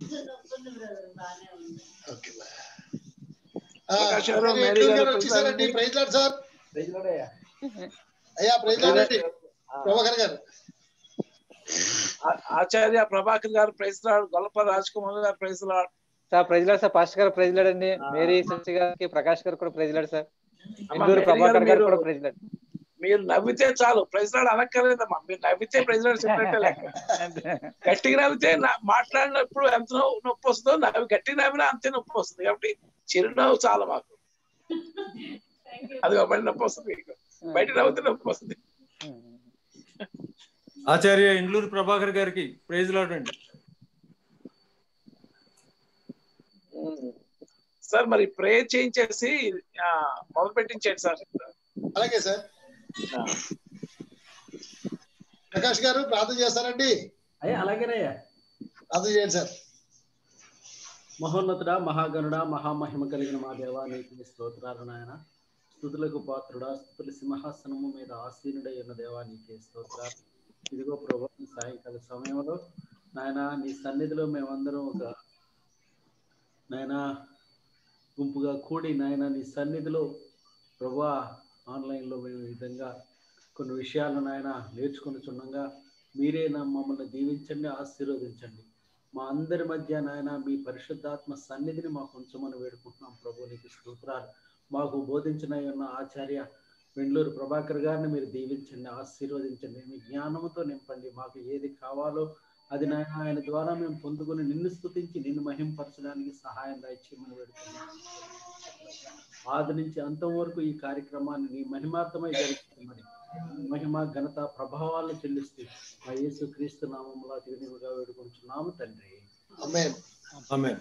Okay Prakash గారు, Mary గారు వచ్చేసారండి ప్రైజ్ లాడ్ సార్ ప్రజలడయ్యా అయ్యా ప్రైజ్ లాడ్ అండి ప్రభాకర్ గారు ఆ- ఆచార్య ప్రభాకర్ గారు ప్రైజ్ లాడ్ గొల్లప రాజ్ కుమార్ గారు ప్రైజ్ లాడ్ సార్ ప్రజలాడు సార్ పాస్టర్ గారు ప్రజలాడు అండి మేరీ శశి గారికి ప్రకాష్ గారు కూడా ప్రజలాడు సార్ అమ్మ, ఇందూరు మేరీ ప్రభాకర్ గారు గారు మీరు- కూడా ప్రజలాడు మీరు నవ్వితే చాలు ప్రైజ్ లాడ్ అనక్కర్లేదమ్మా మీరు నవ్వితే ప్రైజ్ లాడ్ చెప్పినట్టే లెక్క. గట్టిగా నవ్వితే నా- మాట్లాడినప్పుడు ఎంత నవ్వు- నొప్పి వస్తుందో నవ్వి గట్టిగా నవ్వినా అంతే నొప్పి వస్తుంది కాబట్టి చిరునవ్వు చాలా మాకు అది మళ్ళీ నొప్పి వస్తుంది మీకు బయట నవ్వుతే నొప్పి వస్తుంది ఆచార్య ఇండ్లూరు ప్రభాకర్ గారికి ప్రైజ్ లాడ్ అండి సార్ మరి ప్రేయర్ చేయించేసి ఆ, మొదలు పెట్టించండి సార్ అలాగే సార్ ప్రకాష్ గారు ప్రార్థన చేస్తారండి అయ్యా అలాగేనయ్యా ప్రార్థన చేయండి సార్ మహోన్నతుడా మహాగణుడా మహామహిమ కలిగిన మా దేవా నీకు స్తోత్రాలు నాయన స్థుతులకు పాత్రుడా స్థుతుల సింహాసనము మీద ఆసీనుడై ఉన్న దేవా నీకే స్తోత్రాలు ఇదిగో ప్రభు ఈ సాయంకాల సమయంలో నాయన నీ సన్నిధిలో మేమందరం ఒక నాయన గుంపుగా కూడి నాయన నీ సన్నిధిలో ప్రభా ఆన్లైన్లో మేము ఈ విధంగా కొన్ని విషయాలు నాయన నేర్చుకుని మీరే నా మమ్మల్ని దీవించండి ఆశీర్వదించండి మా అందరి మధ్య నాయన మీ పరిశుద్ధాత్మ సన్నిధిని మాకు ఉంచమని వేడుకుంటున్నాం ప్రభు నీకు స్తోత్రాలు మాకు బోధించిన ఈ ఉన్న ఆచార్య వెండ్లూరు ప్రభాకర్ గారిని మీరు దీవించండి ఆశీర్వదించండి మీ జ్ఞానంతో నింపండి మాకు ఏది కావాలో అది నాయన ఆయన ద్వారా మేము పొందుకొని నిన్ను స్తుతించి నిన్ను మహింపరచడానికి సహాయం దయచేయమని వేడుకుంటున్నాం ఆది నుంచి అంతం వరకు ఈ కార్యక్రమాన్ని నీ మహిమార్థమై జరుగుతున్నది మహిమ ఘనత ప్రభావాలను చెల్లిస్తూ మా యేసు క్రీస్తు నామంలో తిరిగిగా వేడుకుంటున్నాము తండ్రి అమ్మాయి ఆమె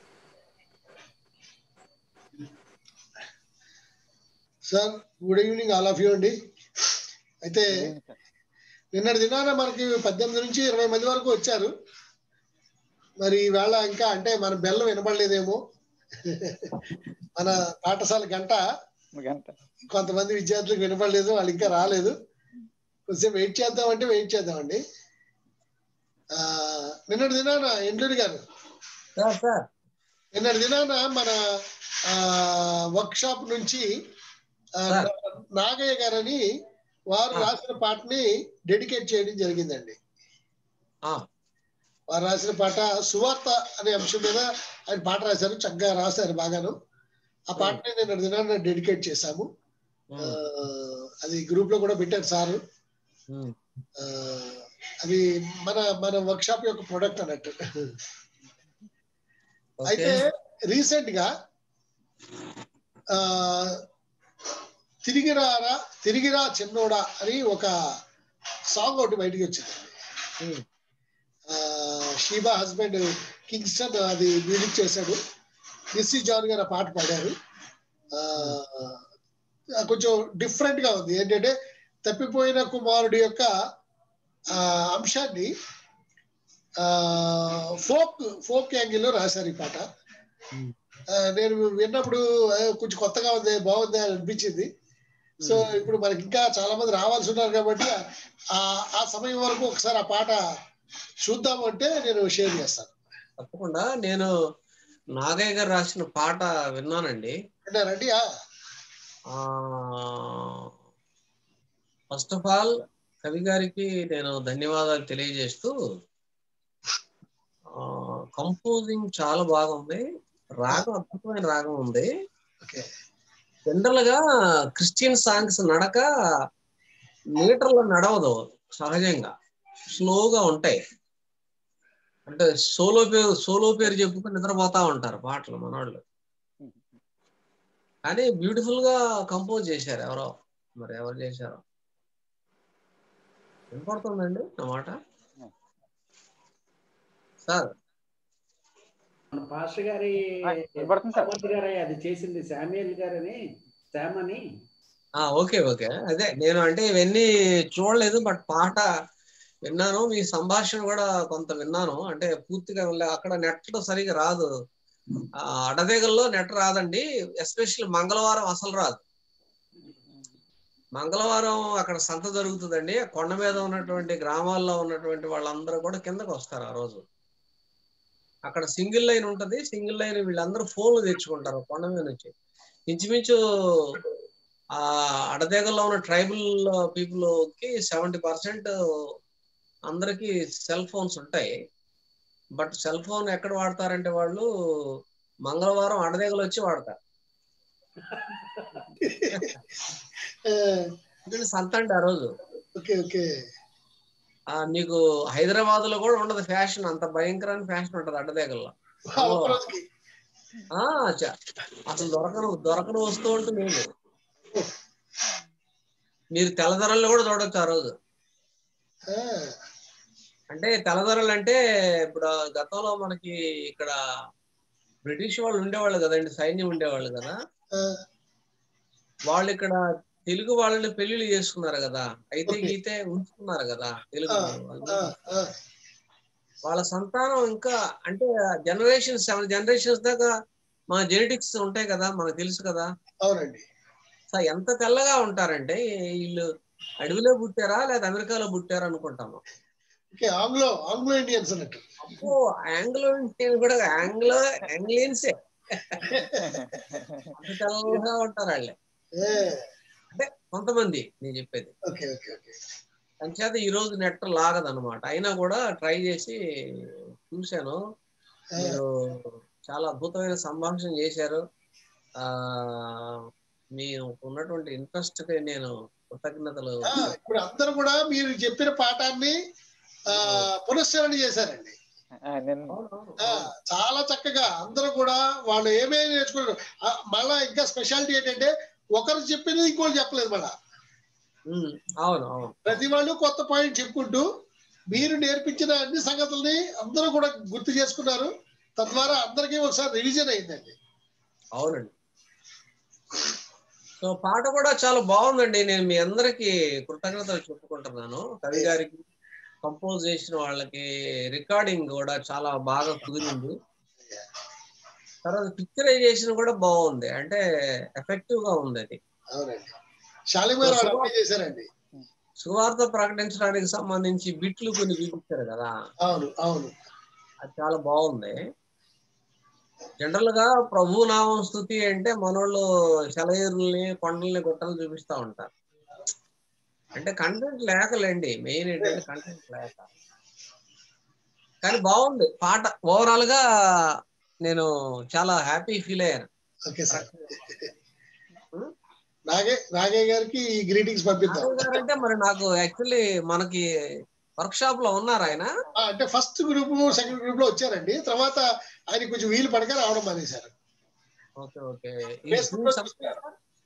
sir good evening all of you అండి అయితే నిన్నటి దినాన మనకి పద్దెనిమిది నుంచి ఇరవై మంది వరకు వచ్చారు మరి ఈవేళ ఇంకా అంటే మన బెల్లం వినపడలేదేమో మన పాఠశాల గంట గంట కొంతమంది విద్యార్థులకు వినపడలేదు వాళ్ళు ఇంకా రాలేదు కొంచెం వెయిట్ చేద్దామంటే వెయిట్ చేద్దామండి ఆ, నిన్నటి దినాన ఎండ్లూరి గారు సార్ సార్ నిన్నటి దినాన మన వర్క్ షాప్ నుంచి ఆ, సార్. నాగయ్య గారని వారు ఆ. రాసిన పాటని డెడికేట్ చేయడం జరిగిందండి ఆ, వారు రాసిన పాట సువార్త అనే అంశం మీద ఆయన పాట రాశారు చక్కగా రాశారు బాగాను ఆ పాటని నిన్నటి దినాన డెడికేట్ చేశాము ఆ, అది గ్రూప్ లో కూడా పెట్టారు సారు ఉమ్, ఆ, అది మన మన వర్క్ షాప్ యొక్క ప్రొడక్ట్ అన్నట్టు ఓకే అయితే రీసెంట్ గా ఆ తిరిగిరారా తిరిగిరా చిన్నోడా అని ఒక సాంగ్ ఒకటి బయటికి వచ్చింది ఉమ్, ఆ, షీబా హస్బెండ్ కింగ్స్టన్ అది మ్యూజిక్ చేశాడు నిస్సి జాన్ గారు ఆ పాట పాడారు ఆ, కొంచెం డిఫరెంట్ గా ఉంది ఏంటంటే తప్పిపోయిన కుమారుడి యొక్క ఆ, అంశాన్ని ఫోక్ ఫోక్ యాంగిల్లో రాశారు ఈ పాట ఉమ్. ఆ, నేను విన్నప్పుడు ఆ, కొంచెం కొత్తగా ఉంది బాగుంది అని అనిపించింది సో ఇప్పుడు మనకి ఇంకా చాలా మంది రావాల్సి ఉన్నారు కాబట్టి ఆ ఆ సమయం వరకు ఒకసారి ఆ పాట చూద్దాము అంటే నేను షేర్ చేస్తాను తప్పకుండా నేను నాగయ్య గారు రాసిన పాట విన్నానండి విన్నారండి ఆ, ఫస్ట్ ఆఫ్ ఆల్ కవి గారికి నేను ధన్యవాదాలు తెలియజేస్తూ కంపోజింగ్ చాలా బాగుంది రాగం అద్భుతమైన రాగం ఉంది ఓకే జనరల్ గా క్రిస్టియన్ సాంగ్స్ నడక మీటర్లో నడవదు సహజంగా స్లోగా ఉంటాయి అంటే సోలో పేరు సోలో పేరు చెప్పుకుని నిద్రపోతా ఉంటారు పాటలు మనవాళ్ళు కానీ బ్యూటిఫుల్ గా కంపోజ్ చేశారు ఎవరో మరి ఎవరు చేశారో వినపడుతుందండి నా మాట సార్ మన పాస్టర్ గారి ఆ, వినపడుతుంది సార్. సహోదరి గారే అది చేసింది శామ్యుయల్ గారని శామ్ అని ఆ ఓకే ఓకే అదే నేను అంటే ఇవన్నీ చూడలేదు బట్ పాట విన్నాను మీ సంభాషణ కూడా కొంత విన్నాను అంటే పూర్తిగా వినలే. అక్కడ నెట్ సరిగా రాదు ఆ, అడవేగల్లో నెట్ రాదండి ఎస్పెషల్లీ మంగళవారం అసలు రాదు మంగళవారం అక్కడ సంత జరుగుతుందండి ఆ కొండ మీద ఉన్నటువంటి గ్రామాల్లో ఉన్నటువంటి వాళ్ళందరూ కూడా కిందకు వస్తారు ఆ రోజు అక్కడ సింగిల్ లైన్ ఉంటది సింగిల్ లైన్ వీళ్ళందరూ ఫోన్లు తెచ్చుకుంటారు కొండ మీద నుంచి ఇంచుమించు ఆ అడదేగల్లో ఉన్న ట్రైబల్ పీపుల్ కి సెవెంటీ పర్సెంట్ అందరికి సెల్ ఫోన్స్ ఉంటాయి బట్ సెల్ ఫోన్ ఎక్కడ వాడతారంటే వాళ్ళు మంగళవారం అడదేగలు వచ్చి వాడతారు ఎందుకంటే సంత అంటే ఆ రోజు ఓకే ఓకే ఆ నీకు హైదరాబాద్ లో కూడా ఉండదు ఫ్యాషన్ అంత భయంకరమైన ఫ్యాషన్ ఉంటది అడ్డదేగల్లో ఒక్క రోజుకి ఆ చ- అసలు దొరకను దొరకని వస్తువు అంటూ లేదు మీరు తెల్లదొరల్లో కూడా చూడొచ్చు ఆ రోజు ఆ, అంటే తెల్లదొరలు అంటే ఇప్పుడు గతంలో మనకి ఇక్కడ బ్రిటిష్ వాళ్ళు ఉండేవాళ్ళు కదండి సైన్యం ఉండేవాళ్ళు కదా ఆ, వాళ్ళు ఇక్కడ తెలుగు వాళ్ళని పెళ్లిళ్ళు చేసుకున్నారు కదా అయితే Okay. గీతే ఉంచుకున్నారు కదా తెలుగు ఆ, వాళ్ళు ఆ, ఆ, వాళ్ళ సంతానం ఇంకా అంటే జనరేషన్ సెవెన్ జనరేషన్స్ దాకా మన జెనెటిక్స్ ఉంటాయి కదా మనకు తెలుసు కదా అవునండి సో ఎంత తెల్లగా ఉంటారంటే వీళ్ళు అడవిలో పుట్టారా లేదా అమెరికాలో పుట్టారా అనుకుంటాము ఓకే ఆంగ్లో ఆంగ్లో ఇండియన్స్ అన్నట్టు అబ్బో ఆంగ్లో ఇండియన్ కూడా ఆంగ్లో ఆంగ్లియన్సే అంత తెల్లగా ఉంటారు వాళ్ళే ఏ, అంటే కొంతమంది నేను చెప్పేది ఓకే ఓకే ఓకే అంచేత ఈ రోజు నెట్ లాగదన్నమాట అయినా కూడా ట్రై చేసి చూశాను ఆ, మీరు చాలా అద్భుతమైన సంభాషణ చేశారు ఆ మీరు ఉన్నటువంటి ఇంట్రెస్ట్ కి నేను కృతజ్ఞతలు ఆ, ఇప్పుడు అందరూ కూడా మీరు చెప్పిన పాఠాన్ని ఆ పునశ్చరణ చేశారండి ఆ, నేను అవునవును. ఆ, చాలా చక్కగా అందరూ కూడా వాళ్ళు ఏమేమి నేర్చుకున్నారు ఆ, మళ్ళా ఇంకా స్పెషాలిటీ ఏంటంటే ఒకరు చెప్పింది ఇంకోటి చెప్పలేదు మళ్ళా ఉమ్, అవును అవును ప్రతి వాళ్ళు కొత్త పాయింట్ చెప్పుకుంటూ మీరు నేర్పించిన అన్ని సంగతుల్ని అందరూ కూడా గుర్తు చేసుకున్నారు తద్వారా అందరికీ ఒకసారి రివిజన్ అయిందండి అవునండి సో పాట కూడా చాలా బాగుందండి నేను మీ అందరికి కృతజ్ఞతలు చెప్పుకుంటున్నాను కవి గారికి కంపోజ్ చేసిన వాళ్ళకి రికార్డింగ్ కూడా చాలా బాగా కుదిరింది తర్వాత పిక్చరైజేషన్ కూడా బాగుంది అంటే ఎఫెక్టివ్ గా ఉంది అది అవునండి షాలిమార్ వాళ్ళు అప్లై చేశారండి సువార్త ప్రకటించడానికి సంబంధించి బిట్లు కొన్ని చూపించారు కదా అవును అవును అది చాలా బాగుంది జనరల్ గా ప్రభు నామం స్థుతి అంటే మనోళ్ళు సెలయేరుల్ని కొండల్ని గుట్టలు చూపిస్తా ఉంటారు అంటే కంటెంట్ లేకలేండి మెయిన్ ఏంటంటే కంటెంట్ లేక కానీ బాగుంది పాట ఓవరాల్ గా నేను చాలా హ్యాపీ ఫీల్ అయ్యాను ఓకే సార్ నాగే నాగయ్య గారికి ఈ గ్రీటింగ్స్ పంపిద్దాం నాగయ్య గారు అంటే మరి నాకు యాక్చువల్లీ మనకి వర్క్ షాప్ లో ఉన్నారు ఆయన ఆ, అంటే ఫస్ట్ గ్రూప్ సెకండ్ గ్రూప్ లో వచ్చారండి తర్వాత ఆయన కొంచెం వీలు పడక రావడం మానేశారు ఓకే ఓకే Facebook లో చూస్తున్నారు.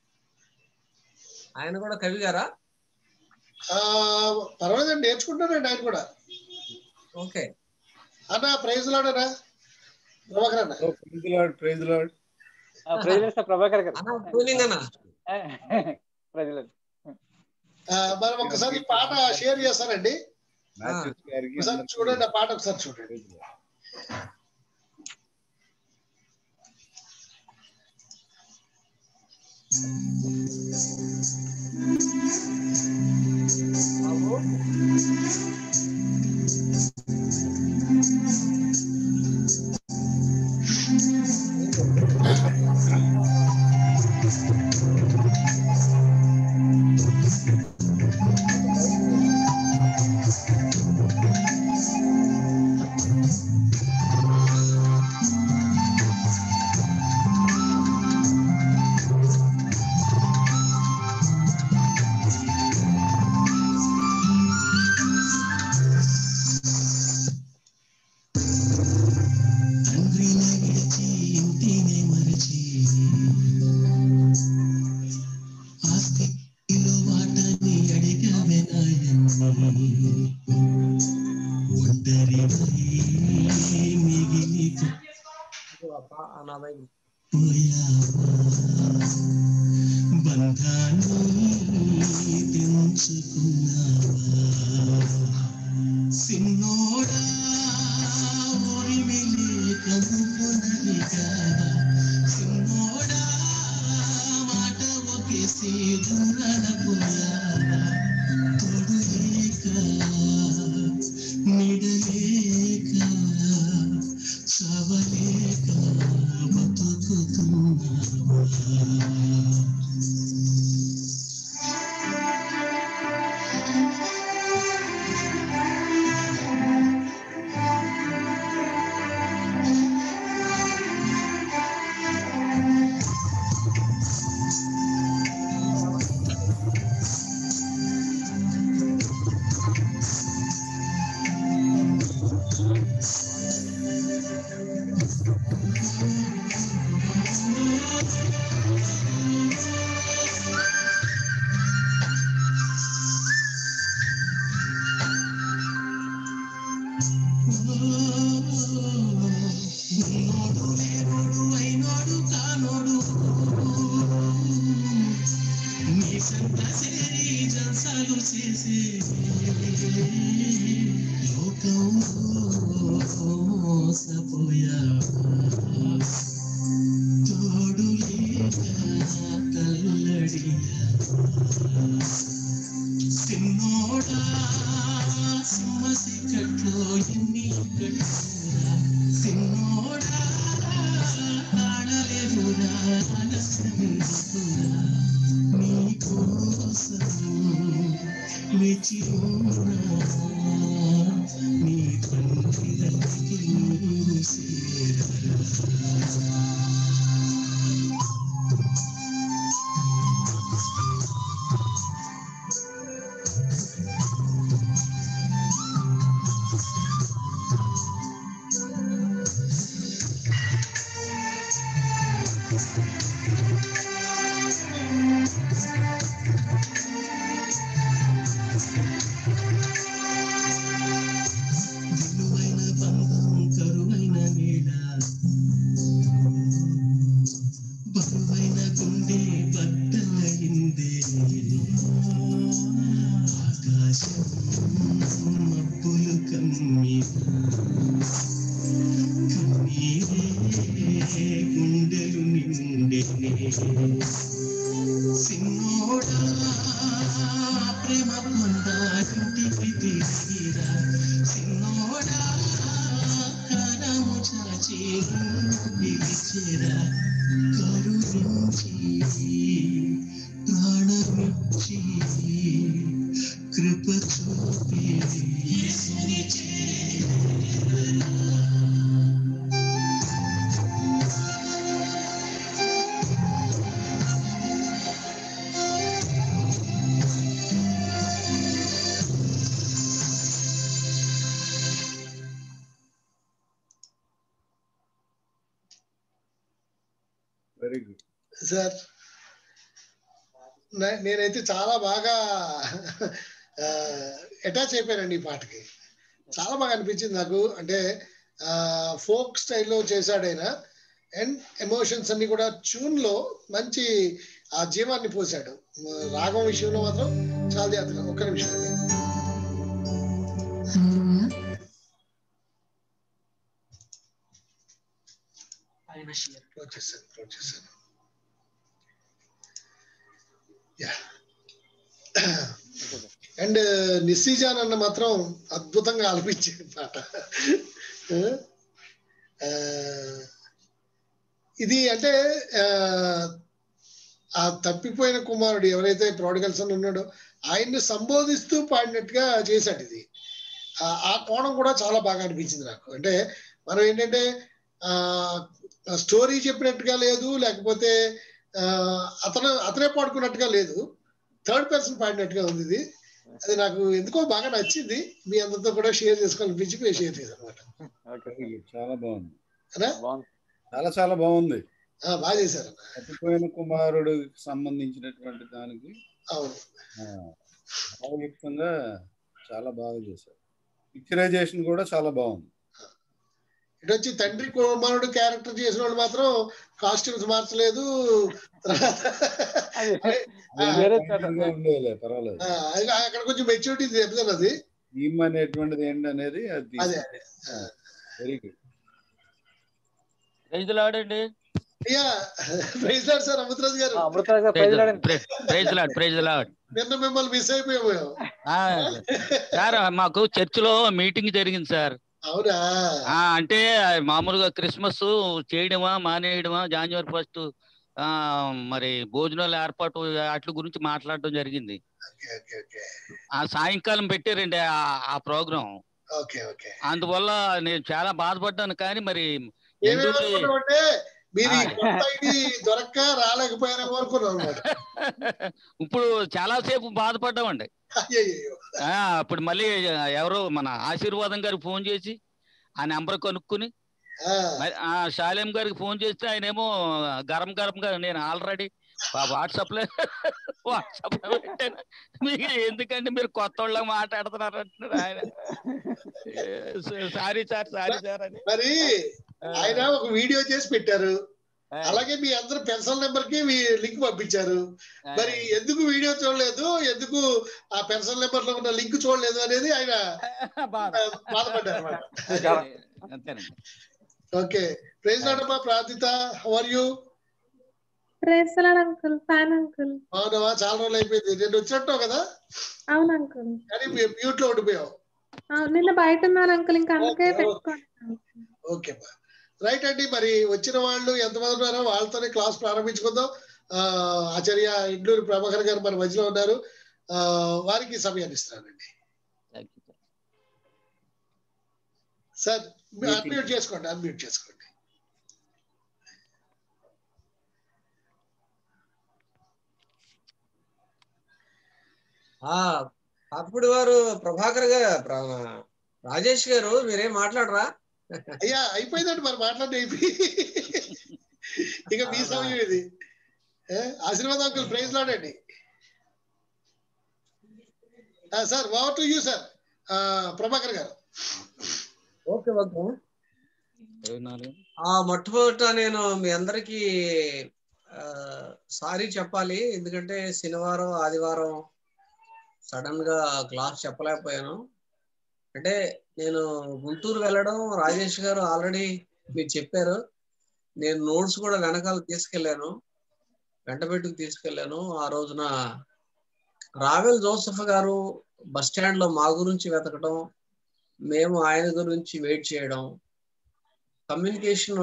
ఆయన కూడా కవి గారా ఆ, పర్వాలేదండి నేర్చుకుంటానండి ఆయన కూడా ఓకే అన్న ప్రైజ్ లాడనా ప్రభాకర్ అన్న praise lord praise lord president sir Prabhakar గారు అన్న కూలింగ్ అన్న ప్రెసిడెంట్ ఆ, మరి ఒకసారి ఈ పాట షేర్ చేస్తానండి మ్యాథ్యూస్ గారికి ఒకసారి అందరికీ చూడండి ఆ పాట ఒకసారి చూడండి ప్రైజ్ లాడ్. బాబు తండ్రిని విడిచి ఇంటిని మరచి ఆస్తిలో వాటని అడిగవే నాయన్ని ఒంటరి మిగిలి నా వైపు పోయావా బంధాన్ని తెంచుకున్నావా సిన్నోడా ఓరిమిలే కనుకొనలిగా సిన్నోడా మాట ఒకేసి దూరన పోయావా తొడులేక నిడలేక చా లేక బతుకుతున్నావా ఉన్నోడు లేనోడు అయినోడు కానోడు నీ సంత సేరి జల్సాలు చేసే లోకంలో మోసపోయా తోడు లేక తల్లడియా సిన్నోడా సింహసి కట్లో ఎన్ని కట్టురా సిన్నోడా ఆడలేదురా అనసందుకురా నీ కోసం వేచి ఉన్నా నీ తండ్రి దగ్గరికి నీవు చేరరా విలువైన బంధం కరువైన నీడ బరువైన గుండె బద్దలైందే ఆకాశం మబ్బులు కమ్మీన కన్నీరే గుండెలు నిండెనే సిన్నోడా ప్రేమ పొందాలింటికి తీసిరా సిన్నోడా కరము చాచి పిలిచిరా కరుణించి ప్రాణమిచ్చి కృప చూపి యేసుని చేరా వెరీ గుడ్ సార్ నే- నేనైతే చాలా బాగా అటాచ్ అయిపోయానండి ఈ పాటకి చాలా బాగా అనిపించింది నాకు అంటే ఫోక్ స్టైల్లో చేశాడు ఆయన అండ్ ఎమోషన్స్ అన్ని కూడా ట్యూన్ లో మంచి ఆ జీవాన్ని పోసాడు మ- రాగం విషయంలో మాత్రం చాలా జాగ్రత్తగా ఒక్క నిమిషం అండి క్లోజ్ చేశాను క్లోజ్ చేశాను యా అండ్ నిస్సిజాన్ అన్న మాత్రం అద్భుతంగా ఆలపించాడు పాట ఆ, ఇది అంటే ఆ, ఆ తప్పిపోయిన కుమారుడు ఎవరైతే ప్రోడిగల్ సన్ ఉన్నాడో ఆయన్ని సంబోధిస్తూ పాడినట్టుగా చేశాడు ఇది ఆ- ఆ కోణం కూడా చాలా బాగా అనిపించింది నాకు అంటే మనం ఏంటంటే ఆ స్టోరీ చెప్పినట్టుగా లేదు లేకపోతే ఆ, అతను అతనే పాడుకున్నట్టుగా లేదు థర్డ్ పర్సన్ పాడినట్టుగా ఉంది ఇది అది నాకు ఎందుకో బాగా నచ్చింది మీ అందరితో కూడా షేర్ చేసుకోవాలనిపించి షేర్ చేశాను అనమాట వెరీ గుడ్ చాలా బాగుంది అనా బాగుంది చాలా చాలా బాగుంది ఆ, బాగా చేశారు అన్న తప్పిపోయిన కుమారుడికి సంబంధించినటువంటి దానికి అవును ఆ, భావయుక్తంగా చాలా బాగా చేశారు పిక్చరైజేషన్ కూడా చాలా బాగుంది ఇటు వచ్చి తండ్రి కుమారుడు క్యారెక్టర్ చేసిన వాళ్ళు మాత్రం కాస్ట్యూమ్స్ మార్చలేదు తర్వాత అది ఆ, వేరే Pointing గా ఉండేదిలే పర్వాలేదు ఆ, అది అక్కడ కొంచెం మెచ్యూరిటీ చెప్తాను అది ఈమ్ అనేటువంటిది ఏంటనేది అది అదే అదే వెరీ గుడ్ ప్రైజ్ లాడండి అయ్యా ప్రైజ్ లాడ్ సార్ అమృతరాజు గారు అమృతరాజు గారు ప్రైజ్ లాడండి ప్రైజ్ లాడ్ ప్రైజ్ లాడ్ నిన్న మిమ్మల్ని మిస్ అయిపోయాము సార్ మాకు చర్చిలో మీటింగ్ జరిగింది సార్ అవునా ఆ, అంటే మామూలుగా క్రిస్మస్ చేయడమా మానేయడమా జాన్యువరి ఫస్ట్ ఆ మరి భోజనాల ఏర్పాటు వాటి గురించి మాట్లాడడం జరిగింది ఓకే ఓకే ఓకే ఆ సాయంకాలం పెట్టారండి ఆ- ఆ ప్రోగ్రాం ఓకే ఓకే అందువల్ల నేను చాలా బాధపడ్డాను కానీ మరి మేమేం ఎందుకు అనుకున్నామంటే మీరు ఈ ఆ. కొత్త ఇది దొరక్క రాలేకపోయారేమో అనుకున్నాం అనమాట ఇప్పుడు చాలా సేపు బాధపడ్డామండి అయ్యయ్యో ఆ అప్పుడు మళ్ళీ ఎవరో మన ఆశీర్వాదం గారికి ఫోన్ చేసి ఆ నెంబర్ కనుక్కుని ఆ, మరి ఆ శాలేం గారికి ఫోన్ చేస్తే ఆయన ఏమో గరం గరంగా నేను ఆల్రెడీ వాట్సాప్ లో వాట్సాప్ లో పెట్టాను మీకు ఎందుకంటే మీరు కొత్త వాళ్ళ మాట్లాడుతున్నారు అంటున్నారు ఆయన సారీ సార్ సారీ సార్ అని మరి ఆయన ఒక వీడియో చేసి పెట్టారు ఆ, అలాగే మీ అందరు పెన్షన్ నెంబర్ కి మీ లింక్ పంపించారు ఆ, మరి ఎందుకు వీడియో చూడలేదు ఎందుకు ఆ పెన్షన్ నెంబర్ లో ఉన్న లింక్ చూడలేదు అనేది ఆయన బాధ. ఆ, బాధపడ్డారు అనమాట అంతేనండి ఓకే ప్రైజ్ నాటమ్మా ప్రార్థిత how are you praise uncle fine uncle అవునవా చాలా రోజులు అయిపోయింది నేను వచ్చినట్టు కదా అవును అంకుల్ కానీ మ్యూట్ లో ఉండిపోయావు నిన్న బయట ఉన్నాను అంకుల్ ఇంకా అందుకే ఓకే, ఓకే. పెట్టుకోండి ఓకే రైట్ అండి మరి వచ్చిన వాళ్ళు ఎంతమంది ఉన్నారో వాళ్ళతోనే క్లాస్ ప్రారంభించుకుందాం ఆ, ఆచార్య ఇండ్లూరి ప్రభాకర్ గారు మన మధ్యలో ఉన్నారు ఆ, వారికి సమయాన్ని ఇస్తున్నానండి Thank you, sir. Sir unmute చేసుకోండి అన్మ్యూట్ చేసుకోండి ఆ అప్పుడు వారు ప్రభాకర్ గారు ప్ర- రాజేష్ గారు మీరేం మాట్లాడరా అయ్యా అయిపోయిందండి మరి మాట్లాడి అయిపోయి ఇక మీ సమయం ఇది ఏ, ఆశీర్వాదం అంకుల్ ప్రైజ్ లాడండి sir over to you sir Prabhakar గారు ఓకే ఓకే ఇరవై నాలుగు ఆ మొట్టమొదట నేను మీ అందరికి సారీ చెప్పాలి ఎందుకంటే శనివారం ఆదివారం సడన్ గా క్లాస్ చెప్పలేకపోయాను అంటే నేను గుంటూరు వెళ్ళడం రాజేష్ గారు ఆల్రెడీ మీరు చెప్పారు నేను నోట్స్ కూడా వెనకాల తీసుకెళ్ళాను వెంటబెట్టుకు తీసుకెళ్ళాను ఆ రోజున రావెల్ జోసఫ్ గారు బస్ స్టాండ్ లో మా గురించి వెతకడం మేము ఆయన గురించి వెయిట్ చేయడం కమ్యూనికేషన్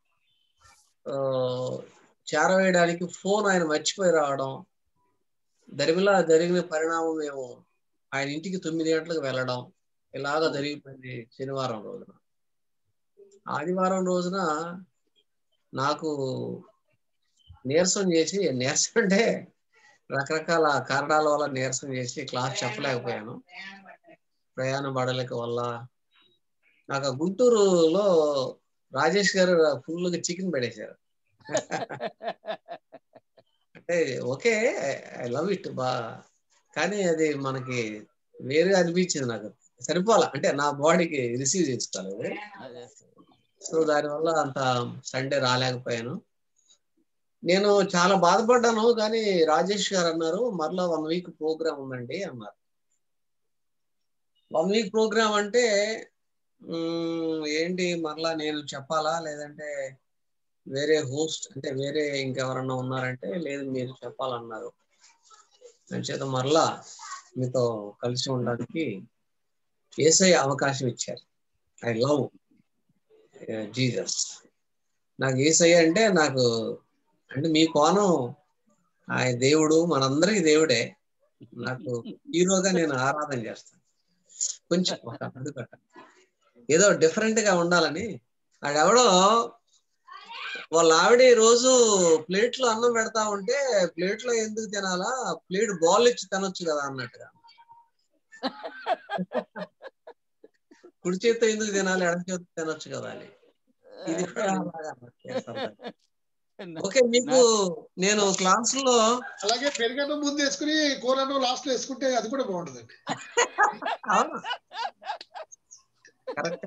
చేరవేయడానికి ఫోన్ ఆయన మర్చిపోయి రావడం దరిమిలా జరిగిన పరిణామం మేము ఆయన ఇంటికి తొమ్మిది గంటలకు వెళ్ళడం ఇలాగ జరిగిపోయింది శనివారం రోజున ఆదివారం రోజున నాకు నీరసం చేసి నీరసం అంటే రకరకాల కారణాల వల్ల నీరసం చేసి క్లాస్ చెప్పలేకపోయాను ప్రయాణ బడలిక వల్ల నాకు ఆ గుంటూరులో రాజేష్ గారు ఫుల్గా చికెన్ పడేశారు అంటే ఓకే ఐ లవ్ ఇట్ బా కానీ అది మనకి వేరే అనిపించింది నాకు సరిపోల అంటే నా బాడీకి రిసీవ్ చేసుకోలేదు అదే సో దానివల్ల అంత సండే రాలేకపోయాను నేను చాలా బాధపడ్డాను కానీ రాజేష్ గారు అన్నారు మరలా వన్ వీక్ ప్రోగ్రామ్ ఉందండి అన్నారు వన్ వీక్ ప్రోగ్రామ్ అంటే మ్మ్, ఏంటి మరలా నేను చెప్పాలా లేదంటే వేరే హోస్ట్ అంటే వేరే ఇంకెవరన్నా ఉన్నారంటే లేదు మీరు చెప్పాలన్నారు చేత మరలా మీతో కలిసి ఉండడానికి ఏసై అవకాశం ఇచ్చారు ఐ లవ్ జీసస్ నాకు ఏసై అంటే నాకు అంటే మీ కోణం ఆయన దేవుడు మనందరికి దేవుడే నాకు హీరోగా నేను ఆరాధన చేస్తాను కొంచెం ఒక అడుగట ఏదో డిఫరెంట్ గా ఉండాలని ఆడెవడో వాళ్ళ ఆవిడ ఈ రోజు ప్లేట్ లో అన్నం పెడతా ఉంటే ప్లేట్ లో ఎందుకు తినాలా ప్లేట్ బాల్ ఇచ్చి తినొచ్చు కదా అన్నట్టుగా కుడి చేత్తో ఎందుకు తినాలి ఎడమ చేత్తో తినొచ్చు కదా అని ఇది కూడా అలాగా చేస్తారు. ఓకే మీకు నేను క్లాస్ లో అలాగే పెరుగన్నం ముందు వేసుకుని కూరను లాస్ట్ లో వేసుకుంటే అది కూడా బాగుంటుందండి అవును. కరెక్ట్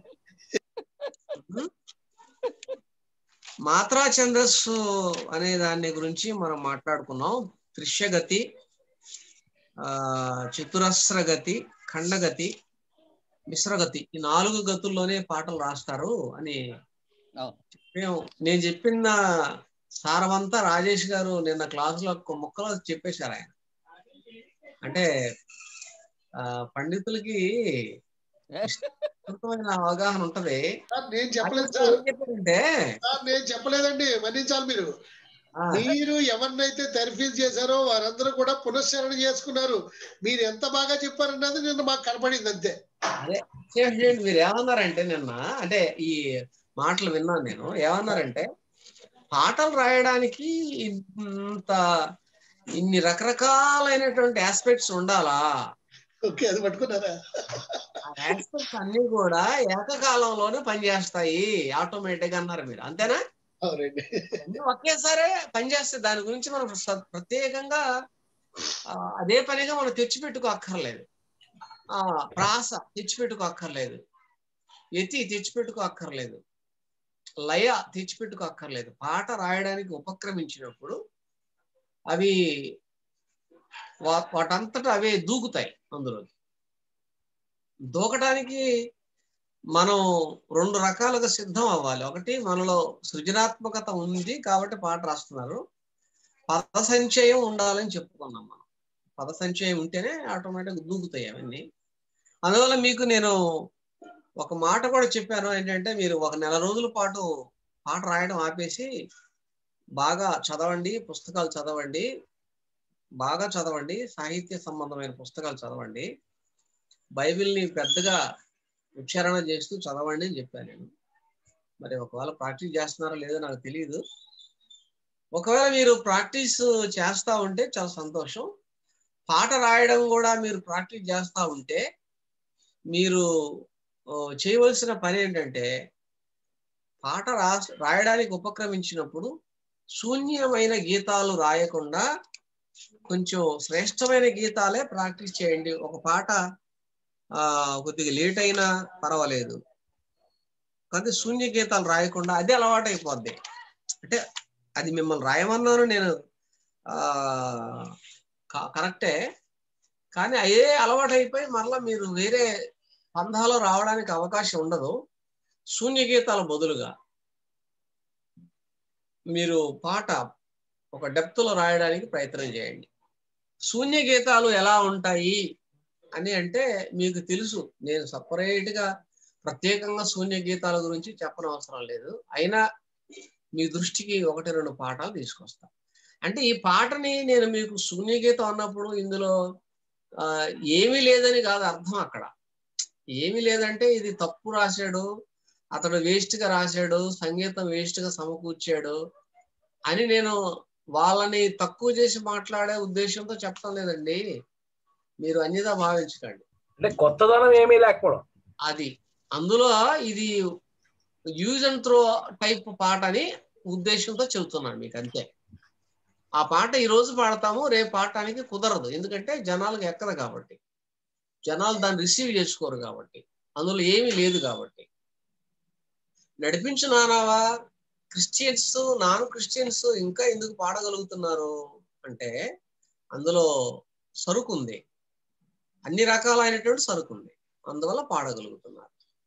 మాత్రా ఛందస్సు అనే దాని గురించి మనం మాట్లాడుకున్నాం దృశ్యగతి ఆ చతురస్ర గతి ఖండగతి మిశ్రగతి ఈ నాలుగు గతుల్లోనే పాటలు రాస్తారు అని అవును. మేము నేను చెప్పిన సారమంతా రాజేష్ గారు నిన్న క్లాసులో ఒక్క ముక్కలో చెప్పేశారు ఆయన అంటే ఆ పండితులకి విస్తృతమైన అవగాహన ఉంటది సార్ నేను చెప్పలేదు అయితే సార్ ఏం చెప్పారంటే సార్ నేను చెప్పలేదండి మన్నించాలి మీరు ఆ, మీరు ఎవరినైతే తెరఫీజ్ చేశారో వారందరూ కూడా పునశ్చరణ చేసుకున్నారు మీరు ఎంత బాగా చెప్పారన్నది నిన్న మాకు కనపడింది అంతే అదే చేయండి మీరు ఏమన్నారంటే నిన్న అంటే ఈ మాటలు విన్నాను నేను ఏమన్నారంటే పాటలు రాయడానికి ఇంత ఇన్ని రకరకాలైనటువంటి ఆస్పెక్ట్స్ ఉండాలా ఓకే అది పట్టుకున్నారా ఆ ఆస్పెక్ట్స్ అన్ని కూడా ఏకకాలంలోనే పనిచేస్తాయి ఆటోమేటిక్ అన్నారు మీరు అంతేనా అవునండి అన్ని ఒకేసారే పనిచేస్తే దాని గురించి మనం స- ప్రత్యేకంగా ఆ, అదే పనిగా మనం తెచ్చిపెట్టుకో అక్కర్లేదు ఆ ప్రాస తెచ్చిపెట్టుకో అక్కర్లేదు యతి తెచ్చిపెట్టుకో అక్కర్లేదు లయ తెచ్చిపెట్టుకో అక్కర్లేదు పాట రాయడానికి ఉపక్రమించినప్పుడు అవి వా- వాటంతటా అవే దూకుతాయి అందులో దూకడానికి మనం రెండు రకాలుగా సిద్ధం అవ్వాలి ఒకటి మనలో సృజనాత్మకత ఉంది కాబట్టి పాట రాస్తున్నారు పద సంచయం ఉండాలని చెప్పుకున్నాం మనం పద సంచయం ఉంటేనే ఆటోమేటిక్ దూకుతాయి అవన్నీ అందువల్ల మీకు నేను ఒక మాట కూడా చెప్పాను ఏంటంటే మీరు ఒక నెల రోజుల పాటు పాట రాయడం ఆపేసి బాగా చదవండి పుస్తకాలు చదవండి బాగా చదవండి సాహిత్య సంబంధమైన పుస్తకాలు చదవండి బైబిల్ని పెద్దగా ఉచ్చారణ చేస్తూ చదవండి అని చెప్పాను నేను మరి ఒకవేళ ప్రాక్టీస్ చేస్తున్నారో లేదో నాకు తెలియదు ఒకవేళ మీరు ప్రాక్టీస్ చేస్తా ఉంటే చాలా సంతోషం పాట రాయడం కూడా మీరు ప్రాక్టీస్ చేస్తా ఉంటే మీరు ఓ, చేయవలసిన పని ఏంటంటే పాట రా రాయడానికి ఉపక్రమించినప్పుడు శూన్యమైన గీతాలు రాయకుండా కొంచెం శ్రేష్టమైన గీతాలే ప్రాక్టీస్ చేయండి ఒక పాట ఆ కొద్దిగా లేట్ అయినా పర్వాలేదు కానీ శూన్య గీతాలు రాయకుండా అదే అలవాటు అయిపోద్ది అంటే అది మిమ్మల్ని రాయమన్నాను నేను ఆ క- కరెక్టే కానీ అదే అలవాటు అయిపోయి మరలా మీరు వేరే పంధాలో రావడానికి అవకాశం ఉండదు శూన్య గీతాల బదులుగా మీరు పాట ఒక డెప్త్ లో రాయడానికి ప్రయత్నం చేయండి శూన్య గీతాలు ఎలా ఉంటాయి అని అంటే మీకు తెలుసు నేను సపరేట్ గా ప్రత్యేకంగా శూన్య గీతాల గురించి చెప్పనవసరం లేదు అయినా మీ దృష్టికి ఒకటి రెండు పాఠాలు తీసుకొస్తా అంటే ఈ పాటని నేను మీకు శూన్య గీతం అన్నప్పుడు ఇందులో ఆ, ఏమీ లేదని కాదు అర్థం అక్కడ ఏమీ లేదంటే ఇది తప్పు రాశాడు అతడు వేస్ట్ గా రాశాడు సంగీతం వేస్ట్ గా సమకూర్చాడు అని నేను వాళ్ళని తక్కువ చేసి మాట్లాడే ఉద్దేశంతో చెప్పడం లేదండి మీరు అన్నిదా భావించకండి అంటే కొత్తదనం ఏమీ లేకపోవడం అది అందులో ఇది యూజ్ అండ్ త్రో టైప్ పాట అని ఉద్దేశంతో చెబుతున్నాను మీకు అంతే ఆ పాట ఈ రోజు పాడతాము రేపు పాడటానికి కుదరదు ఎందుకంటే జనాలకు ఎక్కదు కాబట్టి జనాలు దాన్ని రిసీవ్ చేసుకోరు కాబట్టి అందులో ఏమీ లేదు కాబట్టి నడిపించు నానావా క్రిస్టియన్స్ నాన్ క్రిస్టియన్స్ ఇంకా ఎందుకు పాడగలుగుతున్నారు అంటే అందులో సరుకు ఉంది అన్ని రకాలైనటువంటి సరుకు ఉంది అందువల్ల పాడగలుగుతున్నారు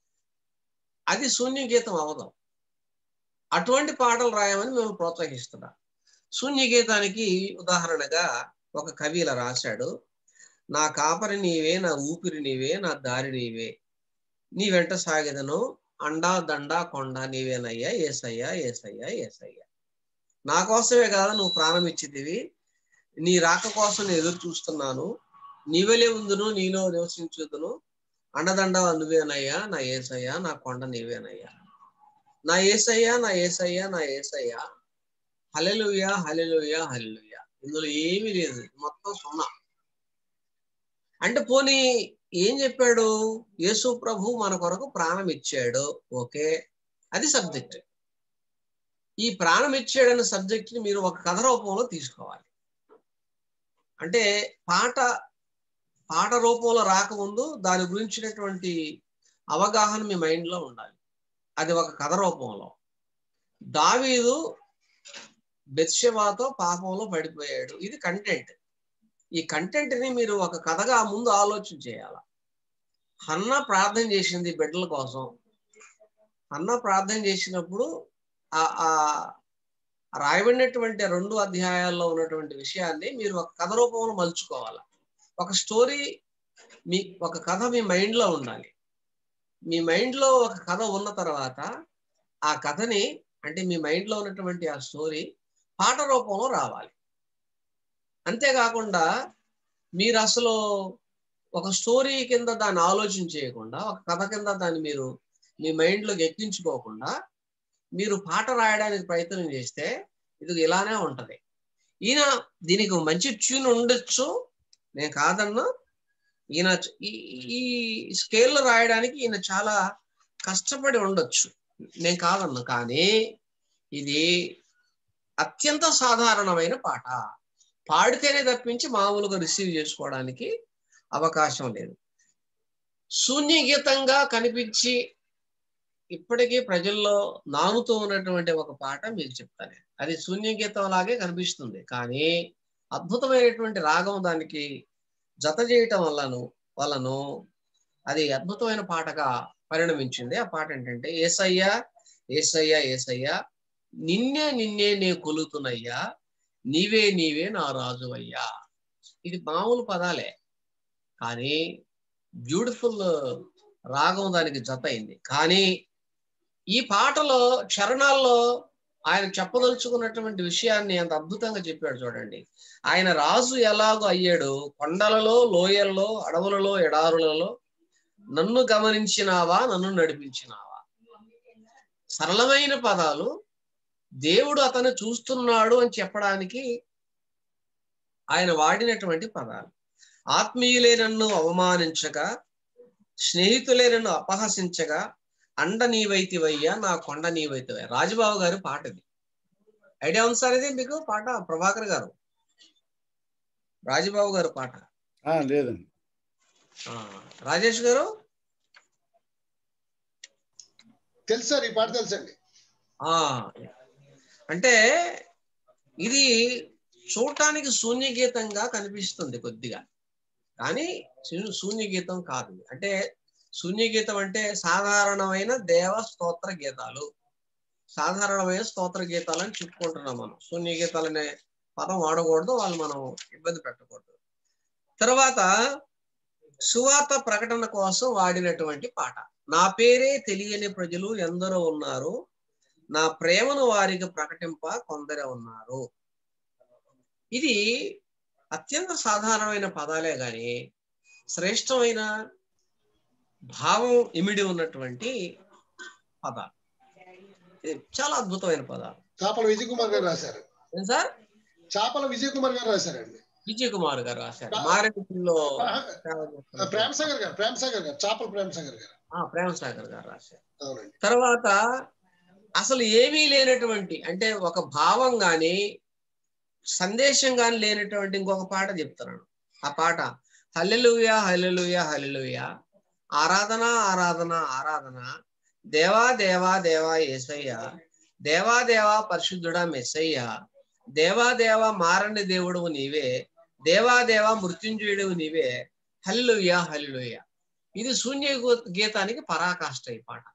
అది శూన్య గీతం అవదాం అటువంటి పాటలు రాయమని మేము ప్రోత్సహిస్తున్నా శూన్య గీతానికి ఉదాహరణగా ఒక కవి ఇలా రాశాడు నా కాపరి నీవే నా ఊపిరి నీవే నా దారి నీవే నీ వెంట సాగెదను అండా దండా కొండ నీవేనయ్యా ఏసయ్యా ఏసయ్యా ఏసయ్యా నా కోసమే కాదు నువ్వు ప్రాణం ఇచ్చితివి నీ రాక కోసం నేను ఎదురు చూస్తున్నాను నీవెలే ఉందును నీలో నివసించుదును అండదండ నువ్వేనయ్యా నా ఏసయ్యా నా కొండ నీవేనయ్యా నా ఏసయ్యా నా ఏసయ్యా నా ఏసయ్యా హలెలుయా హలెలుయా హలెలుయా ఇందులో ఏమీ లేదు మొత్తం సున్నా అంటే పోనీ ఏం చెప్పాడు యేసు ప్రభు మన కొరకు ప్రాణం ఇచ్చాడు ఓకే అది సబ్జెక్ట్ ఈ ప్రాణం ఇచ్చాడన్న సబ్జెక్ట్ ని మీరు ఒక కథ రూపంలో తీసుకోవాలి అంటే పాట పాట రూపంలో రాకముందు దాని గురించినటువంటి అవగాహన మీ మైండ్ లో ఉండాలి అది ఒక కథ రూపంలో దావీదు బెత్షెబాతో పాపంలో పడిపోయాడు ఇది కంటెంట్ ఈ కంటెంట్ ని మీరు ఒక కథగా ముందు ఆలోచన చేయాల హన్న ప్రార్థన చేసింది బిడ్డల కోసం అన్న ప్రార్థన చేసినప్పుడు ఆ ఆ రాయబడినటువంటి రెండు అధ్యాయాల్లో ఉన్నటువంటి విషయాన్ని మీరు ఒక కథ రూపంలో మలుచుకోవాలి ఒక స్టోరీ మీ ఒక కథ మీ మైండ్ లో ఉండాలి మీ మైండ్ లో ఒక కథ ఉన్న తర్వాత ఆ కథని అంటే మీ మైండ్ లో ఉన్నటువంటి ఆ స్టోరీ పాట రూపంలో రావాలి అంతేకాకుండా మీరు అసలు ఒక స్టోరీ కింద దాన్ని ఆలోచన చేయకుండా ఒక కథ కింద దాన్ని మీరు మీ మైండ్ లోకి ఎక్కించుకోకుండా మీరు పాట రాయడానికి ప్రయత్నం చేస్తే ఇది ఇలానే ఉంటది ఈయన దీనికి మంచి ట్యూన్ ఉండొచ్చు నేను కాదన్నా ఈయన చ- ఈ ఈ స్కేల్లో రాయడానికి ఈయన చాలా కష్టపడి ఉండొచ్చు నేను కాదన్నా కానీ ఇది అత్యంత సాధారణమైన పాట పాడితేనే తప్పించి మామూలుగా రిసీవ్ చేసుకోవడానికి అవకాశం లేదు శూన్య గీతంగా కనిపించి ఇప్పటికీ ప్రజల్లో నానుతూ ఉన్నటువంటి ఒక పాట మీకు చెప్తాను అది శూన్య గీతం లాగే కనిపిస్తుంది కానీ అద్భుతమైనటువంటి రాగం దానికి జత చేయటం వల్లను వలను అది అద్భుతమైన పాటగా పరిణమించింది ఆ పాట ఏంటంటే ఏసయ్యా ఏసయ్యా ఏసయ్యా నిన్నే నిన్నే నే కొలుతున్నయ్యా నీవే నీవే నా రాజువయ్యా ఇది మామూలు పదాలే కానీ బ్యూటిఫుల్ రాగం దానికి జత అయింది కానీ ఈ పాటలో చరణాల్లో ఆయన చెప్పదలుచుకున్నటువంటి విషయాన్ని అంత అద్భుతంగా చెప్పాడు చూడండి ఆయన రాజు ఎలాగో అయ్యాడు కొండలలో లోయల్లో అడవులలో ఎడారులలో నన్ను గమనించినావా నన్ను నడిపించినావా సరళమైన పదాలు దేవుడు అతను చూస్తున్నాడు అని చెప్పడానికి ఆయన వాడినటువంటి పదాలు ఆత్మీయులే నన్ను అవమానించగా స్నేహితులే నన్ను అపహసించగా అండ నీవైతివయ్యా నా కొండ నీవైతివయ్యా రాజబాబు గారి పాట ఇది ఐడియా ఉంది సార్ ఇది మీకు పాట ప్రభాకర్ గారు రాజబాబు గారు పాట ఆ, లేదండి ఆ, రాజేష్ గారు తెలుసు సార్ ఈ పాట తెలుసండి ఆ అంటే ఇది చూడటానికి శూన్య గీతంగా కనిపిస్తుంది కొద్దిగా కానీ శూ- శూన్య గీతం కాదు ఇది. అంటే శూన్య గీతం అంటే సాధారణమైన దేవ స్తోత్ర గీతాలు సాధారణమైన స్తోత్ర గీతాలు అని చెప్పుకుంటున్నాం మనం శూన్య గీతాలు అనే పదం వాడకూడదు వాళ్ళు మనం ఇబ్బంది పెట్టకూడదు తర్వాత సువార్త ప్రకటన కోసం వాడినటువంటి పాట నా పేరే తెలియని ప్రజలు ఎందరో ఉన్నారు నా ప్రేమను వారికి ప్రకటింప కొందరే ఉన్నారు ఇది అత్యంత సాధారణమైన పదాలే గాని శ్రేష్టమైన భావం ఇమిడి ఉన్నటువంటి పదాలు ఇది చాలా అద్భుతమైన పదాలు చాపల విజయ్ కుమార్ గారు రాశారు ఏం సార్ చాపల విజయ్ కుమార్ గారు రాశారండి విజయ్ కుమార్ గారు రాశారు మారేడులో ఆ, ప్రేమ్ సాగర్ గారు ప్రేమ్ సాగర్ గారు చాపల ప్రేమ్ సాగర్ గారు ప్రేమ సాగర్ గారు రాశారు అవునండి తర్వాత అసలు ఏమీ లేనటువంటి అంటే ఒక భావం గాని సందేశం గాని లేనటువంటి ఇంకొక పాట చెప్తున్నాను ఆ పాట హల్లెలూయా హల్లెలూయా హల్లెలూయా ఆరాధన ఆరాధన ఆరాధన దేవా దేవా దేవా యేసయ్య దేవా దేవా పరిశుద్ధుడా మెస్సయ్య దేవా దేవా మారని దేవుడు నీవే దేవా దేవా మృత్యుంజయుడు నీవే హల్లెలూయా హల్లెలూయా ఇది శూన్య గూ- గీతానికి పరాకాష్ట ఈ పాట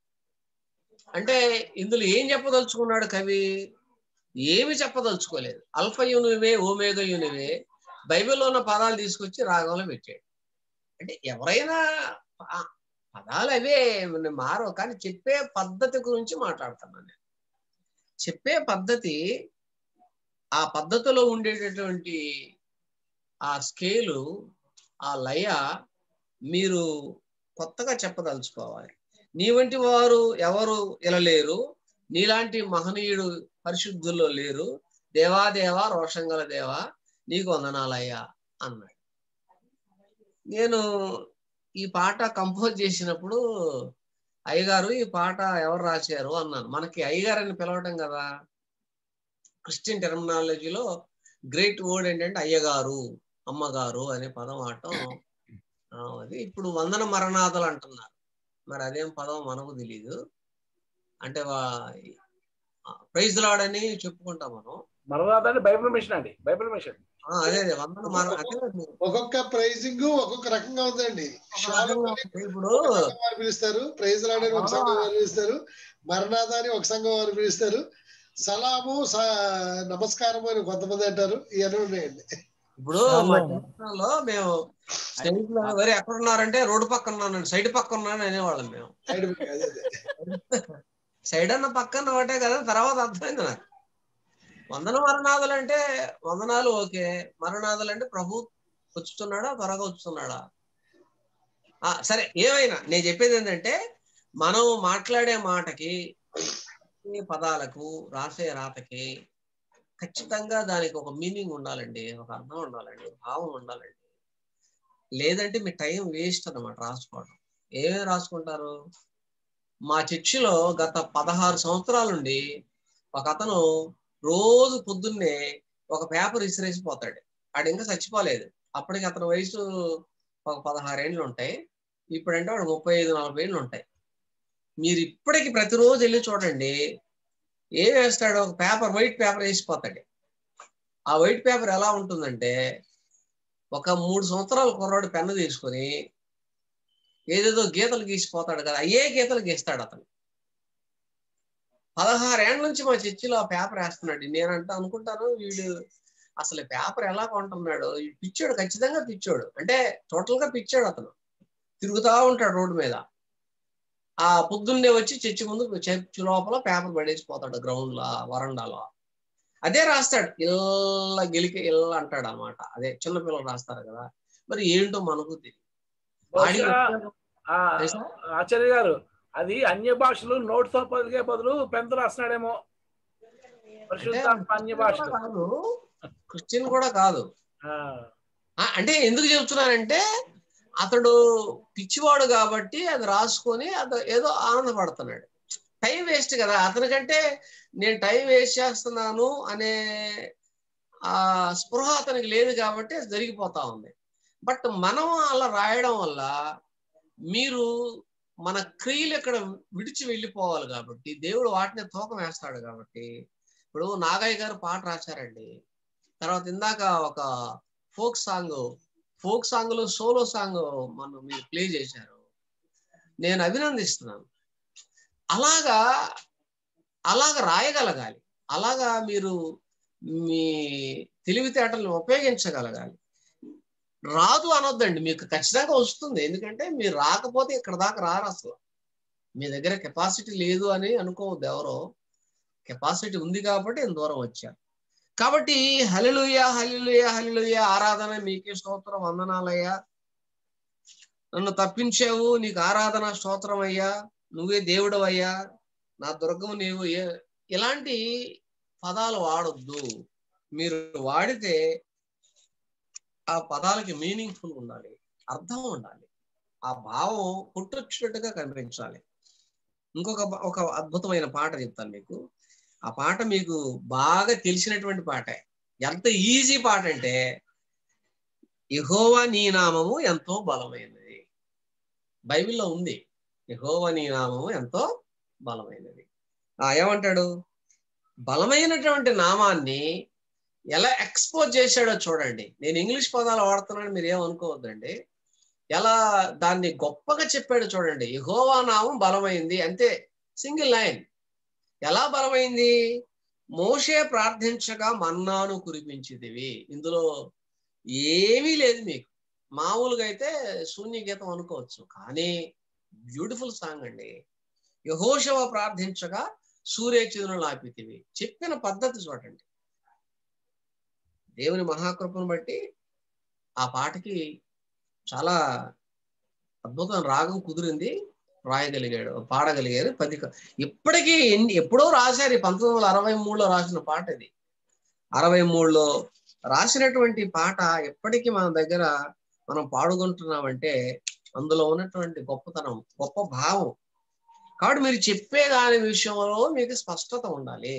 అంటే ఇందులో ఏం చెప్పదలుచుకున్నాడు కవి ఏమి చెప్పదలుచుకోలేదు అల్ఫయునివే ఓమేగయునివే బైబిల్లో ఉన్న పదాలు తీసుకొచ్చి రాగంలో పెట్టాడు అంటే ఎవరైనా ఆ పదాలు అవే మారవు కానీ చెప్పే పద్ధతి గురించి మాట్లాడుతున్నాను నేను చెప్పే పద్ధతి ఆ పద్ధతిలో ఉండేటటువంటి ఆ స్కేలు ఆ లయ మీరు కొత్తగా చెప్పదలుచుకోవాలి నీ వంటి వారు ఎవరు ఇలా లేరు నీలాంటి మహనీయుడు పరిశుద్ధుల్లో లేరు దేవా దేవా రోషంగల దేవా నీకు వందనాలయ్యా అన్నాడు నేను ఈ పాట కంపోజ్ చేసినప్పుడు అయ్యగారు ఈ పాట ఎవరు రాశారు అన్నాను మనకి అయ్యగారు అని పిలవటం కదా క్రిస్టియన్ టెర్మినాలజీలో గ్రేట్ వర్డ్ ఏంటంటే అయ్యగారు అమ్మగారు అనే పదం ఆడటం ఆ, అది ఇప్పుడు వందన మరణాథలు అంటున్నారు మరి అదేం పదం మనకు తెలియదు అంటే ప్రైజ్ లాడని చెప్పుకుంటాం మనం మరణాథాన్ని బైబిల్ మిషన్ అండి బైబిల్ మిషన్ ఆ, అదే అదే వందన మరణ అంటే ఒక్కొక్క ప్రైజింగ్ ఒక్కొక్క రకంగా ఉందండి షాలు ఇప్పుడు ఒక సంఘం వారు పిలుస్తారు ప్రైజ్ లాడని ఒక సంఘం వారు పిలుస్తారు మరణాదాని ఒక సంఘం వారు పిలుస్తారు సలాము స- నమస్కారము అని కొంతమంది అంటారు ఇవన్నీ ఉన్నాయండి ఇప్పుడు మా చిన్నతనంలో మేము సైడ్ లో వరి ఎక్కడ ఉన్నారంటే రోడ్డు పక్కన ఉన్నాను సైడ్ పక్కన ఉన్నాను అనేవాళ్ళం మేము సైడ్ బుక్ అదే అదే సైడ్ అన్న పక్కన ఒకటే కదా తర్వాత అర్థమైంది నాకు వందన మరణాదులు అంటే వందనాలు ఓకే మరణాదులు అంటే ప్రభు వచ్చుతున్నాడా త్వరగా వచ్చుతున్నాడా ఆ, సరే ఏమైనా నేను చెప్పేది ఏంటంటే మనం మాట్లాడే మాటకి ఈ పదాలకు రాసే రాతకి ఖచ్చితంగా దానికి ఒక మీనింగ్ ఉండాలండి ఒక అర్థం ఉండాలండి భావం ఉండాలండి లేదంటే మీ టైం వేస్ట్ అన్నమాట రాసుకోవడం ఏమేమి రాసుకుంటారు మా చర్చిలో గత పదహారు సంవత్సరాల నుండి ఒక అతను రోజు పొద్దున్నే ఒక పేపర్ ఇసిరేసిపోతాడు ఆడు ఇంకా చచ్చిపోలేదు అప్పటికి అతని వయసు ఒక పదహారు ఏళ్ళు ఉంటాయి ఇప్పుడంటే వాడు ముప్పై ఐదు నలభై ఏళ్ళు ఉంటాయి మీరు ఇప్పటికి ప్రతిరోజు వెళ్ళి చూడండి ఏం వేస్తాడు ఒక పేపర్ వైట్ పేపర్ వేసిపోతాడు ఆ వైట్ పేపర్ ఎలా ఉంటుందంటే ఒక మూడు సంవత్సరాల కుర్రాడు పెన్ను తీసుకొని ఏదేదో గీతలు గీసిపోతాడు కదా అయ్యే గీతలు గీస్తాడు అతను పదహారేళ్ల నుంచి మా చర్చిలో ఆ పేపర్ వేస్తున్నాడు నేనంట అనుకుంటాను వీడు అసలు పేపర్ ఎలా కొంటున్నాడు ఈ పిచ్చోడు ఖచ్చితంగా పిచ్చోడు అంటే టోటల్ గా పిచ్చాడు అతను తిరుగుతా ఉంటాడు రోడ్డు మీద ఆ పొద్దున్నే వచ్చి చర్చి ముందు చర్చి లోపల పేపర్ పడేసిపోతాడు గ్రౌండ్ లో వరండాలో అదే రాస్తాడు ఇల్లా గెలికి ఇల్లా అంటాడు అనమాట అదే చిన్నపిల్లలు రాస్తారు కదా మరి ఏంటో మనకు తెలియదు ఆడికి బహుశా ఆ, తెలుసా? ఆచార్య గారు అది అన్య భాషలు నోట్స్ పలికే బదులు పెన్తో రాస్తున్నాడేమో పరిశుద్ధాత్మ అన్య భాషలు కాదు క్రిస్టియన్ కూడా కాదు ఆ, ఆ, అంటే ఎందుకు చెప్తున్నానంటే అతడు పిచ్చివాడు కాబట్టి అది రాసుకొని అది ఏదో ఆనందపడుతున్నాడు టైం వేస్ట్ కదా అతనికంటే నేను టైం వేస్ట్ చేస్తున్నాను అనే ఆ స్పృహ అతనికి లేదు కాబట్టి అది జరిగిపోతా ఉంది బట్ మనం అలా రాయడం వల్ల మీరు మన క్రియలు ఇక్కడ విడిచి వెళ్ళిపోవాలి కాబట్టి దేవుడు వాటిని తూకం వేస్తాడు కాబట్టి ఇప్పుడు నాగయ్య గారు పాట రాశారండి తర్వాత ఇందాక ఒక ఫోక్ సాంగ్ ఫోక్ సాంగ్ లో సోలో సాంగ్ మనం మీరు ప్లే చేశారు నేను అభినందిస్తున్నాను అలాగా అలాగ రాయగలగాలి అలాగా మీరు మీ తెలివితేటలను ఉపయోగించగలగాలి రాదు అనొద్దండి మీకు ఖచ్చితంగా వస్తుంది ఎందుకంటే మీరు రాకపోతే ఇక్కడ దాకా రారు అసలు మీ దగ్గర కెపాసిటీ లేదు అని అనుకోవద్దు ఎవరో కెపాసిటీ ఉంది కాబట్టి ఇంత దూరం వచ్చారు కాబట్టి హలిలుయ హలిలుయ హలిలుయ ఆరాధన మీకే స్తోత్రం వందనాలయ్యా నన్ను తప్పించావు నీకు ఆరాధన స్తోత్రం అయ్యా నువ్వే దేవుడు అయ్యా నా దుర్గము నీవు ఏ- ఇలాంటి పదాలు వాడొద్దు మీరు వాడితే ఆ పదాలకి మీనింగ్ఫుల్ ఉండాలి అర్థం ఉండాలి ఆ భావం పుట్టొచ్చినట్టుగా కనిపించాలి ఇంకొక ప- ఒక అద్భుతమైన పాట చెప్తాను మీకు ఆ పాట మీకు బాగా తెలిసినటువంటి పాటే ఎంత ఈజీ పాట అంటే యహోవా నీ నామము ఎంతో బలమైనది బైబిల్లో ఉంది యహోవా నీ నామము ఎంతో బలమైనది ఆ ఏమంటాడు బలమైనటువంటి నామాన్ని ఎలా ఎక్స్పోజ్ చేశాడో చూడండి నేను ఇంగ్లీష్ పదాలు వాడుతున్నాను మీరు ఏమనుకోవద్దండి ఎలా దాన్ని గొప్పగా చెప్పాడు చూడండి యహోవా నామం బలమైంది అంతే సింగిల్ లైన్ ఎలా బలమైంది మోషే ప్రార్థించగా మన్నాను కురిపించిదివి ఇందులో ఏమీ లేదు మీకు మామూలుగా అయితే శూన్య గీతం అనుకోవచ్చు కానీ బ్యూటిఫుల్ సాంగ్ అండి యహోషవ ప్రార్థించగా సూర్యచంద్రులు ఆపితివి చెప్పిన పద్ధతి చూడండి దేవుని మహాకృపను బట్టి ఆ పాటకి చాలా అద్భుతమైన రాగం కుదిరింది రాయగలిగాడు పాడగలిగారు పది క- ఇప్పటికీ ఎన్ని- ఎప్పుడో రాశారు ఈ పంతొమ్మిది వందల అరవై మూడులో రాసిన పాట ఇది అరవై మూడులో రాసినటువంటి పాట ఎప్పటికీ మన దగ్గర మనం పాడుకుంటున్నామంటే అందులో ఉన్నటువంటి గొప్పతనం గొప్ప భావం కాబట్టి మీరు చెప్పే దాని విషయంలో మీకు స్పష్టత ఉండాలి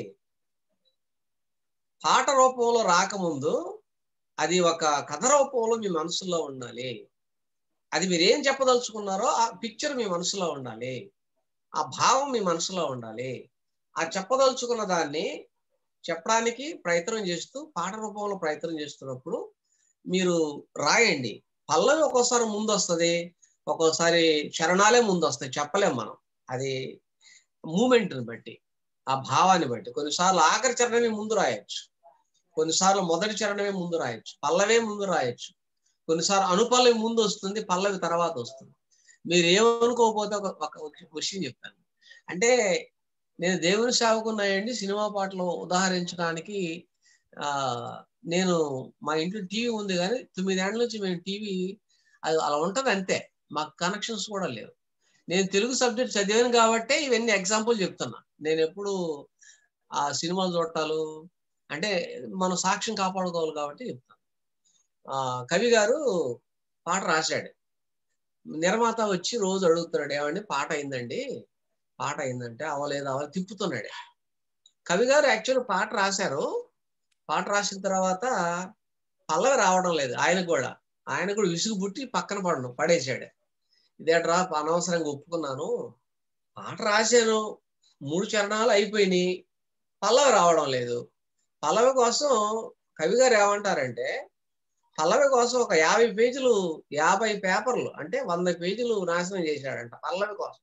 పాట రూపంలో రాకముందు అది ఒక కథ రూపంలో మీ మనసులో ఉండాలి అది మీరు ఏం చెప్పదలుచుకున్నారో ఆ పిక్చర్ మీ మనసులో ఉండాలి ఆ భావం మీ మనసులో ఉండాలి ఆ చెప్పదలుచుకున్న దాన్ని చెప్పడానికి ప్రయత్నం చేస్తూ పాట రూపంలో ప్రయత్నం చేస్తున్నప్పుడు మీరు రాయండి పల్లవి ఒక్కోసారి ముందు వస్తుంది ఒక్కోసారి చరణాలే ముందు వస్తాయి చెప్పలేం మనం అది మూమెంట్ని బట్టి ఆ భావాన్ని బట్టి కొన్నిసార్లు ఆఖరి చరణమే ముందు రాయొచ్చు కొన్నిసార్లు మొదటి చరణమే ముందు రాయొచ్చు పల్లవే ముందు రాయొచ్చు కొన్నిసార్లు అనుపల్లవి ముందు వస్తుంది పల్లవి తర్వాత వస్తుంది మీరు ఏమనుకోకపోతే ఒక ఒక విషయం చెప్తాను అంటే నేను దేవుని సేవకున్నాయండి సినిమా పాటలు ఉదాహరించడానికి ఆ నేను మా ఇంట్లో టీవీ ఉంది కానీ తొమ్మిదేళ్ల నుంచి మేము టీవీ అది అలా ఉంటది అంతే మాకు కనెక్షన్స్ కూడా లేవు నేను తెలుగు సబ్జెక్ట్ చదివాను కాబట్టే ఇవన్నీ ఎగ్జాంపుల్ చెప్తున్నా నేను ఎప్పుడు ఆ సినిమాలు చూడటాలు అంటే మనం సాక్ష్యం కాపాడుకోవాలి కాబట్టి చెప్తాను ఆ కవి గారు పాట రాశాడు నిర్మాత వచ్చి రోజు అడుగుతున్నాడు ఏమండి పాట అయిందండి పాట అయిందంటే అవలేదు అవలేదు తిప్పుతున్నాడు కవి గారు యాక్చువల్ పాట రాశారు పాట రాసిన తర్వాత పల్లవి రావడం లేదు ఆయన కూడా ఆయన కూడా విసుగు పుట్టి పక్కన పడను పడేసాడు ఇదేట్రా అనవసరంగా ఒప్పుకున్నాను పాట రాశాను మూడు చరణాలు అయిపోయినాయి పల్లవి రావడం లేదు పల్లవి కోసం కవి గారు ఏమంటారంటే పల్లవి కోసం ఒక యాభై పేజీలు యాభై పేపర్లు అంటే వంద పేజీలు నాశనం చేశాడంట పల్లవి కోసం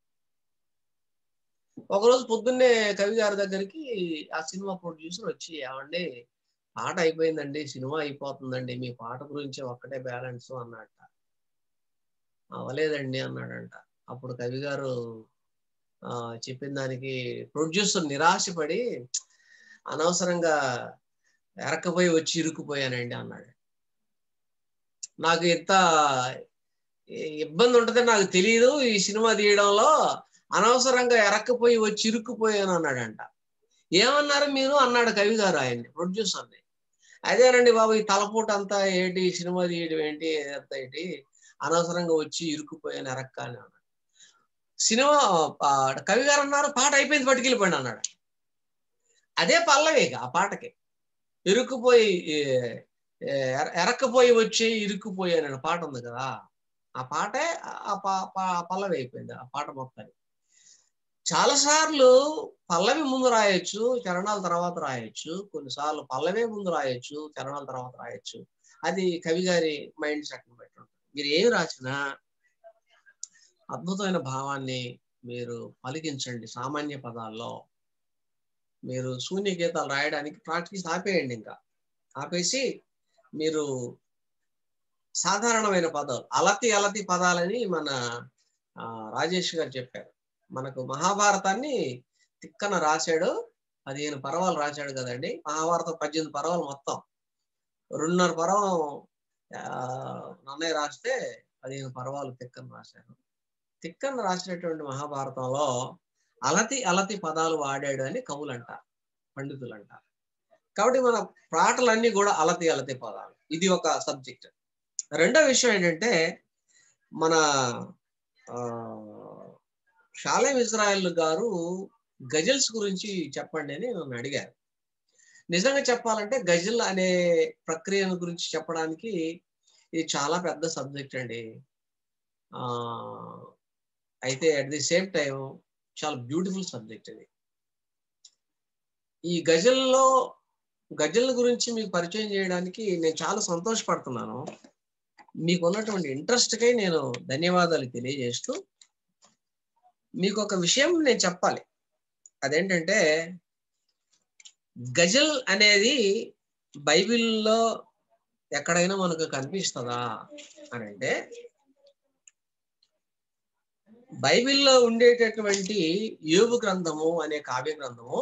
ఒకరోజు పొద్దున్నే కవి గారి దగ్గరికి ఆ సినిమా ప్రొడ్యూసర్ వచ్చి ఏమండి పాట అయిపోయిందండి సినిమా అయిపోతుందండి మీ పాట గురించి ఒక్కటే బ్యాలెన్స్ అన్నట్ట అవలేదండి అన్నాడంట అప్పుడు కవి గారు ఆ చెప్పిన దానికి ప్రొడ్యూసర్ నిరాశపడి అనవసరంగా ఎరకపోయి వచ్చి ఇరుక్కుపోయానండి అన్నాడు నాకు ఇంత ఇబ్బంది ఉంటుందని నాకు తెలియదు ఈ సినిమా తీయడంలో అనవసరంగా ఎరక్కపోయి వచ్చి ఇరుక్కుపోయాను అన్నాడంట ఏమన్నారు మీరు అన్నాడు కవి గారు ఆయన్ని ప్రొడ్యూసర్ని అదేనండి బాబు ఈ తలపూట అంతా ఏంటి సినిమా తీయడం ఏంటి అంతా ఏంటి అనవసరంగా వచ్చి ఇరుక్కుపోయాను ఎరక్క అని అన్నాడు సినిమా కవి గారు అన్నారు పాట అయిపోయింది పట్టుకెళ్ళిపోయింది అన్నాడు అదే పల్లవి ఆ పాటకి ఇరుక్కుపోయి ఎరక్కపోయి వచ్చి ఇరుక్కుపోయాను పాట ఉంది కదా ఆ పాటే ఆ పల్లవి అయిపోయింది ఆ పాట మొత్తానికి చాలా సార్లు పల్లవి ముందు రాయొచ్చు చరణాల తర్వాత రాయొచ్చు కొన్నిసార్లు పల్లవే ముందు రాయొచ్చు చరణాల తర్వాత రాయొచ్చు అది కవి గారి మైండ్ సెట్ బట్టి ఉంటుంది మీరు ఏమి రాసినా అద్భుతమైన భావాన్ని మీరు పలికించండి సామాన్య పదాల్లో మీరు శూన్య గీతాలు రాయడానికి ప్రాక్టీస్ ఆపేయండి ఇంకా ఆపేసి మీరు సాధారణమైన పదాలు అలతి అలతి పదాలని మన రాజేష్ గారు చెప్పారు మనకు మహాభారతాన్ని తిక్కన రాశాడు పదిహేను పర్వాలు రాశాడు కదండి మహాభారతం పద్దెనిమిది పర్వాలు మొత్తం రెండున్నర పర్వం నన్నయ్య రాస్తే పదిహేను పర్వాలు తిక్కన రాశారు తిక్కన రాసినటువంటి మహాభారతంలో అలతి అలతి పదాలు వాడాడు అని కవులు అంటారు పండితులు అంటారు కాబట్టి మన పాటలన్నీ కూడా అలతి అలతి పదాలు ఇది ఒక సబ్జెక్ట్ రెండో విషయం ఏంటంటే మన షాలేం ఇజ్రాయల్ గారు గజల్స్ గురించి చెప్పండి అని నన్ను అడిగారు నిజంగా చెప్పాలంటే గజల్ అనే ప్రక్రియను గురించి చెప్పడానికి ఇది చాలా పెద్ద సబ్జెక్ట్ అండి అయితే అట్ ది సేమ్ టైం చాలా బ్యూటిఫుల్ సబ్జెక్ట్ ఇది ఈ గజల్లో గజల్ గురించి మీకు పరిచయం చేయడానికి నేను చాలా సంతోషపడుతున్నాను మీకు ఉన్నటువంటి ఇంట్రెస్ట్కై నేను ధన్యవాదాలు తెలియజేస్తూ మీకు ఒక విషయం నేను చెప్పాలి అదేంటంటే గజల్ అనేది బైబిల్లో ఎక్కడైనా మనకు కనిపిస్తుందా అని అంటే బైబిల్లో ఉండేటటువంటి యోగు గ్రంథము అనే కావ్య గ్రంథము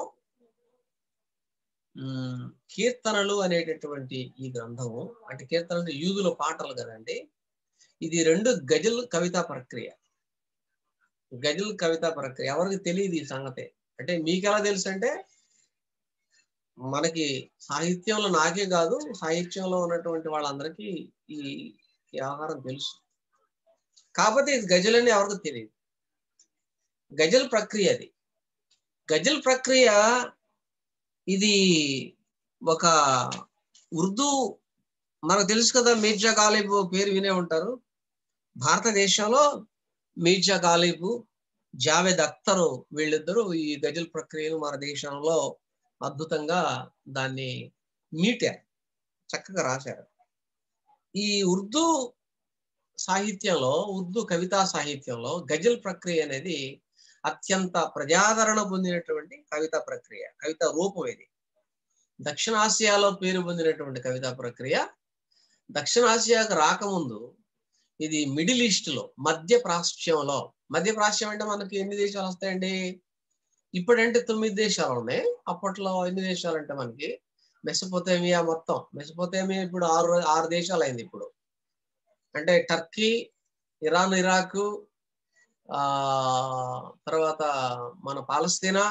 కీర్తనలు అనేటటువంటి ఈ గ్రంథము అంటే కీర్తనలు యూదుల పాటలు కదండి ఇది రెండు గజల్ కవితా ప్రక్రియ గజల్ కవితా ప్రక్రియ ఎవరికి తెలియదు ఈ సంగతి అంటే మీకు ఎలా తెలుసు అంటే మనకి సాహిత్యంలో నాకే కాదు సాహిత్యంలో ఉన్నటువంటి వాళ్ళందరికీ ఈ వ్యవహారం తెలుసు కాకపోతే ఇది గజల్ అని ఎవరికి తెలియదు గజల్ ప్రక్రియ అది గజల్ ప్రక్రియ ఇది ఒక ఉర్దూ మనకు తెలుసు కదా మీర్జా గాలిబ్ పేరు వినే ఉంటారు భారతదేశంలో మీర్జా గాలిబ్ జావేద్ అఖ్తర్ వీళ్ళిద్దరూ ఈ గజల్ ప్రక్రియను మన దేశంలో అద్భుతంగా దాన్ని మీటారు చక్కగా రాశారు ఈ ఉర్దూ సాహిత్యంలో ఉర్దూ కవితా సాహిత్యంలో గజల్ ప్రక్రియ అనేది అత్యంత ప్రజాదరణ పొందినటువంటి కవితా ప్రక్రియ కవితా రూపం ఇది దక్షిణాసియాలో పేరు పొందినటువంటి కవితా ప్రక్రియ దక్షిణాసియాకు రాకముందు ఇది మిడిల్ ఈస్ట్ లో మధ్య ప్రాచ్యంలో మధ్య ప్రాచ్యం అంటే మనకి ఎన్ని దేశాలు వస్తాయండి ఇప్పుడంటే తొమ్మిది దేశాలు ఉన్నాయి అప్పట్లో ఎన్ని దేశాలు అంటే మనకి మెసపోతేమియా మొత్తం మెసపోతేమియా ఇప్పుడు ఆరు ఆరు దేశాలు అయింది ఇప్పుడు అంటే టర్కీ ఇరాన్ ఇరాక్ ఆ తర్వాత మన పాలస్తీనా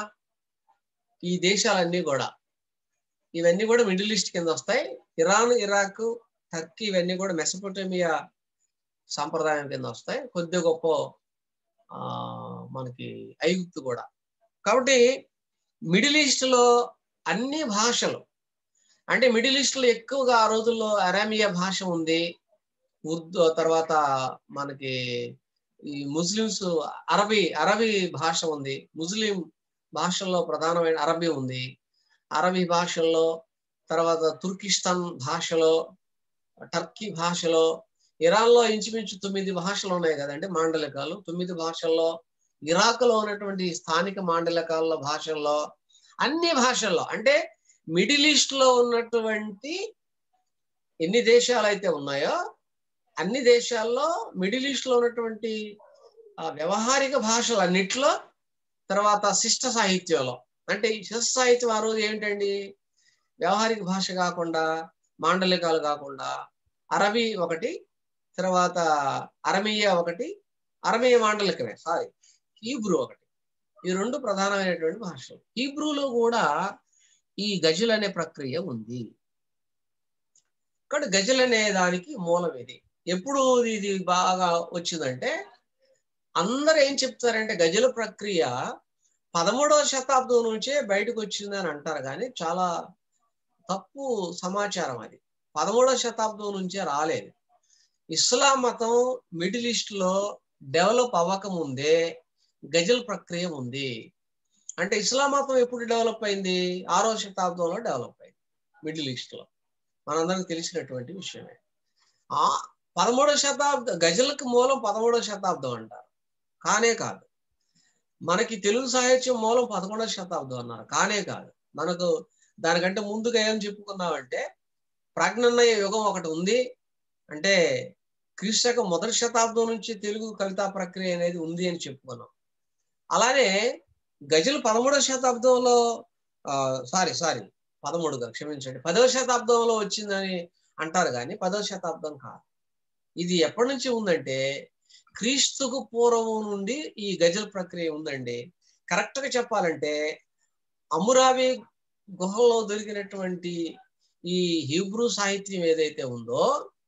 ఈ దేశాలన్నీ కూడా ఇవన్నీ కూడా మిడిల్ ఈస్ట్ కింద వస్తాయి ఇరాన్ ఇరాక్ టర్కీ ఇవన్నీ కూడా మెసపోటేమియా సాంప్రదాయం కింద వస్తాయి కొద్ది గొప్ప ఆ మనకి ఐగుప్తు కూడా కాబట్టి మిడిల్ ఈస్ట్ లో అన్ని భాషలు అంటే మిడిల్ ఈస్ట్ లో ఎక్కువగా ఆ రోజుల్లో అరామియా భాష ఉంది ఉర్దూ తర్వాత మనకి ఈ ముస్లిమ్స్ అరబీ అరబీ భాష ఉంది ముస్లిం భాషల్లో ప్రధానమైన అరబీ ఉంది అరబీ భాషల్లో తర్వాత తుర్కిస్తాన్ భాషలో టర్కీ భాషలో ఇరాన్లో ఇంచుమించు తొమ్మిది భాషలు ఉన్నాయి కదండి మాండలికాలు తొమ్మిది భాషల్లో ఇరాక్లో ఉన్నటువంటి స్థానిక మాండలికాల భాషల్లో అన్ని భాషల్లో అంటే మిడిల్ ఈస్ట్ లో ఉన్నటువంటి ఎన్ని దేశాలు అయితే ఉన్నాయో అన్ని దేశాల్లో మిడిల్ ఈస్ట్ లో ఉన్నటువంటి ఆ వ్యవహారిక భాషలు అన్నిట్లో తర్వాత శిష్ట సాహిత్యంలో అంటే ఈ శిష్ట సాహిత్యం ఆ రోజు ఏమిటండి వ్యవహారిక భాష కాకుండా మాండలికాలు కాకుండా అరబీ ఒకటి తర్వాత అరమీయ ఒకటి అరమీయ మాండలికమే సారీ హీబ్రూ ఒకటి ఈ రెండు ప్రధానమైనటువంటి భాషలు హీబ్రూలో కూడా ఈ గజల్ అనే ప్రక్రియ ఉంది ఇక్కడ గజల్ అనే దానికి మూలం ఇది ఎప్పుడు ఇది బాగా వచ్చిందంటే అందరు ఏం చెప్తారంటే గజల ప్రక్రియ పదమూడవ శతాబ్దం నుంచే బయటకు వచ్చింది అని అంటారు కానీ చాలా తప్పు సమాచారం అది పదమూడవ శతాబ్దం నుంచే రాలేదు ఇస్లాం మతం మిడిల్ ఈస్ట్ లో డెవలప్ అవ్వకముందే గజల్ ప్రక్రియ ఉంది అంటే ఇస్లాం మతం ఎప్పుడు డెవలప్ అయింది ఆరో శతాబ్దంలో డెవలప్ అయింది మిడిల్ ఈస్ట్ లో మనందరికి తెలిసినటువంటి విషయమే ఆ పదమూడవ శతాబ్దం గజల్కి మూలం పదమూడవ శతాబ్దం అంటారు కానే కాదు మనకి తెలుగు సాహిత్యం మూలం పదకొండవ శతాబ్దం అన్నారు కానే కాదు మనకు దానికంటే ముందుగా ఏం చెప్పుకున్నామంటే ప్రాజ్ఞన్నయ్య యుగం ఒకటి ఉంది అంటే క్రీస్తక మొదటి శతాబ్దం నుంచి తెలుగు కవితా ప్రక్రియ అనేది ఉంది అని చెప్పుకున్నాం అలానే గజలు పదమూడవ శతాబ్దంలో సారీ సారీ పదమూడుగా క్షమించండి పదవ శతాబ్దంలో వచ్చిందని అంటారు కానీ పదవ శతాబ్దం కాదు ఇది ఎప్పటి నుంచి ఉందంటే క్రీస్తుకు పూర్వం నుండి ఈ గజల్ ప్రక్రియ ఉందండి కరెక్ట్ గా చెప్పాలంటే అమురావి గుహలో దొరికినటువంటి ఈ హీబ్రూ సాహిత్యం ఏదైతే ఉందో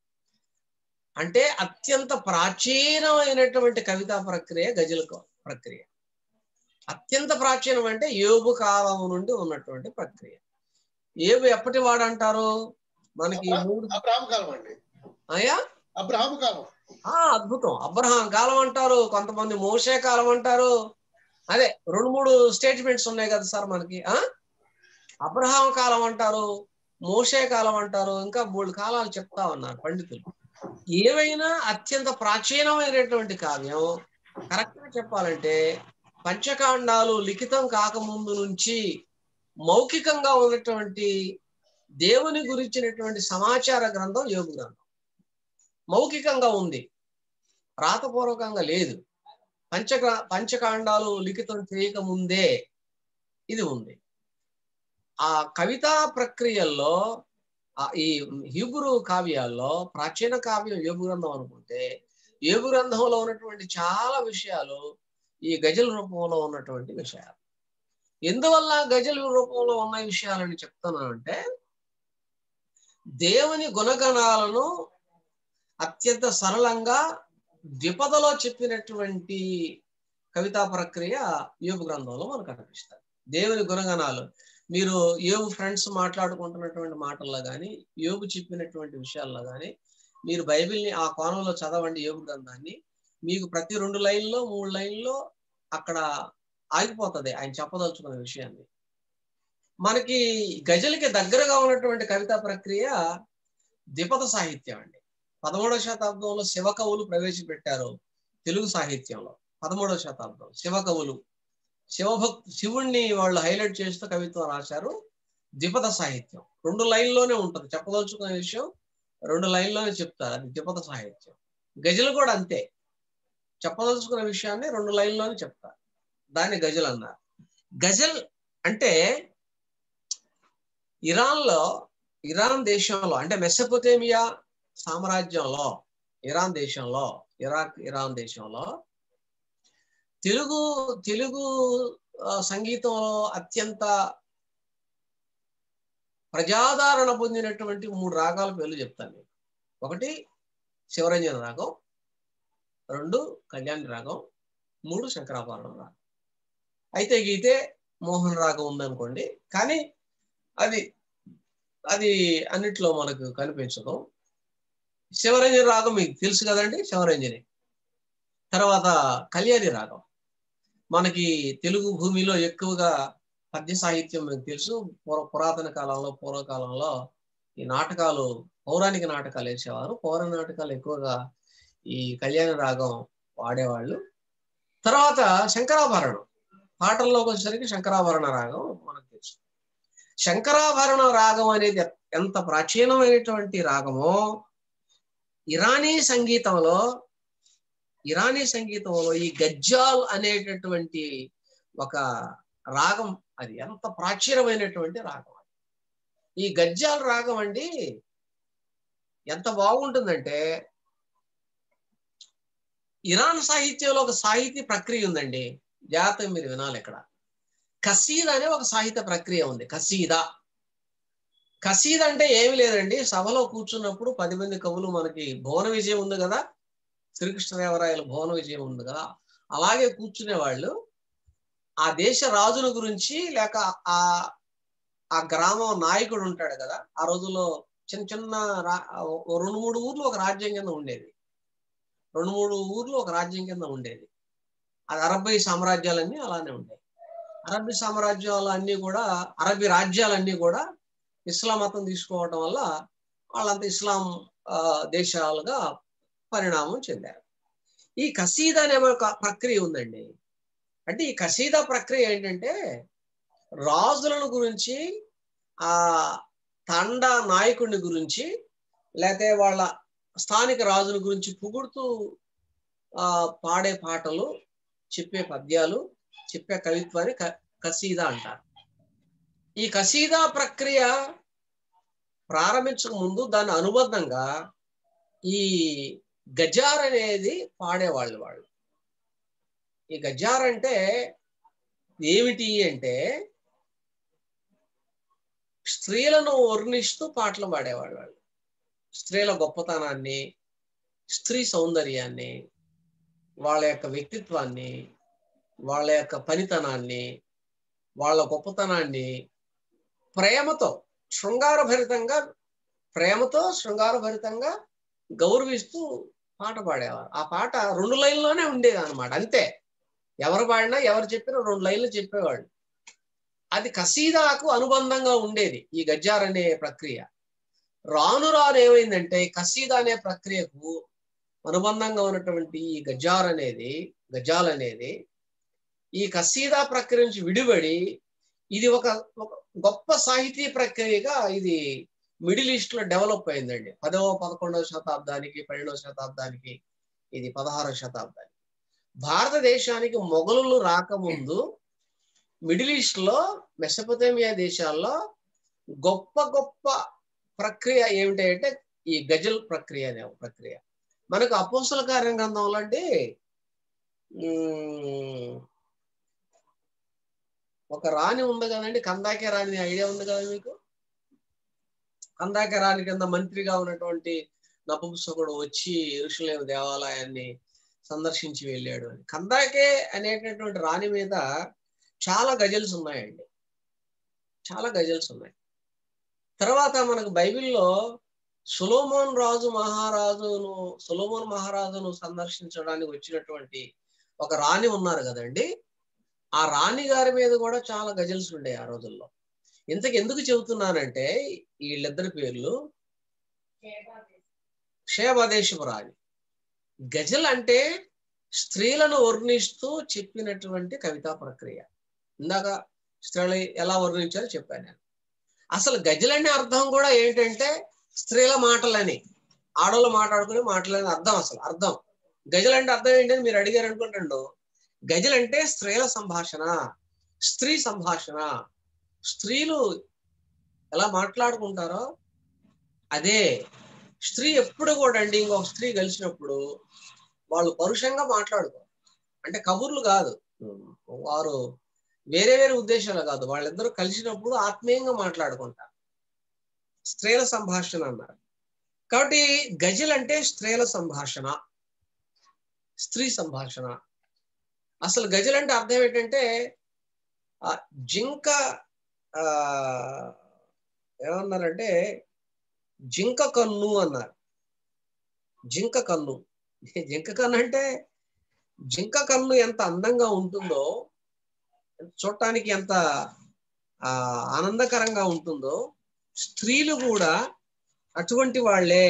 అంటే అత్యంత ప్రాచీనమైనటువంటి కవితా ప్రక్రియ గజల్ ప్రక్రియ అత్యంత ప్రాచీనం అంటే యోబు కాలం నుండి ఉన్నటువంటి ప్రక్రియ ఏబు ఎప్పటి వాడు అంటారు మనకి మూడు అబ్రాహం కాలం అండి అయ్యా అబ్రాహం కాలం ఆ అద్భుతం అబ్రహాం కాలం అంటారు కొంతమంది మోసే కాలం అంటారు అదే రెండు మూడు స్టేట్మెంట్స్ ఉన్నాయి కదా సార్ మనకి ఆ అబ్రహాం కాలం అంటారు మోసే కాలం అంటారు ఇంకా మూడు కాలాలు చెప్తా ఉన్నారు పండితులు ఏవైనా అత్యంత ప్రాచీనమైనటువంటి కావ్యం కరెక్ట్ గా చెప్పాలంటే పంచకాండాలు లిఖితం కాకముందు నుంచి మౌఖికంగా ఉన్నటువంటి దేవుని గురించినటువంటి సమాచార గ్రంథం యోగు గ్రంథం మౌఖికంగా ఉంది రాతపూర్వకంగా లేదు పంచక పంచకాండాలు లిఖితం చేయక ముందే ఇది ఉంది ఆ కవితా ప్రక్రియల్లో ఈ హిబ్రూ కావ్యాల్లో ప్రాచీన కావ్యం యోగు గ్రంథం అనుకుంటే యోగు గ్రంథంలో ఉన్నటువంటి చాలా విషయాలు ఈ గజల్ రూపంలో ఉన్నటువంటి విషయాలు ఎందువల్ల గజల్ రూపంలో ఉన్న విషయాలని చెప్తున్నానంటే దేవుని గుణగణాలను అత్యంత సరళంగా ద్విపదలో చెప్పినటువంటి కవితా ప్రక్రియ యోగు గ్రంథంలో మనకు కనిపిస్తుంది దేవుని గుణగణాలు మీరు యోగు ఫ్రెండ్స్ మాట్లాడుకుంటున్నటువంటి మాటల్లో కానీ యోగు చెప్పినటువంటి విషయాల్లో కానీ మీరు బైబిల్ని ఆ కోణంలో చదవండి యోగు గ్రంథాన్ని మీకు ప్రతి రెండు లైన్లో మూడు లైన్లో అక్కడ ఆగిపోతుంది ఆయన చెప్పదలుచుకున్న విషయాన్ని మనకి గజలకి దగ్గరగా ఉన్నటువంటి కవితా ప్రక్రియ ద్విపద సాహిత్యం అండి పదమూడవ శతాబ్దంలో శివ కవులు ప్రవేశపెట్టారు తెలుగు సాహిత్యంలో పదమూడవ శతాబ్దం శివ కవులు శివభక్ శివుణ్ణి వాళ్ళు హైలైట్ చేస్తూ కవిత్వం రాశారు ద్విపద సాహిత్యం రెండు లైన్లోనే ఉంటుంది చెప్పదలుచుకున్న విషయం రెండు లైన్లోనే చెప్తారు అది ద్విపద సాహిత్యం గజలు కూడా అంతే చెప్పదలుచుకున్న విషయాన్ని రెండు లైన్లోనే చెప్తారు దాన్ని గజల్ అన్నారు గజల్ అంటే ఇరాన్లో ఇరాన్ దేశంలో అంటే మెసపోతేమియా సామ్రాజ్యంలో ఇరాన్ దేశంలో ఇరాక్ ఇరాన్ దేశంలో తెలుగు తెలుగు ఆ, సంగీతంలో అత్యంత ప్రజాదరణ పొందినటువంటి మూడు రాగాల పేర్లు చెప్తాను మీకు ఒకటి శివరంజన రాగం రెండు కళ్యాణి రాగం మూడు శంకరాభరణం రాగం అయితే గీతే మోహన్ రాగం ఉందనుకోండి కానీ అది అది అన్నిట్లో మనకు కనిపించదు శివరంజని రాగం మీకు తెలుసు కదండి శివరంజని తర్వాత కళ్యాణి రాగం మనకి తెలుగు భూమిలో ఎక్కువగా పద్య సాహిత్యం మీకు తెలుసు పుర పురాతన కాలంలో పూర్వకాలంలో ఈ నాటకాలు పౌరాణిక నాటకాలు వేసేవారు పౌరాణ నాటకాలు ఎక్కువగా ఈ కళ్యాణ రాగం వాడేవాళ్ళు తర్వాత శంకరాభరణం పాటల్లోకి వచ్చేసరికి శంకరాభరణ రాగం మనకు తెలుసు శంకరాభరణ రాగం అనేది ఎంత ప్రాచీనమైనటువంటి రాగమో ఇరానీ సంగీతంలో ఇరానీ సంగీతంలో ఈ గజ్జాల్ అనేటటువంటి ఒక రాగం అది ఎంత ప్రాచీనమైనటువంటి రాగం ఈ గజ్జాల్ రాగం అండి ఎంత బాగుంటుందంటే ఇరాన్ సాహిత్యంలో ఒక సాహితీ ప్రక్రియ ఉందండి జాగ్రత్తగా మీరు వినాలి ఇక్కడ కసీద్ అనే ఒక సాహిత్య ప్రక్రియ ఉంది కసీదా కసీద్ అంటే ఏమి లేదండి సభలో కూర్చున్నప్పుడు పది మంది కవులు మనకి భువన విజయం ఉంది కదా శ్రీకృష్ణదేవరాయల భువన విజయం ఉంది కదా అలాగే కూర్చునే వాళ్ళు ఆ దేశ రాజుల గురించి లేక ఆ ఆ గ్రామం నాయకుడు ఉంటాడు కదా ఆ రోజుల్లో చిన్న చిన్న రా- ఓ రెండు మూడు ఊర్లు ఒక రాజ్యం కింద ఉండేది రెండు మూడు ఊర్లు ఒక రాజ్యం కింద ఉండేది అది అరబ్బీ సామ్రాజ్యాలన్నీ అలానే ఉండేవి అరబ్బీ సామ్రాజ్యాలు అన్నీ కూడా అరబ్బీ రాజ్యాలన్నీ కూడా ఇస్లాం మతం తీసుకోవడం వల్ల వాళ్ళంతా ఇస్లాం ఆ, దేశాలుగా పరిణామం చెందారు ఈ కసీదా అనే ఒక ప్రక్రియ ఉందండి అంటే ఈ కసీదా ప్రక్రియ ఏంటంటే రాజులను గురించి ఆ తండ నాయకుడిని గురించి లేకపోతే వాళ్ళ స్థానిక రాజుల గురించి పొగుడుతూ ఆ పాడే పాటలు చెప్పే పద్యాలు చెప్పే కవిత్వాన్ని క- కసీదా అంటారు ఈ కసీదా ప్రక్రియ ప్రారంభించక ముందు దాని అనుబంధంగా ఈ గజార్ అనేది పాడేవాళ్ళు వాళ్ళు ఈ గజార్ అంటే ఏమిటి అంటే స్త్రీలను వర్ణిస్తూ పాటలు పాడేవాళ్ళు వాళ్ళు స్త్రీల గొప్పతనాన్ని స్త్రీ సౌందర్యాన్ని వాళ్ళ యొక్క వ్యక్తిత్వాన్ని వాళ్ళ యొక్క పనితనాన్ని వాళ్ళ గొప్పతనాన్ని ప్రేమతో శృంగారభరితంగా ప్రేమతో శృంగారభరితంగా గౌరవిస్తూ పాట పాడేవారు ఆ పాట రెండు లైన్లోనే ఉండేది అనమాట అంతే ఎవరు పాడినా ఎవరు చెప్పినా రెండు లైన్లు చెప్పేవాళ్ళు అది కసీదాకు అనుబంధంగా ఉండేది ఈ గజ్జార్ అనే ప్రక్రియ రాను రాను ఏమైందంటే కసీదా అనే ప్రక్రియకు అనుబంధంగా ఉన్నటువంటి ఈ గజార్ అనేది గజాల్ అనేది ఈ కసీదా ప్రక్రియ నుంచి విడిపడి ఇది ఒక ఒక గొప్ప సాహితీ ప్రక్రియగా ఇది మిడిల్ ఈస్ట్ లో డెవలప్ అయిందండి పదవ పదకొండవ శతాబ్దానికి పన్నెండవ శతాబ్దానికి ఇది పదహారవ శతాబ్దానికి భారతదేశానికి మొఘలులు రాకముందు మిడిల్ ఈస్ట్ లో మెసపతేమియా దేశాల్లో గొప్ప గొప్ప ప్రక్రియ ఏమిటంటే ఈ గజల్ ప్రక్రియ అనే ఒక ప్రక్రియ మనకు అపోసల కార్యం గ్రంథంలో అంటే ఉమ్, ఒక రాణి ఉంది కదండి కందాకే రాణి ఐడియా ఉంది కదా మీకు కందాకే రాణి కింద మంత్రిగా ఉన్నటువంటి నపుంసకుడు వచ్చి ఋషులేమ దేవాలయాన్ని సందర్శించి వెళ్ళాడు అని కందాకే అనేటటువంటి రాణి మీద చాలా గజల్స్ ఉన్నాయండి చాలా గజల్స్ ఉన్నాయి తర్వాత మనకు బైబిల్లో సులోమోన్ రాజు మహారాజును సులోమోన్ మహారాజును సందర్శించడానికి వచ్చినటువంటి ఒక రాణి ఉన్నారు కదండి ఆ రాణి గారి మీద కూడా చాలా గజల్స్ ఉండే ఆ రోజుల్లో ఇంతకు ఎందుకు చెబుతున్నానంటే వీళ్ళిద్దరి పేర్లు షేబదేశపు రాణి గజల్ అంటే స్త్రీలను వర్ణిస్తూ చెప్పినటువంటి కవితా ప్రక్రియ ఇందాక స్త్రీలు ఎలా వర్ణించారో చెప్పాను నేను అసలు గజలనే అర్థం కూడా ఏంటంటే స్త్రీల మాటలని ఆడవాళ్ళు మాట్లాడుకునే మాటలని అర్థం అసలు అర్థం గజలు అంటే అర్థం ఏంటని మీరు అడిగారు అనుకుంటుండో గజలు అంటే స్త్రీల సంభాషణ స్త్రీ సంభాషణ స్త్రీలు ఎలా మాట్లాడుకుంటారో అదే స్త్రీ ఎప్పుడు కూడా అండి ఇంకొక స్త్రీ కలిసినప్పుడు వాళ్ళు పరుషంగా మాట్లాడుకో అంటే కబుర్లు కాదు వారు వేరే వేరే ఉద్దేశాలు కాదు వాళ్ళిద్దరూ కలిసినప్పుడు ఆత్మీయంగా మాట్లాడుకుంటారు స్త్రీల సంభాషణ అన్నారు కాబట్టి గజల్ అంటే స్త్రీల సంభాషణ స్త్రీ సంభాషణ అసలు గజల్ అంటే అర్థం ఏంటంటే ఆ జింక ఆ ఏమన్నారంటే జింక కన్ను అన్నారు జింక కన్ను జింక కన్ను అంటే జింక కన్ను ఎంత అందంగా ఉంటుందో చూడటానికి ఎంత ఆ ఆనందకరంగా ఉంటుందో స్త్రీలు కూడా అటువంటి వాళ్ళే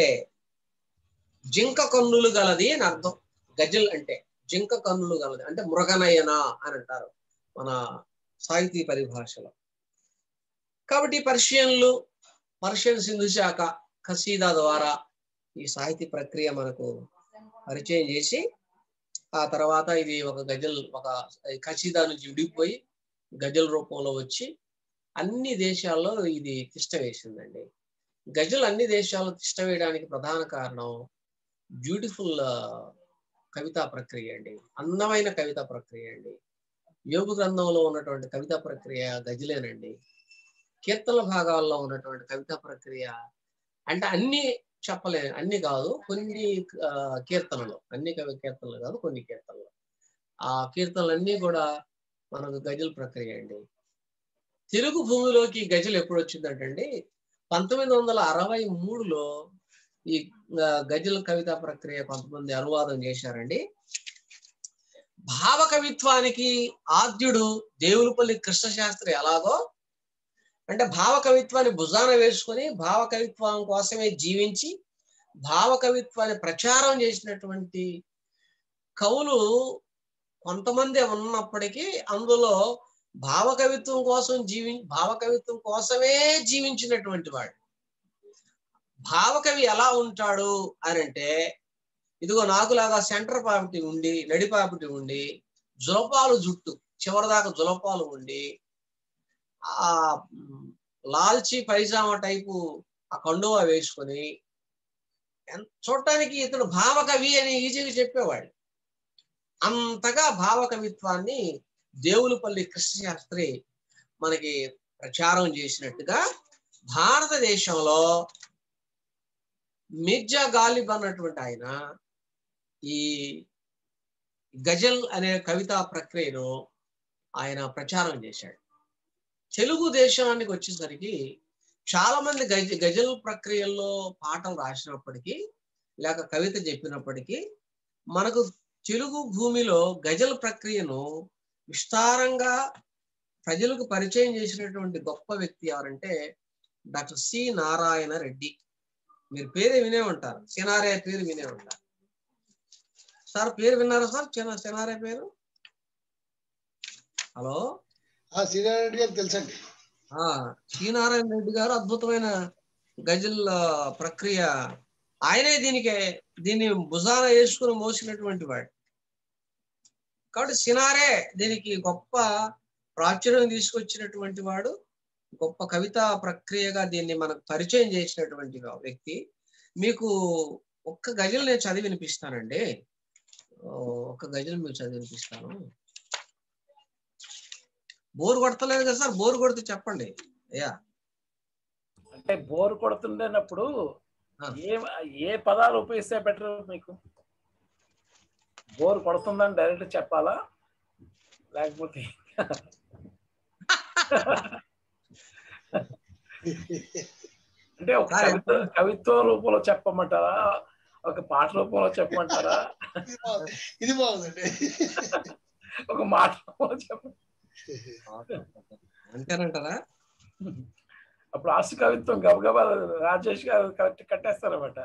జింక కన్నులు గలది అని అర్థం గజల్ అంటే జింక కన్నులు గలది అంటే మృగనయన అని అంటారు మన సాహితీ పరిభాషలో కాబట్టి పర్షియన్లు పర్షియన్ సింధు శాఖ ఖసీదా ద్వారా ఈ సాహితీ ప్రక్రియ మనకు పరిచయం చేసి ఆ తర్వాత ఇది ఒక గజల్ ఒక ఖసీదా నుంచి విడిపోయి గజల్ రూపంలో వచ్చి అన్ని దేశాల్లో ఇది తిష్ట వేసిందండి గజల్ అన్ని దేశాల్లో తిష్ట వేయడానికి ప్రధాన కారణం బ్యూటిఫుల్ కవితా ప్రక్రియ అండి అందమైన కవితా ప్రక్రియ అండి యోగ గ్రంథంలో ఉన్నటువంటి కవితా ప్రక్రియ గజలేనండి కీర్తన భాగాల్లో ఉన్నటువంటి కవితా ప్రక్రియ అంటే అన్ని చెప్పలే అన్ని కాదు కొన్ని ఆ, కీర్తనలు అన్ని కవి కీర్తనలు కాదు కొన్ని కీర్తనలు ఆ కీర్తనలన్నీ కూడా మనకు గజల్ ప్రక్రియ అండి తెలుగు భూమిలోకి గజల్ ఎప్పుడు వచ్చిందంటే అండి పంతొమ్మిది వందల అరవై మూడులో ఈ ఆ, గజల్ కవితా ప్రక్రియ కొంతమంది అనువాదం చేశారండి భావ కవిత్వానికి ఆద్యుడు దేవులపల్లి కృష్ణ శాస్త్రి ఎలాగో అంటే భావ కవిత్వాన్ని భుజాన వేసుకొని భావ కవిత్వం కోసమే జీవించి భావ కవిత్వాన్ని ప్రచారం చేసినటువంటి కవులు కొంతమంది ఉన్నప్పటికీ అందులో భావ కవిత్వం కోసం జీవి భావ కవిత్వం కోసమే జీవించినటువంటి వాడు భావకవి ఎలా ఉంటాడు అని అంటే ఇదిగో నాకులాగా సెంటర్ పాపిటి ఉండి నడిపాపిటి ఉండి జులపాలు జుట్టు చివరిదాకా జులపాలు ఉండి ఆ మ్, లాల్చి పైజామా టైపు ఆ కండువా వేసుకొని ఎన్- చూడటానికి ఇతడు భావకవి అని ఈజీగా చెప్పేవాడు అంతగా భావకవిత్వాన్ని దేవులపల్లి కృష్ణశాస్త్రి మనకి ప్రచారం చేసినట్టుగా భారతదేశంలో మిర్జా గాలిబ్ అన్నటువంటి ఆయన ఈ గజల్ అనే కవితా ప్రక్రియను ఆయన ప్రచారం చేశాడు తెలుగు దేశానికి వచ్చేసరికి చాలా మంది గజ గజల్ ప్రక్రియల్లో పాటలు రాసినప్పటికీ లేక కవిత చెప్పినప్పటికీ మనకు తెలుగు భూమిలో గజల్ ప్రక్రియను విస్తారంగా ప్రజలకు పరిచయం చేసినటువంటి గొప్ప వ్యక్తి ఎవరంటే డాక్టర్ సి నారాయణ రెడ్డి మీరు పేరే వినే ఉంటారు సినారయ్య పేరు వినే ఉంటారు సార్ పేరు విన్నారా సార్ చిన్న సినారయ్య పేరు హలో ఆ శ్రీనారాయణ రెడ్డి గారు తెలుసండి ఆ శ్రీనారాయణ రెడ్డి గారు అద్భుతమైన గజల్ ఆ, ప్రక్రియ ఆయనే దీనికి దీన్ని భుజాన వేసుకుని మోసినటువంటి వాడు కాబట్టి సినారే దీనికి గొప్ప ప్రాచుర్యం తీసుకొచ్చినటువంటి వాడు గొప్ప కవితా ప్రక్రియగా దీన్ని మనకు పరిచయం చేసినటువంటి వ్యక్తి మీకు ఒక్క గజల్ నేను చదివి వినిపిస్తానండి ఓ, ఒక్క గజల్ మీకు చదివి వినిపిస్తాను బోర్ కొడతలేదు కదా సార్ బోర్ కొడితే చెప్పండి అయ్యా అంటే బోర్ కొడుతుండేనప్పుడు ఆ. ఏ ఏ పదాలు ఉపయోగిస్తే బెటర్ మీకు బోర్ కొడుతుందని డైరెక్ట్ చెప్పాలా లేకపోతే అంటే ఒక సార్, కవిత్వ కవిత్వ రూపంలో చెప్పమంటారా ఒక పాట రూపంలో చెప్పమంటారా ఇది బాగుంది. ఇది బాగుందండి ఒక మాట రూపంలో చెప్ప అంతేనంటారా అప్పుడు ఆసు కవిత్వం గబగబా రాజేష్ గారు కరెక్ట్ కట్టేస్తారన్నమాట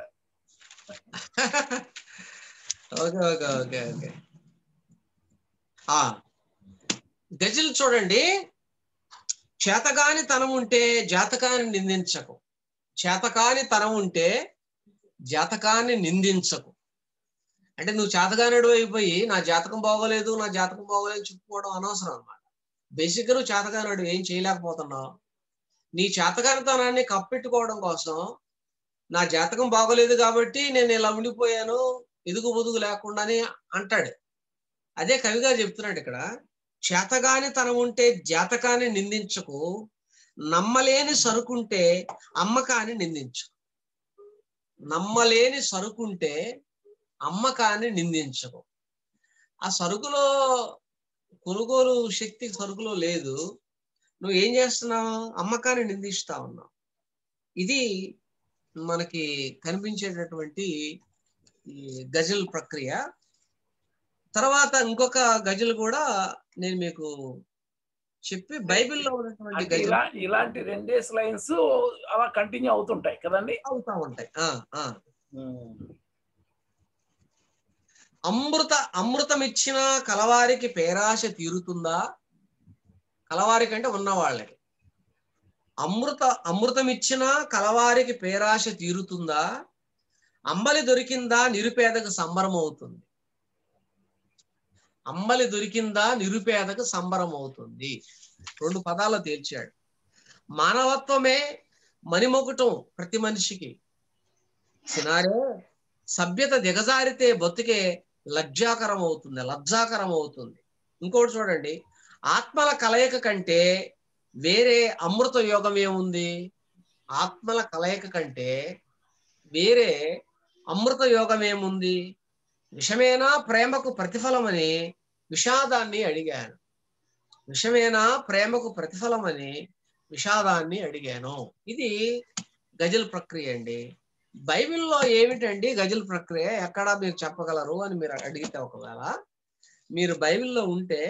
ఓకే ఓకే ఓకే ఓకే ఆ గజల్ చూడండి చేతగాని తనం ఉంటే జాతకాన్ని నిందించకు చేతకాని తనం ఉంటే జాతకాన్ని నిందించకు అంటే నువ్వు చేతగానుడు అయిపోయి నా జాతకం బాగోలేదు నా జాతకం బాగోలేదు చెప్పుకోవడం అనవసరం అనమాట బేసిక్గా నువ్వు చేతగానుడు ఏం చేయలేకపోతున్నావు నీ చేతగానితనాన్ని కప్పెట్టుకోవడం కోసం నా జాతకం బాగోలేదు కాబట్టి నేను ఇలా ఉండిపోయాను ఎదుగు బొదుగు లేకుండానే అంటాడు అదే కవిగా చెప్తున్నాడు ఇక్కడ చేతగాని తనం ఉంటే జాతకాన్ని నిందించకు నమ్మలేని సరుకుంటే అమ్మకాన్ని నిందించు నమ్మలేని సరుకుంటే అమ్మకాన్ని నిందించకు ఆ సరుకులో కొనుగోలు శక్తి సరుకులో లేదు నువ్వు ఏం చేస్తున్నావు అమ్మకాన్ని నిందిస్తా ఉన్నావు ఇది మనకి కనిపించేటటువంటి ఈ గజల్ ప్రక్రియ తర్వాత ఇంకొక గజల్ కూడా నేను మీకు చెప్పి బైబిల్లో ఉన్నటువంటి అంటే గజల్ ఇలా ఇలాంటి రెండేసి లైన్స్ అలా కంటిన్యూ అవుతుంటాయి కదండి అవుతా ఉంటాయి ఆ, ఆ. అమృత అమృతం ఇచ్చిన కలవారికి పేరాశ తీరుతుందా కలవారికి అంటే ఉన్న వాళ్ళకి అమృత అమృతం ఇచ్చిన కలవారికి పేరాశ తీరుతుందా అంబలి దొరికిందా నిరుపేదకు సంబరం అవుతుంది అంబలి దొరికిందా నిరుపేదకు సంబరం అవుతుంది రెండు పదాలు తేల్చాడు మానవత్వమే మణిమొకటం ప్రతి మనిషికి సినారే సభ్యత దిగజారితే బతుకే లజ్జాకరం అవుతుంది లజ్జాకరం అవుతుంది ఇంకోటి చూడండి ఆత్మల కలయిక కంటే వేరే అమృత యోగం ఏముంది ఆత్మల కలయిక కంటే వేరే అమృత యోగం ఏముంది విషమేనా ప్రేమకు ప్రతిఫలమని విషాదాన్ని అడిగాను విషమేనా ప్రేమకు ప్రతిఫలమని విషాదాన్ని అడిగాను ఇది గజల్ ప్రక్రియ అండి బైబిల్లో ఏమిటండి గజల్ ప్రక్రియ ఎక్కడ మీరు చెప్పగలరు అని మీరు అడిగితే ఒకవేళ మీరు బైబిల్లో ఉంటే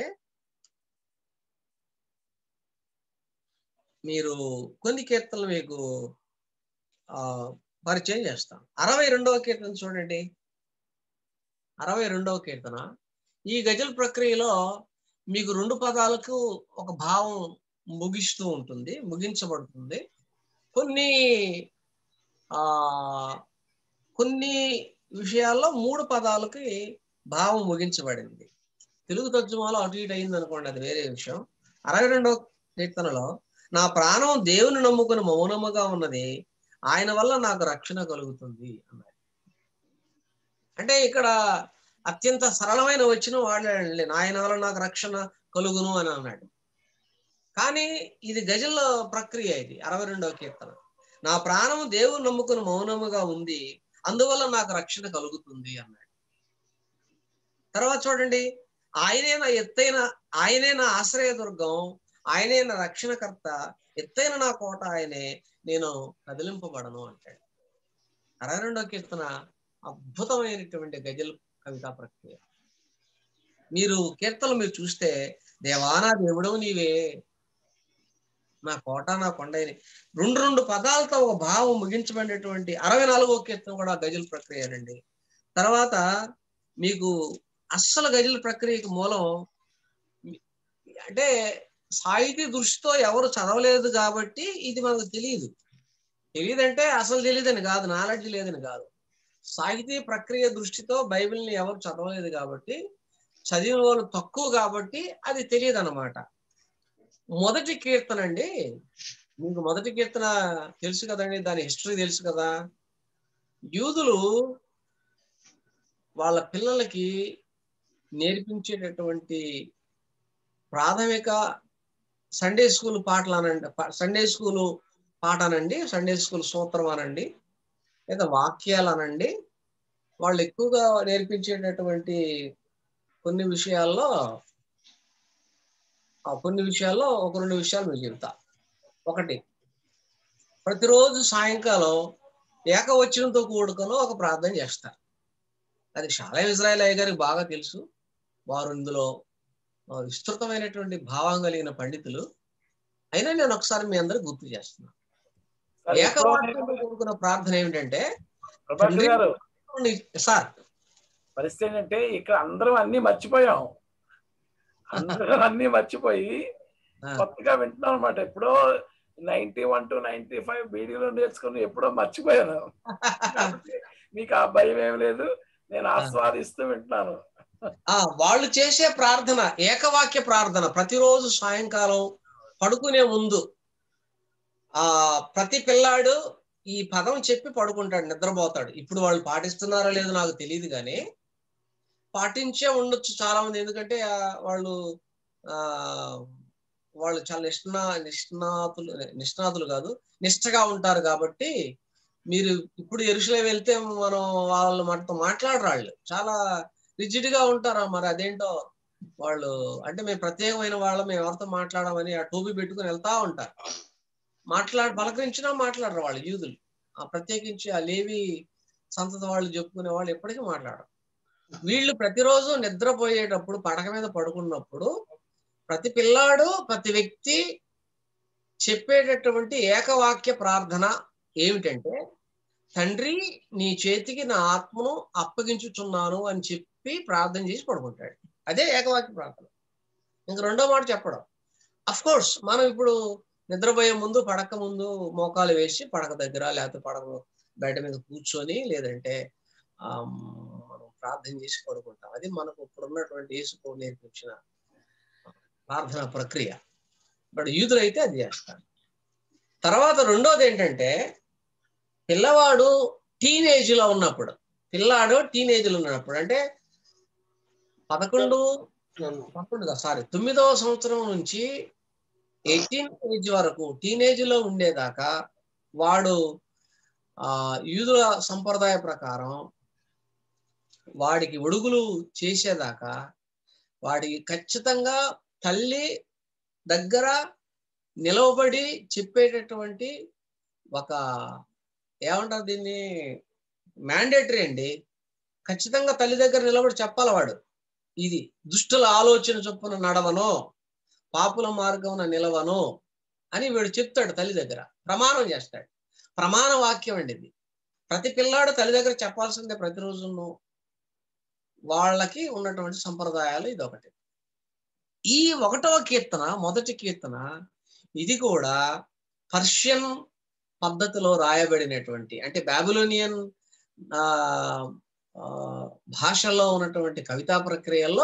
మీరు కొన్ని కీర్తనలు మీకు ఆ పరిచయం చేస్తాం అరవై రెండవ కీర్తన చూడండి అరవై రెండవ కీర్తన ఈ గజల్ ప్రక్రియలో మీకు రెండు పదాలకు ఒక భావం ముగిస్తూ ఉంటుంది ముగించబడుతుంది కొన్ని ఆ కొన్ని విషయాల్లో మూడు పదాలకి భావం ముగించబడింది తెలుగు తర్జుమాలో అటు ఇటు అయింది అనుకోండి అది వేరే విషయం అరవై రెండవ కీర్తనలో నా ప్రాణం దేవుని నమ్ముకుని మౌనముగా ఉన్నది ఆయన వల్ల నాకు రక్షణ కలుగుతుంది అన్నాడు అంటే ఇక్కడ అత్యంత సరళమైన వచ్చిన వాడాడండి ఆయన వల్ల నాకు రక్షణ కలుగును అని అన్నాడు కానీ ఇది గజల ప్రక్రియ ఇది అరవై రెండవ కీర్తన నా ప్రాణము దేవుని నమ్ముకుని మౌనముగా ఉంది అందువల్ల నాకు రక్షణ కలుగుతుంది అన్నాడు తర్వాత చూడండి ఆయనే నా ఎత్తైన ఆయనే నా ఆశ్రయదుర్గం ఆయనే నా రక్షణకర్త ఎత్తైన నా కోట ఆయనే నేను కదిలింపబడను అంటాడు అరవై రెండవ కీర్తన అద్భుతమైనటువంటి గజల్ కవితా ప్రక్రియ మీరు కీర్తనలు మీరు చూస్తే దేవానా దేవుడవు నీవే నా కోట నా కొండని రెండు రెండు పదాలతో ఒక భావం ముగించబడినటువంటి అరవై నాలుగో కీర్తన కూడా గజల్ ప్రక్రియనండి తర్వాత మీకు అస్సలు గజల్ ప్రక్రియకి మూలం అంటే సాహితీ దృష్టితో ఎవరు చదవలేదు కాబట్టి ఇది మనకు తెలియదు తెలియదంటే అసలు తెలియదని కాదు నాలెడ్జ్ లేదని కాదు సాహితీ ప్రక్రియ దృష్టితో బైబిల్ని ఎవరు చదవలేదు కాబట్టి చదివిన వాళ్ళు తక్కువ కాబట్టి అది తెలియదు అనమాట మొదటి కీర్తన అండి మీకు మొదటి కీర్తన తెలుసు కదండి దాని హిస్టరీ తెలుసు కదా యూదులు వాళ్ళ పిల్లలకి నేర్పించేటటువంటి ప్రాథమిక సండే స్కూల్ పాటలు అనండి సండే స్కూల్ పాట అనండి సండే స్కూల్ సూత్రం అనండి లేదా వాక్యాలు అనండి వాళ్ళు ఎక్కువగా నేర్పించేటటువంటి కొన్ని విషయాల్లో ఆ కొన్ని విషయాల్లో ఒక రెండు విషయాలు మీకు చెప్తా ఒకటి ప్రతిరోజు సాయంకాలం ఏకవచనంతో కూడుకొని ఒక ప్రార్థన చేస్తారు అది చాలా ఇజ్రాయల్ అయ్య గారికి బాగా తెలుసు వారు ఇందులో ఆ, విస్తృతమైనటువంటి భావం కలిగిన పండితులు అయినా నేను ఒకసారి మీ అందరికి గుర్తు చేస్తున్నాను సరే, ఏకవాక్యంతో కూడుకున్న ప్రార్థన ఏమిటంటే ప్రభాకర్ గారు సార్ పరిస్థితి ఏంటంటే ఇక్కడ అందరం అన్ని మర్చిపోయాం అందరం అన్ని మర్చిపోయి ఆ. కొత్తగా వింటున్నాను అనమాట ఎప్పుడో ninety one to ninety five బీడీలో నేర్చుకుని ఎప్పుడో మర్చిపోయాను కాబట్టి మీకు ఆ భయం ఏం లేదు నేను ఆస్వాదిస్తూ వింటున్నాను ఆ వాళ్ళు చేసే ప్రార్థన ఏకవాక్య ప్రార్థన ప్రతిరోజు సాయంకాలం పడుకునే ముందు ఆ ప్రతి పిల్లాడు ఈ పదం చెప్పి పడుకుంటాడు నిద్రపోతాడు ఇప్పుడు వాళ్ళు పాటిస్తున్నారో లేదో నాకు తెలియదు కానీ పాటించే ఉండొచ్చు చాలా మంది ఎందుకంటే ఆ, వాళ్ళు ఆ వాళ్ళు చాలా నిష్ణా నిష్ణాతులు నిష్ణాతులు కాదు నిష్ఠగా ఉంటారు కాబట్టి మీరు ఇప్పుడు ఎరుసలే వెళ్తే మనం వాళ్ళు మనతో మాట్లాడరు వాళ్ళు చాలా రిజిడ్ గా ఉంటారా మరి అదేంటో వాళ్ళు అంటే మేము ప్రత్యేకమైన వాళ్ళం మేము ఎవరితో మాట్లాడమని ఆ టోపీ పెట్టుకుని వెళ్తా ఉంటారు మాట్లాడి పలకరించినా మాట్లాడరు వాళ్ళు యూదులు ఆ ప్రత్యేకించి ఆ లేవి సంతత వాళ్ళు చెప్పుకునే వాళ్ళు ఎప్పటికీ మాట్లాడరు వీళ్ళు ప్రతిరోజు నిద్రపోయేటప్పుడు పడక మీద పడుకున్నప్పుడు ప్రతి పిల్లాడు ప్రతి వ్యక్తి చెప్పేటటువంటి ఏకవాక్య ప్రార్థన ఏమిటంటే తండ్రి నీ చేతికి నా ఆత్మను అప్పగించుచున్నాను అని చెప్పి ప్రార్థన చేసి పడుకుంటాడు అదే ఏకవాక్య ప్రార్థన ఇంక రెండో మాట చెప్పడం అఫ్ కోర్స్ మనం ఇప్పుడు నిద్రపోయే ముందు పడక ముందు మోకాలు వేసి పడక దగ్గర లేకపోతే పడక బయట మీద కూర్చొని లేదంటే ఆ మనం ప్రార్థన చేసి పడుకుంటాం అది మనకు ఇప్పుడు ఉన్నటువంటి యేసు నేర్పించిన ప్రార్థన ప్రక్రియ బట్ యూదులు అయితే అది చేస్తారు తర్వాత రెండోది ఏంటంటే పిల్లవాడు టీనేజ్ లో ఉన్నప్పుడు పిల్లాడు టీనేజ్ లో ఉన్నప్పుడు అంటే పదకొండు పదకొండు సారీ తొమ్మిదవ సంవత్సరం నుంచి ఎయిటీన్ ఏజ్ వరకు టీనేజ్ లో ఉండేదాకా వాడు ఆ యూదుల సంప్రదాయ ప్రకారం వాడికి ఒడుగులు చేసేదాకా వాడికి ఖచ్చితంగా తల్లి దగ్గర నిలవబడి చెప్పేటటువంటి ఒక ఏమంటారు దీన్ని మ్యాండేటరీ అండి ఖచ్చితంగా తల్లి దగ్గర నిలబడి చెప్పాలి వాడు ఇది దుష్టుల ఆలోచన చొప్పున నడవను పాపుల మార్గమున నిలవను అని వీడు చెప్తాడు తల్లి దగ్గర ప్రమాణం చేస్తాడు ప్రమాణ వాక్యం అండి ఇది ప్రతి పిల్లాడు తల్లి దగ్గర చెప్పాల్సిందే ప్రతిరోజును వాళ్ళకి ఉన్నటువంటి సంప్రదాయాలు ఇది ఒకటి ఈ ఒకటవ కీర్తన మొదటి కీర్తన ఇది కూడా పర్షియన్ పద్ధతిలో రాయబడినటువంటి అంటే బాబిలోనియన్ ఆ ఆ, భాషలో ఉన్నటువంటి కవితా ప్రక్రియల్లో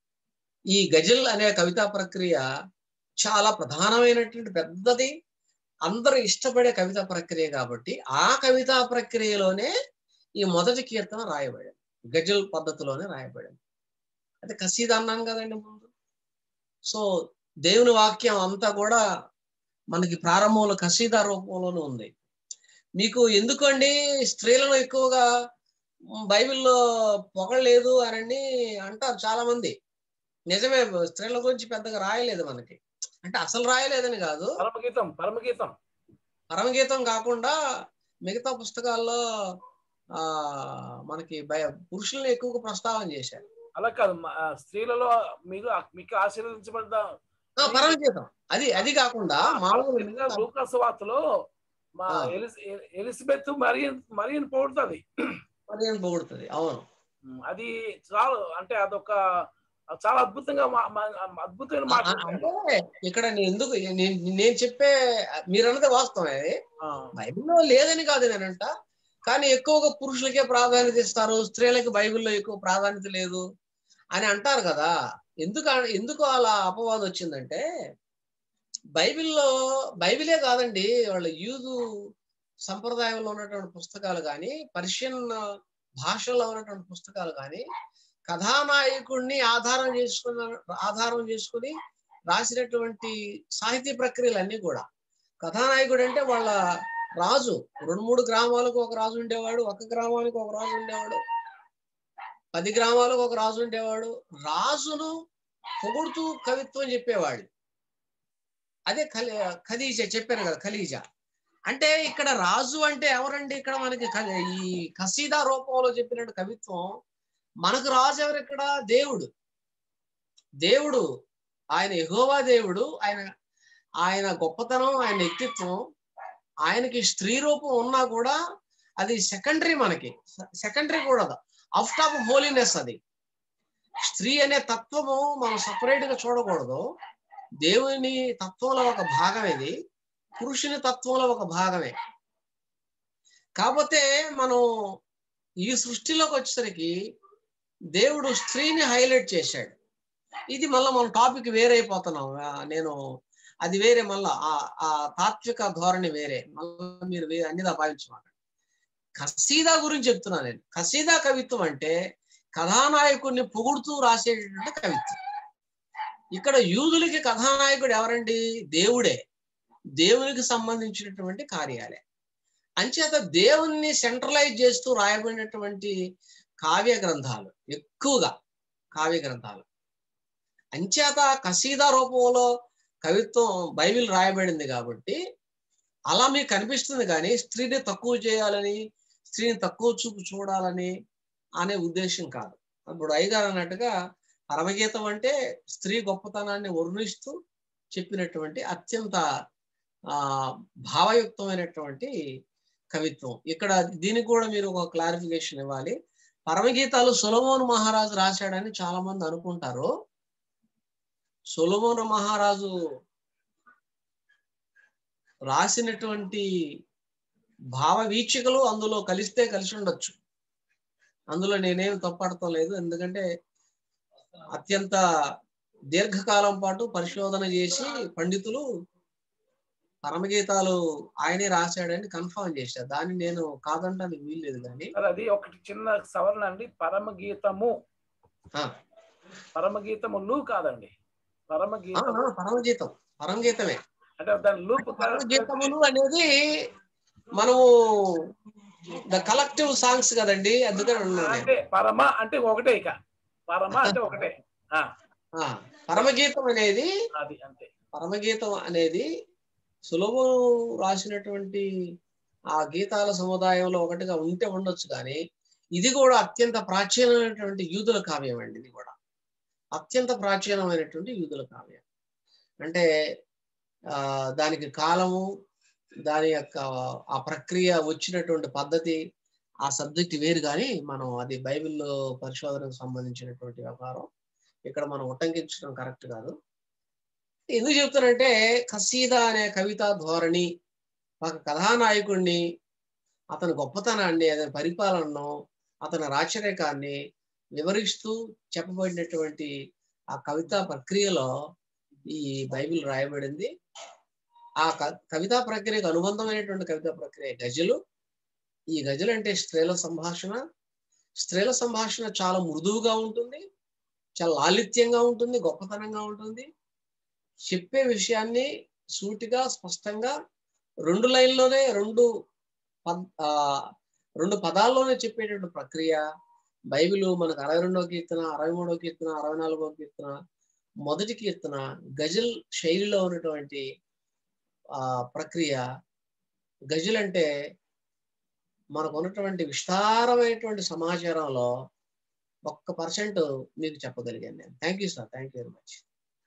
ఈ గజల్ అనే కవితా ప్రక్రియ చాలా ప్రధానమైనటువంటి పెద్దది అందరూ ఇష్టపడే కవితా ప్రక్రియ కాబట్టి ఆ కవితా ప్రక్రియలోనే ఈ మొదటి కీర్తన రాయబడింది గజల్ పద్ధతిలోనే రాయబడింది అయితే కసీద అన్నాం కదండి ముందు సో దేవుని వాక్యం అంతా కూడా మనకి ప్రారంభంలో కసీదా రూపంలోనే ఉంది మీకు ఎందుకండి స్త్రీలను ఎక్కువగా మ్, బైబిల్లో పొగలేదు అని అంటారు చాలా మంది నిజమే స్త్రీల గురించి పెద్దగా రాయలేదు మనకి అంటే అసలు రాయలేదని కాదు పరమగీతం పరమగీతం పరమగీతం కాకుండా మిగతా పుస్తకాల్లో ఆ మనకి భయ పురుషుల్ని ఎక్కువగా ప్రస్తావన చేశారు అలా కాదు మా- ఆ స్త్రీలలో మీరు మీకు ఆశీర్వదించబడ్డ ఆ, పరమగీతం అది అది కాకుండా మామూలు మిగతా- లూకాస్ వార్తలో మా ఆ. ఎలిస్ ఎలిజబెత్ మరియన్ మరియన్ పొగుడుతుంది మరియను పొగుడుతుంది అవును అది చాలా అంటే అదొక చాలా అద్భుతంగా మా- మా- అద్భుతమైన ఆ, మాట ఆ, అంటే ఇక్కడ నేను ఎందుకు నేను నేను చెప్పే మీరన్నది వాస్తవమే ఆ, బైబిల్లో లేదని కాదు నేనంట కానీ ఎక్కువగా పురుషులకే ప్రాధాన్యత ఇస్తారు స్త్రీలకు బైబిల్లో ఎక్కువ ప్రాధాన్యత లేదు అని అంటారు కదా ఎందుకు అ- ఎందుకు అలా అపవాదం వచ్చిందంటే బైబిల్లో బైబిలే కాదండి వాళ్ళ యూదు సంప్రదాయంలో ఉన్నటువంటి పుస్తకాలు కానీ పర్షియన్ భాషలో ఉన్నటువంటి పుస్తకాలు కానీ కథానాయకుడిని ఆధారం చేసుకున్న ఆధారం చేసుకుని రాసినటువంటి సాహితీ ప్రక్రియలు అన్ని కూడా కథానాయకుడు అంటే వాళ్ళ రాజు రెండు మూడు గ్రామాలకు ఒక రాజు ఉండేవాడు ఒక గ్రామానికి ఒక రాజు ఉండేవాడు పది గ్రామాలకు ఒక రాజు ఉండేవాడు రాజును పొగుడుతూ కవిత్వం చెప్పేవాడు అదే ఖలి ఖదీజా చెప్పాను కదా ఖలీజా అంటే ఇక్కడ రాజు అంటే ఎవరండి ఇక్కడ మనకి క- ఈ కసీదా రూపంలో చెప్పినట్టు కవిత్వం మనకు రాజు ఎవరు ఇక్కడ దేవుడు దేవుడు ఆయన యెహోవా దేవుడు ఆయన ఆయన గొప్పతనం ఆయన వ్యక్తిత్వం ఆయనకి స్త్రీ రూపం ఉన్నా కూడా అది సెకండరీ మనకి సెకండరీ కూడా అవుట్ ఆఫ్ హోలీనెస్ అది స్త్రీ అనే తత్వము మనం సపరేట్ గా చూడకూడదు దేవుని తత్వంలో ఒక భాగం ఇది పురుషుని తత్వంలో ఒక భాగమే కాకపోతే మనం ఈ సృష్టిలోకి వచ్చేసరికి దేవుడు స్త్రీని హైలైట్ చేశాడు ఇది మళ్ళీ మన టాపిక్ వేరైపోతున్నాం ఆ, నేను అది వేరే మళ్ళా ఆ- ఆ తాత్విక ధోరణి వేరే మళ్ళీ మీరు వే- అన్నిదా భావించమాట కసీదా గురించి చెప్తున్నా నేను కసీదా కవిత్వం అంటే కథానాయకుడిని పొగుడుతూ రాసేటటువంటి కవిత్వం ఇక్కడ యూదులకి కథానాయకుడు ఎవరండి దేవుడే దేవునికి సంబంధించినటువంటి కార్యాలే అంచేత దేవుణ్ణి సెంట్రలైజ్ చేస్తూ రాయబడినటువంటి కావ్య గ్రంథాలు ఎక్కువగా కావ్య గ్రంథాలు అంచేత కసీదా రూపంలో కవిత్వం బైబిల్ రాయబడింది కాబట్టి అలా మీకు కనిపిస్తుంది కానీ స్త్రీని తక్కువ చేయాలని స్త్రీని తక్కువ చూపు చూడాలని అనే ఉద్దేశం కాదు ఇప్పుడు అయ్యగారు అన్నట్టుగా పరమగీతం అంటే స్త్రీ గొప్పతనాన్ని వర్ణిస్తూ చెప్పినటువంటి అత్యంత ఆ భావయుక్తమైనటువంటి కవిత్వం ఇక్కడ దీనికి కూడా మీరు ఒక క్లారిఫికేషన్ ఇవ్వాలి పరమగీతాలు సొలమోను మహారాజు రాశాడని చాలా మంది అనుకుంటారు సొలమోను మహారాజు రాసినటువంటి భావ వీక్షకులు అందులో కలిస్తే కలిసి ఉండొచ్చు అందులో నేనేం తప్పడటం లేదు ఎందుకంటే అత్యంత దీర్ఘకాలం పాటు పరిశోధన చేసి పండితులు పరమగీతాలు ఆయనే రాశాడని కన్ఫర్మ్ చేశారు దాన్ని నేను కాదంటానికి వీల్లేదు కానీ సార్ అది ఒకటి చిన్న సవరణ అండి పరమగీతము ఆ, పరమగీతము లు కాదండి ఆ, పరమగీతము ఆ, పరమగీతం పరమగీతమే అంటే దాని లూప్ పరమగీతములు అనేది మనము ద కలెక్టివ్ సాంగ్స్ కదండి అందుకని అన్నాను నేను. అంటే పరమ అంటే ఒకటే ఇక పరమ అంటే ఒకటే ఆ, ఆ, పరమగీతం అనేది అది అంతే పరమగీతం అనేది సులభం రాసినటువంటి ఆ గీతాల సముదాయంలో ఒకటిగా ఉంటే ఉండొచ్చు కానీ ఇది కూడా అత్యంత ప్రాచీనమైనటువంటి యూదుల కావ్యం అండి ఇది కూడా అత్యంత ప్రాచీనమైనటువంటి యూదుల కావ్యం అంటే ఆ దానికి కాలము దాని యొక్క ఆ ప్రక్రియ వచ్చినటువంటి పద్ధతి ఆ సబ్జెక్ట్ వేరు కానీ మనం అది బైబిల్లో పరిశోధనకు సంబంధించినటువంటి వ్యవహారం ఇక్కడ మనం ఉటంకించడం కరెక్ట్ కాదు ఎందుకు చెప్తానంటే కసీదా అనే కవితా ధోరణి ఒక కథానాయకుడిని అతని గొప్పతనాన్ని అతని పరిపాలనను అతని రాచరికాన్ని వివరిస్తూ చెప్పబడినటువంటి ఆ కవితా ప్రక్రియలో ఈ బైబిల్ రాయబడింది ఆ క- కవితా ప్రక్రియకు అనుబంధమైనటువంటి కవితా ప్రక్రియ గజలు ఈ గజలు అంటే స్త్రీల సంభాషణ స్త్రీల సంభాషణ చాలా మృదువుగా ఉంటుంది చాలా లాలిత్యంగా ఉంటుంది గొప్పతనంగా ఉంటుంది చెప్పే విషయాన్ని సూటిగా స్పష్టంగా రెండు లైన్లోనే రెండు పద్- ఆ, రెండు పదాల్లోనే చెప్పేటటువంటి ప్రక్రియ బైబిల్ మనకు అరవై రెండవ కీర్తన అరవై మూడవ కీర్తన అరవై నాలుగవ కీర్తన మొదటి కీర్తన గజల్ శైలిలో ఉన్నటువంటి ఆ ప్రక్రియ గజల్ అంటే మనకు ఉన్నటువంటి విస్తారమైనటువంటి సమాచారంలో ఒక్క పర్సెంట్ మీకు చెప్పగలిగాను నేను thank you sir thank you very much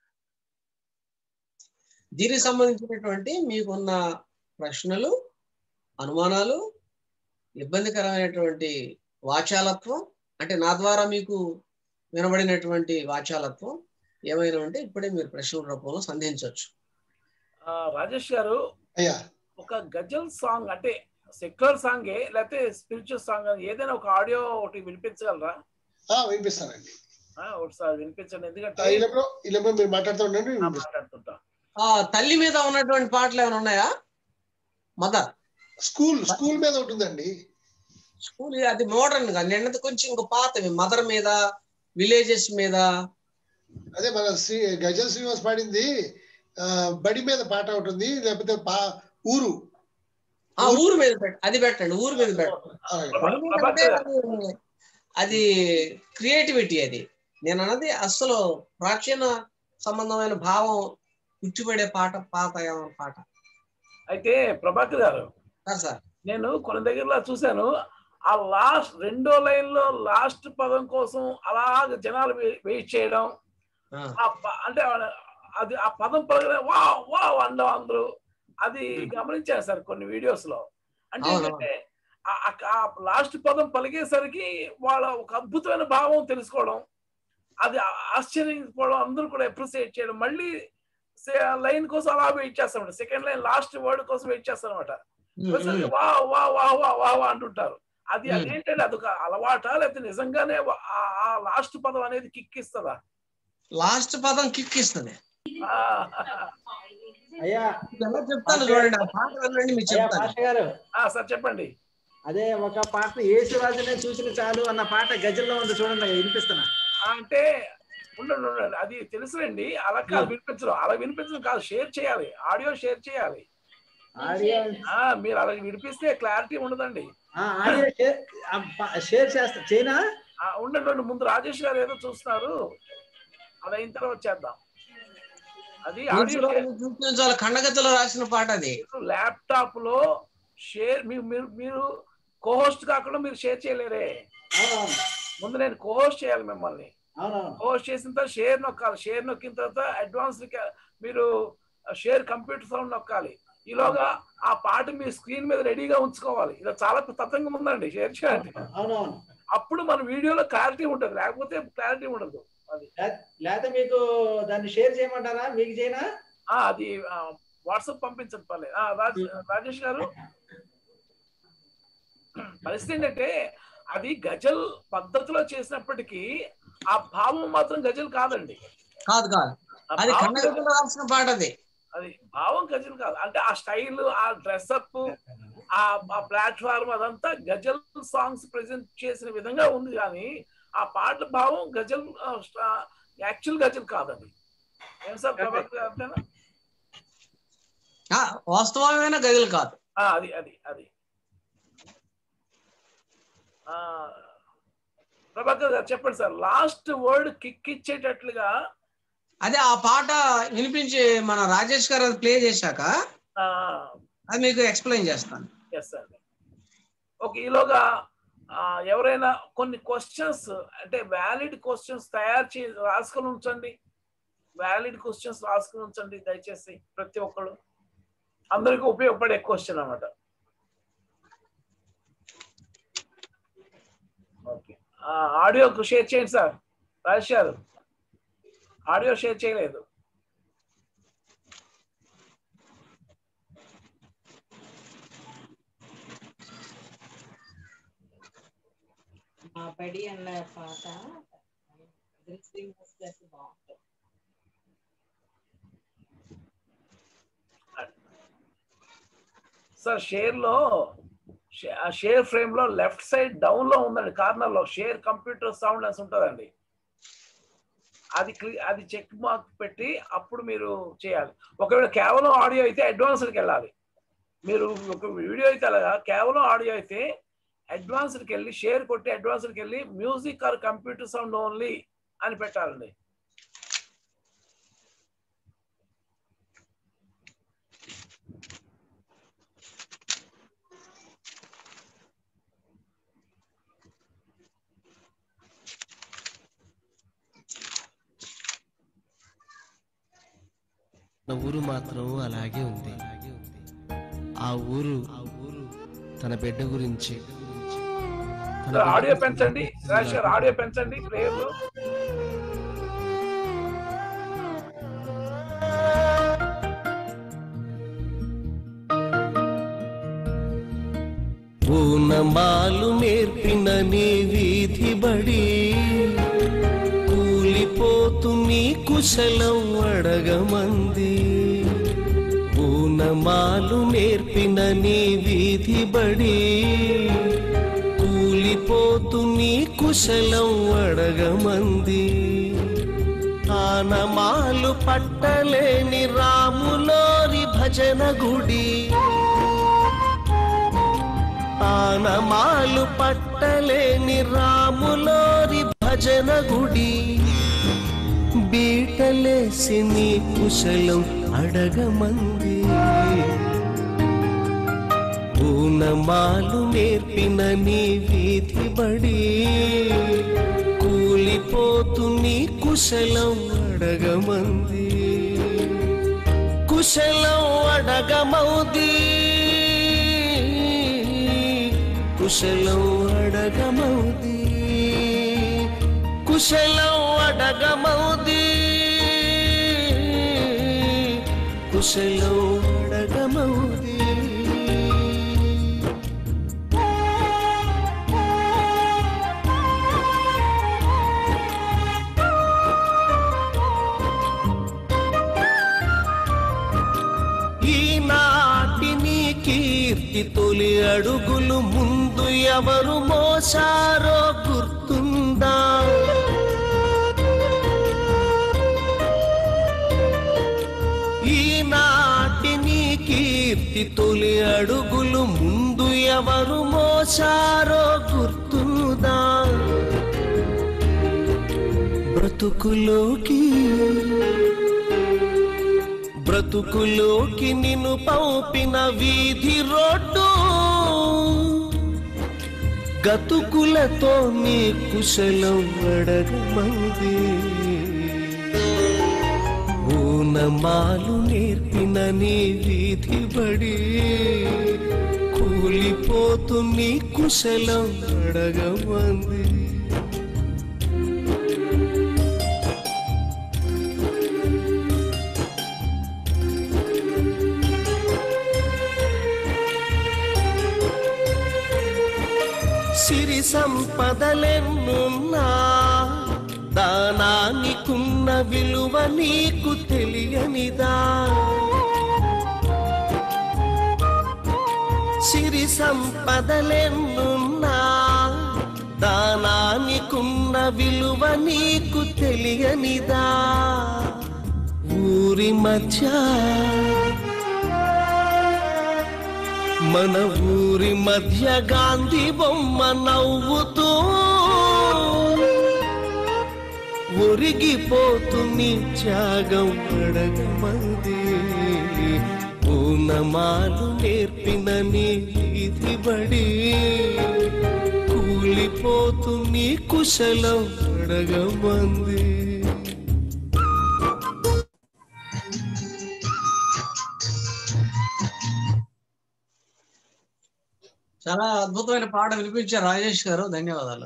దీనికి సంబంధించినటువంటి మీకున్న ప్రశ్నలు అనుమానాలు ఇబ్బందికరమైనటువంటి వాచాలత్వం అంటే నా ద్వారా మీకు వినబడినటువంటి వాచాలత్వం ఏమైనా ఉంటే ఇప్పుడే మీరు ప్రశ్నల రూపంలో సంధించవచ్చు ఆ, రాజేష్ గారు అయ్యా ఒక గజల్ సాంగ్ అంటే సెక్యులర్ సాంగే లేకపోతే స్పిరిచువల్ సాంగ్ ఏదైనా ఒక ఆడియో ఒకటి వినిపించగలరా ఆ, వినిపిస్తానండి ఆ, ఒకసారి వినిపించండి ఎందుకంటే ఆ, ఇలాప్పుడు ఇలాప్పుడు మీరు మాట్లాడుతూ ఉండండి ఆ, వినిపిస్తాను. మాట్లాడుతుంటా ఆ తల్లి మీద ఉన్నటువంటి పాటలు ఏమైనా ఉన్నాయా మదర్ స్కూల్ స్కూల్ మీద ఉంటుందండి స్కూల్ అది మోడర్న్ గా నిన్నది కొంచెం ఇంకో పాతవి మదర్ మీద విలేజెస్ మీద అదే మన శ్రీ గజల్ శ్రీనివాస్ పాడింది ఆ, బడి మీద పాట ఉంటుంది లేకపోతే పా ఊరు ఆ ఊరు మీద పెట్ట అది పెట్టండి ఊరు మీద పెట్టండి అలాగే. బడి మీద అంటే అది- అది క్రియేటివిటీ అది నేను అన్నది అసలు ప్రాచీన సంబంధమైన భావం ఉట్టిపడే పాట పాత ఏమైనా పాట అయితే ప్రభాకర్ గారు సార్ సార్ నేను కొన్ని దగ్గరలో చూశాను ఆ లాస్ట్ రెండో లైన్ లో లాస్ట్ పదం కోసం అలాగ జనాలు వెయిట్ చేయడం ఆ, ఆ ప- అంటే అది ఆ పదం పలకనే వా వా అనడం అందరూ అది గమనించాను సార్ కొన్ని వీడియోస్ లో అంటే అవును. ఏంటంటే ఆ- ఆ- ఆ లాస్ట్ పదం పలికేసరికి వాళ్ళ ఒక అద్భుతమైన భావం తెలుసుకోవడం అది ఆ- ఆశ్చర్యపోవడం అందరూ కూడా అప్రిసియేట్ చేయడం మళ్ళీ లైన్ కోసం అలా వెయిట్ చేస్తాం సెకండ్ లైన్ లాస్ట్ వర్డ్ కోసం వెయిట్ చేస్తాం అనమాట ఉమ్, ఉమ్. వా వా వా వా వా వా అంటుంటారు అది Hmm. అదేంటంటే అదొక అలవాట లేకపోతే నిజంగానే వా- ఆ- ఆ లాస్ట్ పదం అనేది కిక్ ఇస్తుందా లాస్ట్ పదం కిక్ ఇస్తుంది ఆ, అయ్యా ఎలా చెప్తాను చూడండి ఆ పాట వినండి మీకు అయ్యా చెప్తాను పాష గారు ఆ, సార్ చెప్పండి అదే ఒక పాట యేసురాజునే చూసిన చాలు అన్న పాట గజల్లో ఉంది చూడండి అయ్యా, వినిపిస్తున్నా ఆ, అంటే ఉండండి ఉండండి అది తెలుసులేండి అలా కాదు వినిపించడం అలా వినిపించడం కాదు షేర్ చేయాలి ఆడియో షేర్ చేయాలి ఆడియో ఆ, మీరు అలా వినిపిస్తే క్లారిటీ ఉండదండి ఆ, ఆడియో షేర్ ఆ, ప- షేర్ చేస్తా చైనా ఆ, ఉండండి ఉండండి. ముందు రాజేష్ గారు ఏదో చూస్తున్నారు అది అయిన తర్వాత చేద్దాం అది ఆడియో షేర్ చూపించాలి ఖండగతిలో రాసిన పాట అది ల్యాప్టాప్ లో షేర్ మీ- మీరు మీరు కోహోస్ట్ కాకుండా మీరు షేర్ చేయలేరే అవునవును ముందు నేను కోహోస్ట్ చేయాలి మిమ్మల్ని అవునవును కోహోస్ట్ చేసిన తర్వాత షేర్ నొక్కాలి షేర్ నొక్కిన తర్వాత అడ్వాన్స్ మీరు షేర్ కంప్యూటర్ సౌండ్ నొక్కాలి ఈలోగా ఆ పాట మీ స్క్రీన్ మీద రెడీగా ఉంచుకోవాలి ఇది చాలా తతంగం ఉందండి షేర్ చేయండి అవునవును అప్పుడు మన వీడియోలో క్లారిటీ ఉంటుంది లేకపోతే క్లారిటీ ఉండదు అది లేకపోతే మీకు దాన్ని షేర్ చేయమంటారా మీకు చేయనా ఆ, అది వాట్సాప్ పంపించండి పర్లేదు ఆ, రాజ్- రాజేష్ గారు పరిస్థితి ఏంటంటే అది గజల్ పద్ధతిలో చేసినప్పటికీ ఆ భావం మాత్రం గజల్ కాదండి కాదు కాదు ఆ అది భావం ఖండగతిలో రాసిన పాట అది అది భావం గజల్ కాదు అంటే ఆ స్టైల్ ఆ డ్రెస్అప్ ఆ ఆ ప్లాట్ఫామ్ అదంతా గజల్ సాంగ్స్ ప్రెజెంట్ చేసిన విధంగా ఉంది కానీ ఆ పాట భావం గజల్ యాక్చువల్ గజల్ కాదండి ఏం సార్ ప్రభాకర్ గారు అంతేనా? ఆ, వాస్తవమైన గదులు కాదు ఆ, అది అది అది ఆ, ప్రభాకర్ గారు చెప్పండి సార్ లాస్ట్ వర్డ్ కిక్ ఇచ్చేటట్లుగా అదే ఆ పాట వినిపించి మన రాజేష్ గారు అది ప్లే చేశాక అది మీకు ఎక్స్ప్లెయిన్ చేస్తాను ఎస్ అండి ఓకే ఈలోగా ఆ, ఎవరైనా కొన్ని క్వశ్చన్స్ అంటే వ్యాలిడ్ క్వశ్చన్స్ తయారు చే రాసుకొని ఉంచండి వ్యాలిడ్ క్వశ్చన్స్ రాసుకొని ఉంచండి దయచేసి ప్రతి ఒక్కరు అందరికీ ఉపయోగపడే క్వశ్చన్ అన్నమాట ఓకే ఆడియో షేర్ చేయండి సార్ రాజేష్ గారు ఆడియో షేర్ చేయలేదు మా బడి అన్న పాట శ్రీనివాస్ గారికి బాగుంటుంది సార్ షేర్ లో షే- ఆ షేర్ ఫ్రేమ్ లో లెఫ్ట్ సైడ్ డౌన్ లో ఉందండి కార్నర్ లో షేర్ కంప్యూటర్ సౌండ్ అని ఉంటుందండి అది క్లి- అది చెక్ మార్క్ పెట్టి అప్పుడు మీరు చేయాలి ఒకవేళ కేవలం ఆడియో అయితే అడ్వాన్స్డ్కి వెళ్ళాలి మీరు ఒక వీడియో అయితే అలాగా కేవలం ఆడియో అయితే అడ్వాన్స్డ్కి వెళ్ళి షేర్ కొట్టి అడ్వాన్స్డ్కి వెళ్ళి music or computer sound only అని పెట్టాలండి నా ఊరు మాత్రం అలాగే ఉంది ఆ ఊరు తన బిడ్డ గురించి తన సార్ బిడ్డ ఆడియో గురించి పెంచండి రాజేష్ గారు ఆడియో పెంచండి ప్లేయర్లు పూనమాలు నేర్పిన నీ వీధి బడి కూలిపోతు నీ కుశలం అడగమంది పూనమాలు నేర్పిన నీ వీధి బడి కూలిపోతు నీ కుశలం అడగమంది ఆనమాలు పట్టలేని రాములోరి భజన గుడి ఆనమాలు పట్టలేని రాములోరి భజన గుడి బీటలేసి నీ కుశలం అడగమంది పూనమాలు నేర్పిన నీ వీధి బడి కూలిపోతు నీ కుశలం అడగమంది కుశలం అడగమౌది కుశలం అడగమౌది కుశలం అడగమౌది కుశలం అడగమౌది ఈనాటి నీ కీర్తి తొలి అడుగులు ముందు ఎవరు మోసారో గుర్తుందా ఈనాటి నీ కీర్తి తొలి అడుగులు ముందు ఎవరు మోసారో గుర్తుందా బ్రతుకులోకి బ్రతుకులోకి నిన్ను పంపిన వీధి రోడ్డు గతుకులతో నీ కుశలం అడగమంది ఊనమాలు నేర్పిన నీ వీధి బడి కూలిపోతూ నీ కుశలం అడగమంది సిరి సంపదలెన్నున్నా దానానికున్న విలువ నీకు తెలియనిదా సిరి సంపదలెన్నున్నా దానానికున్న విలువ నీకు తెలియనిదా ఊరి మధ్య మన ఊరి మధ్య గాంధీ బొమ్మ నవ్వుతూ ఒరిగిపోతుంది త్యాగం అడగమంది పూనమాలు నేర్పిన నీ వీధి బడి కూలిపోతుంది కుశలం అడగమంది చాలా అద్భుతమైన పాట వినిపించారు రాజేష్ గారు ధన్యవాదాలు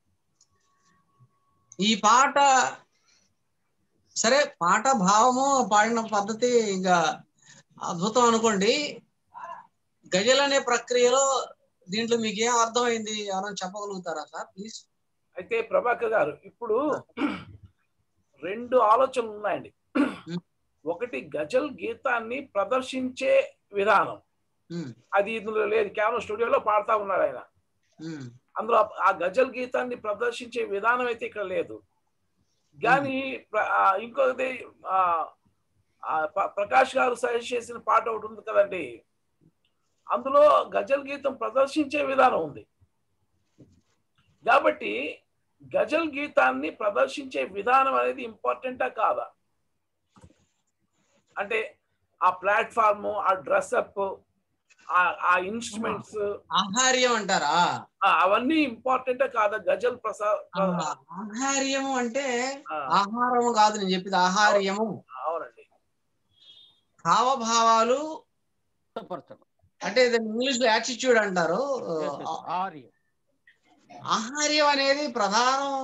ఈ పాట సరే పాట భావము పాడిన పద్ధతి ఇంకా అద్భుతం అనుకోండి గజల్ అనే ప్రక్రియలో దీంట్లో మీకు ఏం అర్థమైంది ఎవరైనా చెప్పగలుగుతారా సార్ ప్లీజ్ అయితే ప్రభాకర్ గారు ఇప్పుడు రెండు ఆలోచనలు ఉన్నాయండి ఒకటి గజల్ గీతాన్ని ప్రదర్శించే విధానం అది ఇందులో లేదు కేవలం స్టూడియోలో పాడుతా ఉన్నాడు ఆయన అందులో ఆ గజల్ గీతాన్ని ప్రదర్శించే విధానం అయితే ఇక్కడ లేదు కానీ ప్ర- ఆ ఇంకొకటి ఆ, ఆ ప్ర- ప్రకాష్ గారు సజెస్ట్ చేసిన పాట ఒకటి ఉంది కదండి అందులో గజల్ గీతం ప్రదర్శించే విధానం ఉంది కాబట్టి గజల్ గీతాన్ని ప్రదర్శించే విధానం అనేది ఇంపార్టెంటా కాదా అంటే ఆ ప్లాట్ఫామ్ ఆ డ్రెస్అప్ ఆ ఇన్స్ట్రుమెంట్స్ ఆహార్యం అంటారా అవన్నీ ఇంపార్టెంటే కాదా గజల్ ప్రసా ఆహార్యము అంటే ఆహారము కాదు నేను చెప్పేది ఆహార్యము అవునండి హావభావాలు అంటే ఇంగ్లీష్ లో యాటిట్యూడ్ అంటారు ఆహార్యం అనేది ప్రధానం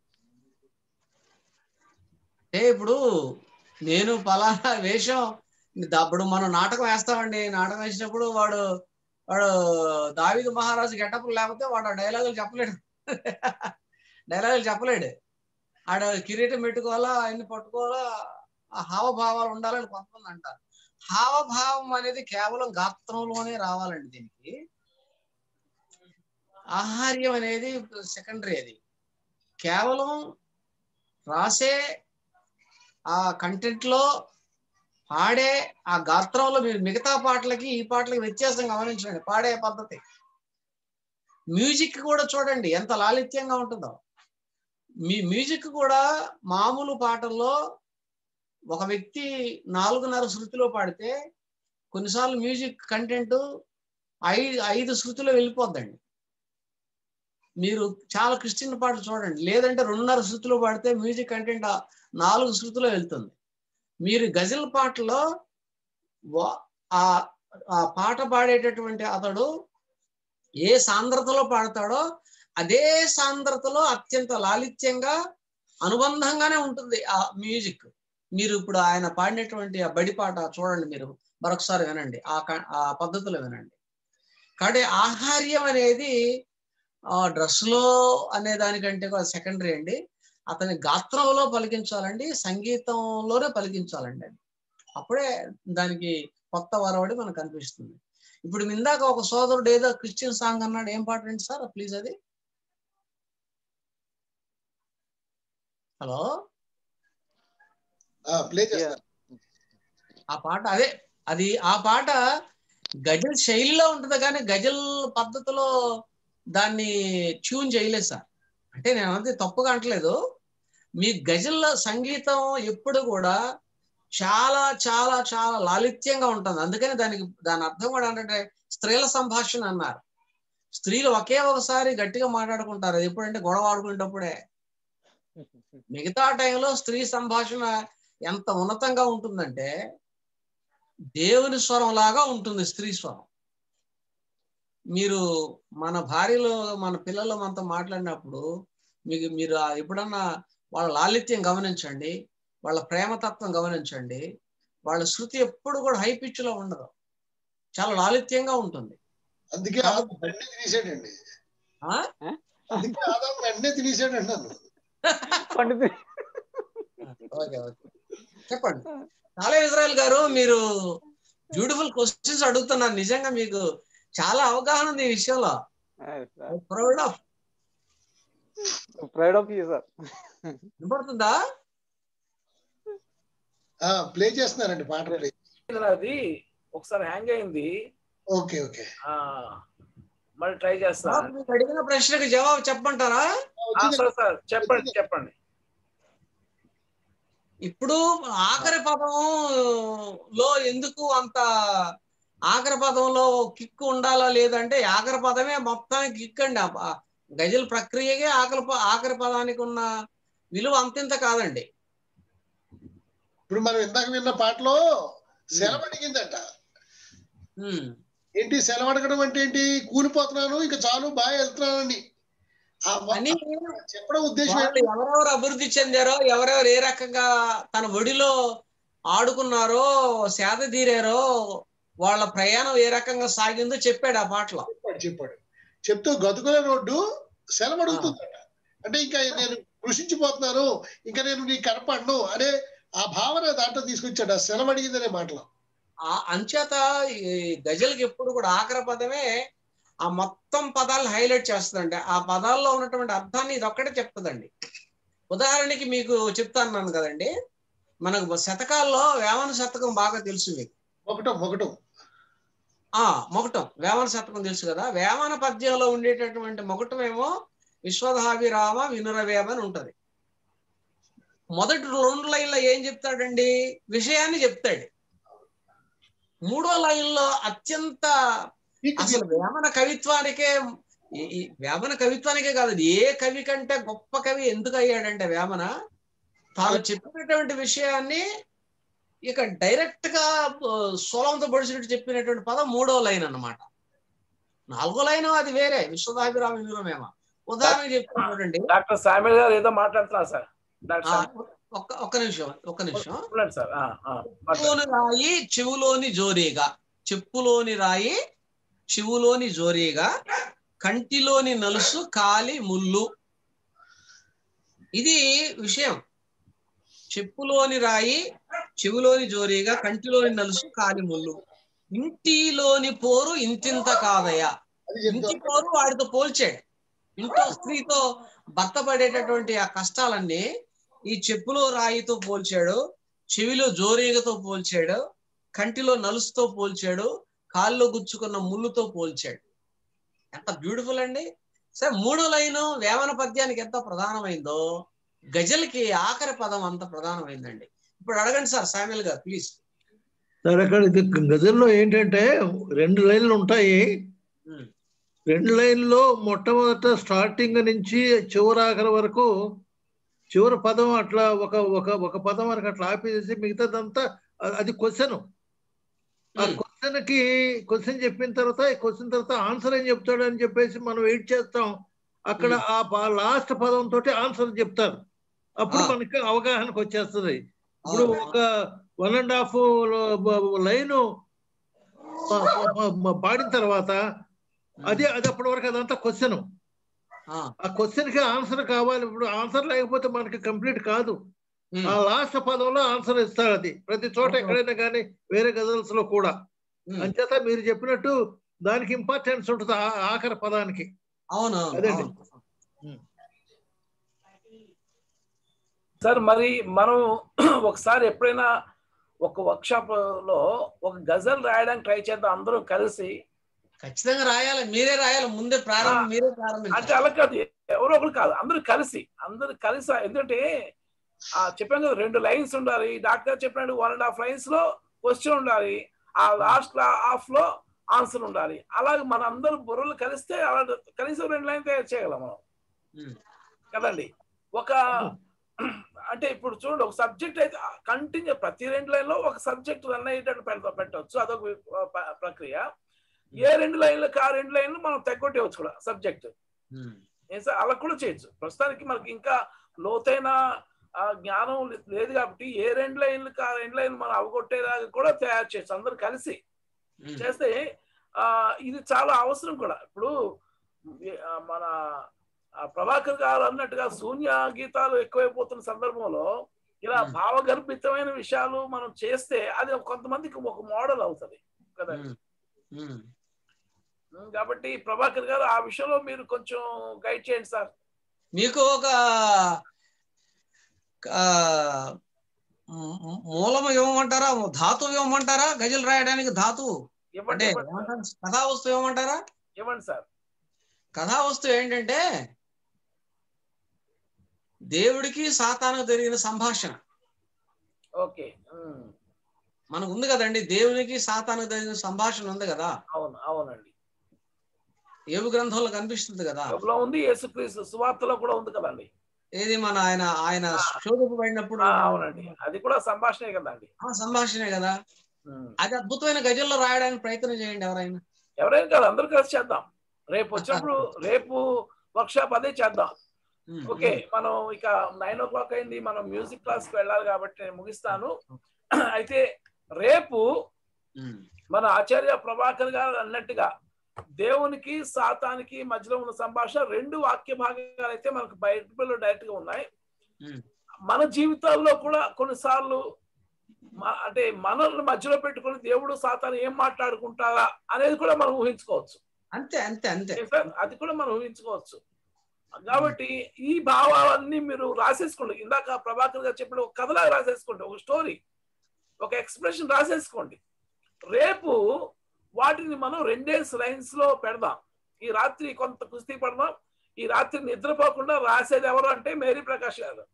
అంటే ఇప్పుడు నేను పలానా వేషం అప్పుడు మనం నాటకం వేస్తామండి నాటకం వేసినప్పుడు వాడు వాడు దావిదు మహారాజు గెటప్లు లేకపోతే వాడు ఆ డైలాగులు చెప్పలేడు డైలాగులు చెప్పలేడు ఆడ కిరీటం పెట్టుకోవాలా ఆయన్ని పట్టుకోవాలా ఆ హావభావాలు ఉండాలని కొంతమంది అంటారు హావభావం అనేది కేవలం గాత్రంలోనే రావాలండి దీనికి ఆహార్యం అనేది సెకండరీ అది కేవలం రాసే ఆ కంటెంట్ లో పాడే ఆ గాత్రంలో మీరు మిగతా పాటలకి ఈ పాటలకి వ్యత్యాసం గమనించండి పాడే పద్ధతి మ్యూజిక్ కూడా చూడండి ఎంత లాలిత్యంగా ఉంటుందో మీ మ్యూజిక్ కూడా మామూలు పాటల్లో ఒక వ్యక్తి నాలుగున్నర శృతిలో పాడితే కొన్నిసార్లు మ్యూజిక్ కంటెంట్ ఐదు ఐదు శృతిలో వెళ్ళిపోద్దండి మీరు చాలా క్రిస్టియన్ పాటలు చూడండి లేదంటే రెండున్నర శృతిలో పాడితే మ్యూజిక్ కంటెంట్ నాలుగు శృతిలో వెళ్తుంది మీరు గజల్ పాటలో వా- ఆ ఆ పాట పాడేటటువంటి అతడు ఏ సాంద్రతలో పాడతాడో అదే సాంద్రతలో అత్యంత లాలిత్యంగా అనుబంధంగానే ఉంటుంది ఆ మ్యూజిక్ మీరు ఇప్పుడు ఆయన పాడినటువంటి ఆ బడి పాట చూడండి మీరు మరొకసారి వినండి ఆ క- ఆ పద్ధతిలో వినండి కాబట్టి ఆహార్యం అనేది ఆ డ్రెస్ లో అనే దానికంటే కూడా సెకండరీ అండి అతని గాత్రంలో పలికించాలండి సంగీతంలోనే పలికించాలండి అది అప్పుడే దానికి కొత్త వరవడి మనకు కనిపిస్తుంది ఇప్పుడు ఇందాక ఒక సోదరుడు ఏదో క్రిస్టియన్ సాంగ్ అన్నాడు ఏం పాట అండి సార్ ప్లీజ్ అది హలో ప్లే చేస్తారు ఆ పాట అదే అది ఆ పాట గజల్ శైలిలో ఉంటుంది కానీ గజల్ పద్ధతిలో దాన్ని ట్యూన్ చేయలేదు సార్ అంటే నేను అంతే తప్పుగా అంటలేదు మీ గజల్ సంగీతం ఎప్పుడు కూడా చాలా చాలా చాలా లాలిత్యంగా ఉంటుంది అందుకని దానికి దాని అర్థం కూడా ఏంటంటే స్త్రీల సంభాషణ అన్నారు స్త్రీలు ఒకే ఒకసారి గట్టిగా మాట్లాడుకుంటారు అది ఎప్పుడంటే గొడవ ఆడుకునేటప్పుడే మిగతా టైంలో స్త్రీ సంభాషణ ఎంత ఉన్నతంగా ఉంటుందంటే దేవుని స్వరం లాగా ఉంటుంది స్త్రీ స్వరం మీరు మన భార్యలు మన పిల్లలు మనతో మాట్లాడినప్పుడు మీకు మీరు ఆ ఎప్పుడన్నా వాళ్ళ లాలిత్యం గమనించండి వాళ్ళ ప్రేమతత్వం గమనించండి వాళ్ళ శృతి ఎప్పుడు కూడా హై పిచ్ లో ఉండదు చాలా లాలిత్యంగా ఉంటుంది అందుకే ఆదాం వెంటనే తినేసాడండి ఆ? అందుకే ఆదాం వెంటనే తినేసాడండి నన్ను ఓకే ఓకే చెప్పండి చాలా ఇజ్రాయల్ గారు మీరు బ్యూటిఫుల్ క్వశ్చన్స్ అడుగుతున్నారు నిజంగా మీకు చాలా అవగాహన ఉంది ఈ విషయంలో proud of pride of you sir వినపడుతుందా ప్లే చేస్తున్నారండి పాట ప్లే అది ఒకసారి హ్యాంగ్ అయింది ఓకే ఓకే ఆ, మళ్ళీ ట్రై చేస్తా మీకు అడిగిన ప్రశ్నకు జవాబు చెప్పమంటారా ఆ, సార్ సార్ చెప్పండి చెప్పండి ఇప్పుడు ఆఖరి పదం లో ఎందుకు అంత ఆఖరి పదంలో కిక్ ఉండాలా లేదంటే ఆఖరి పదమే మొత్తానికి కిక్ అండి ఆ- ఆ గజల్ ప్రక్రియకే ఆఖరి ప- ఆఖరి పదానికి ఉన్న విలువ అంతింత కాదండి ఇప్పుడు మనం ఇందాక విన్న పాటలో సెలవు అడిగిందట ఉమ్. ఏంటి సెలవు అడగడం అంటే ఏంటి కూలిపోతున్నాను ఇంకా చాలు బాగా వెళ్తున్నానని ఆ వ- అని చెప్పడం ఉద్దేశం వాళ్ళు ఏంటి? ఎవరెవరు అభివృద్ధి చెందారో ఎవరెవరు ఏ రకంగా తన ఒడిలో ఆడుకున్నారో సేద తీరారో వాళ్ళ ప్రయాణం ఏ రకంగా సాగిందో చెప్పాడు ఆ పాటలో చెప్పాడు చెప్పాడు చెప్తూ గతుకుల రోడ్డు సెలవు అడుగుతుందట అంటే ఇంకా నేను కృషించిపోతున్నాను ఇంకా నేను నీ కనపడను అనే ఆ భావన దాంట్లో తీసుకొచ్చాడు ఆ సెలవు అడిగిందనే మాటలో ఆ అంచేత ఈ గజల్కి ఎప్పుడు కూడా ఆఖరి పదమే ఆ మొత్తం పదాలను హైలైట్ చేస్తుందండి ఆ పదాల్లో ఉన్నటువంటి అర్థాన్ని ఇది ఒక్కటే చెప్తుందండి ఉదాహరణకి మీకు చెప్తాను కదండి మనకు శతకాల్లో వేమన శతకం బాగా తెలుసు మీకు ఒకటం ఒకటం ఆ మొగటం వేమన శతకం తెలుసు కదా వేమన పద్యంలో ఉండేటటువంటి మొగటమేమో విశ్వధాభిరామ వినురవేమ అని ఉంటది మొదటి రెండు లైన్లో ఏం చెప్తాడండి విషయాన్ని చెప్తాడు మూడో లైన్లో అత్యంత అసలు వేమన కవిత్వానికే ఈ- ఈ వేమన కవిత్వానికే కాదు అది ఏ కవి కంటే గొప్ప కవి ఎందుకు అయ్యాడంటే వేమన తాను చెప్పినటువంటి విషయాన్ని ఇక డైరెక్ట్ గా ఆ, సోలంతో పొడిచినట్టు చెప్పినటువంటి పదం మూడో లైన్ అన్నమాట నాలుగో లైన్ అది వేరే విశ్వదాభిరామ వినురమేమ ఉదాహరణ చెప్తాను చూడండి డాక్టర్ సామ్యుల్ గారు ఏదో మాట్లాడుతున్నారు సార్ డాక్టర్ ఆ, సామ్యుల్. ఒక్క ఒక్క నిమిషం ఒక్క నిమిషం ఉండండి సార్ ఆ, ఆ, చెప్పులోని రాయి చెవులోని జోరీగా చెప్పులోని రాయి చెవులోని జోరీగా కంటిలోని నలుసు కాలి ముళ్ళు ఇది విషయం చెప్పులోని రాయి చెవులోని జోరీగా కంటిలోని నలుసు కాలి ముళ్ళు ఇంటిలోని పోరు ఇంతింత కాదయ్యా ఇంటి పోరు వాడితో పోల్చాడు ఇంట్లో స్త్రీతో భర్త పడేటటువంటి ఆ కష్టాలన్నీ ఈ చెప్పులో రాయితో పోల్చాడు చెవిలో జోరీగతో పోల్చాడు కంటిలో నలుసుతో పోల్చాడు కాల్లో గుచ్చుకున్న ముళ్ళుతో పోల్చాడు ఎంత బ్యూటిఫుల్ అండి సరే మూడో లైను వేమన పద్యానికి ఎంత ప్రధానమైందో గజల్కి ఆఖరి పదం అంత ప్రధానమైందండి ఇప్పుడు అడగండి సార్ సామ్యుల్ గారు ప్లీజ్ సార్ అక్కడ ఇది గజల్లో ఏంటంటే రెండు లైన్లు ఉంటాయి రెండు లైన్లో మొట్టమొదట స్టార్టింగ్ నుంచి చివరాఖరి వరకు చివరి పదం అట్లా ఒక ఒక ఒక పదం వరకు అట్లా ఆపేసి మిగతాదంతా అ- అది క్వశ్చన్ ఆ క్వశ్చన్ కి క్వశ్చన్ చెప్పిన తర్వాత క్వశ్చన్ తర్వాత ఆన్సర్ ఏం చెప్తాడు అని చెప్పేసి మనం వెయిట్ చేస్తాం అక్కడ ఆ లాస్ట్ పదం తోటి ఆన్సర్ చెప్తారు అప్పుడు ఆ. మనకి అవగాహనకు వచ్చేస్తుంది ఇప్పుడు ఒక వన్ అండ్ హాఫ్ లైన్ పాడిన తర్వాత అదే అది అప్పటి వరకు అదంతా క్వశ్చన్ ఆ క్వశ్చన్ కి ఆన్సర్ కావాలి ఇప్పుడు ఆన్సర్ లేకపోతే మనకి కంప్లీట్ కాదు ఆ లాస్ట్ పదంలో ఆన్సర్ ఇస్తాడు అది ప్రతి చోట ఎక్కడైనా కానీ వేరే గజల్స్ లో కూడా అంచేత మీరు చెప్పినట్టు దానికి ఇంపార్టెన్స్ ఉంటుంది ఆ- ఆఖరి పదానికి అవును అదండి సార్ మరి మనం ఒకసారి ఎప్పుడైనా ఒక వర్క్షాప్ లో ఒక గజల్ రాయడానికి ట్రై చేద్దాం అందరూ కలిసి ఖచ్చితంగా రాయాలి మీరే రాయాలి ముందే ప్రారంభం మీరే అంటే ప్రారంభించాలి అలా కాదు ఎవరో ఒకరు కాదు అందరూ కలిసి అందరూ కలిసి ఎందుకంటే ఆ చెప్పాను కదా రెండు లైన్స్ ఉండాలి డాక్టర్ చెప్పినట్టు వన్ అండ్ హాఫ్ లైన్స్ లో క్వశ్చన్ ఉండాలి ఆ లాస్ట్ హాఫ్ లో ఆన్సర్ ఉండాలి అలాగే మన అందరూ బుర్రలు కలిస్తే అలా కనీసం రెండు లైన్ తయారు చేయగలం మనం కదండి ఒక అంటే ఇప్పుడు చూడండి ఒక సబ్జెక్ట్ అయితే కంటిన్యూ ప్రతి రెండు లైన్లో ఒక సబ్జెక్ట్ రన్ అయ్యేటట్టు పెడతా పెట్టవచ్చు అదొక వి- ప- ప్రక్రియ ఏ రెండు లైన్లకు ఆ రెండు లైన్లు మనం తెగొట్టేయచ్చు కూడా సబ్జెక్ట్ ఏం సార్ అలా కూడా చేయొచ్చు ప్రస్తుతానికి మనకి ఇంకా లోతైన ఆ, జ్ఞానం లే- లేదు కాబట్టి ఏ రెండు లైన్లకు ఆ రెండు లైన్లు మనం అవగొట్టేలాగా కూడా తయారు చేయొచ్చు అందరు కలిసి చేస్తే ఆ ఇది చాలా అవసరం కూడా ఇప్పుడు ఈ, ఆ, మన ఆ, ప్రభాకర్ గారు అన్నట్టుగా శూన్య గీతాలు ఎక్కువైపోతున్న సందర్భంలో ఇలా భావగర్భితమైన విషయాలు మనం చేస్తే అది కొంతమందికి ఒక మోడల్ అవుతుంది కదా కాబట్టి ప్రభాకర్ గారు ఆ విషయంలో మీరు కొంచెం గైడ్ చేయండి సార్ మీకు ఒక ఆ, మ్- మూలము ఇవ్వమంటారా ధాతువు ఇవ్వమంటారా గజలు రాయడానికి ధాతువు ఇవ్వండి అంటే ఇవ్వండి సార్. ఏమంటారు? కథా వస్తువు ఇవ్వమంటారా ఇవ్వండి సార్ కథా వస్తువు ఏంటంటే దేవుడికి సాతాను జరిగిన సంభాషణ ఓకే ఉమ్. మనకు ఉంది కదండి దేవునికి సాతాను జరిగిన సంభాషణ ఉంది కదా అవును అవునండి ఏబు గ్రంథంలో కనిపిస్తుంది కదా బైబిల్లో ఉంది యేసుక్రీస్తు సువార్తలో కూడా ఉంది కదండి ఏది మన ఆయన ఆయన శోధింపబడినప్పుడు ఆ, అవునండి అది కూడా సంభాషణే కదండి ఆ సంభాషణే కదా ఉమ్. అది అద్భుతమైన గజల్లో రాయడానికి ప్రయత్నం చేయండి ఎవరైనా ఎవరైనా కాదు అందరూ కలిసి చేద్దాం రేపు వచ్చినప్పుడు రేపు వర్క్షాప్ అదే చేద్దాం ఓకే మనం ఇక నైన్ ఓ క్లాక్ అయింది మనం మ్యూజిక్ క్లాస్ కి వెళ్ళాలి కాబట్టి నేను ముగిస్తాను అయితే రేపు మన ఆచార్య ప్రభాకర్ గారు అన్నట్టుగా దేవునికి సాతానికి మధ్యలో ఉన్న సంభాషణ రెండు వాక్య భాగాలు అయితే మనకు బైబిల్లో డైరెక్ట్ గా ఉన్నాయి మన జీవితాల్లో కూడా కొన్నిసార్లు మ- అంటే మనల్ని మధ్యలో పెట్టుకొని దేవుడు సాతాను ఏం మాట్లాడుకుంటారా అనేది కూడా మనం ఊహించుకోవచ్చు అంతే అంతే అంతే ఏ సార్? అది కూడా మనం ఊహించుకోవచ్చు కాబట్టి ఈ భావాలన్నీ మీరు రాసేసుకోండి ఇందాక ప్రభాకర్ గారు చెప్పిన ఒక కథలాగా రాసేసుకోండి ఒక స్టోరీ ఒక ఎక్స్ప్రెషన్ రాసేసుకోండి రేపు వాటిని మనం రెండేసి లైన్స్ లో పెడదాం ఈ రాత్రి కొంత కుస్తీ పడదాం ఈ రాత్రి నిద్రపోకుండా రాసేది ఎవరు అంటే మేరీ ప్రకాష్ గారు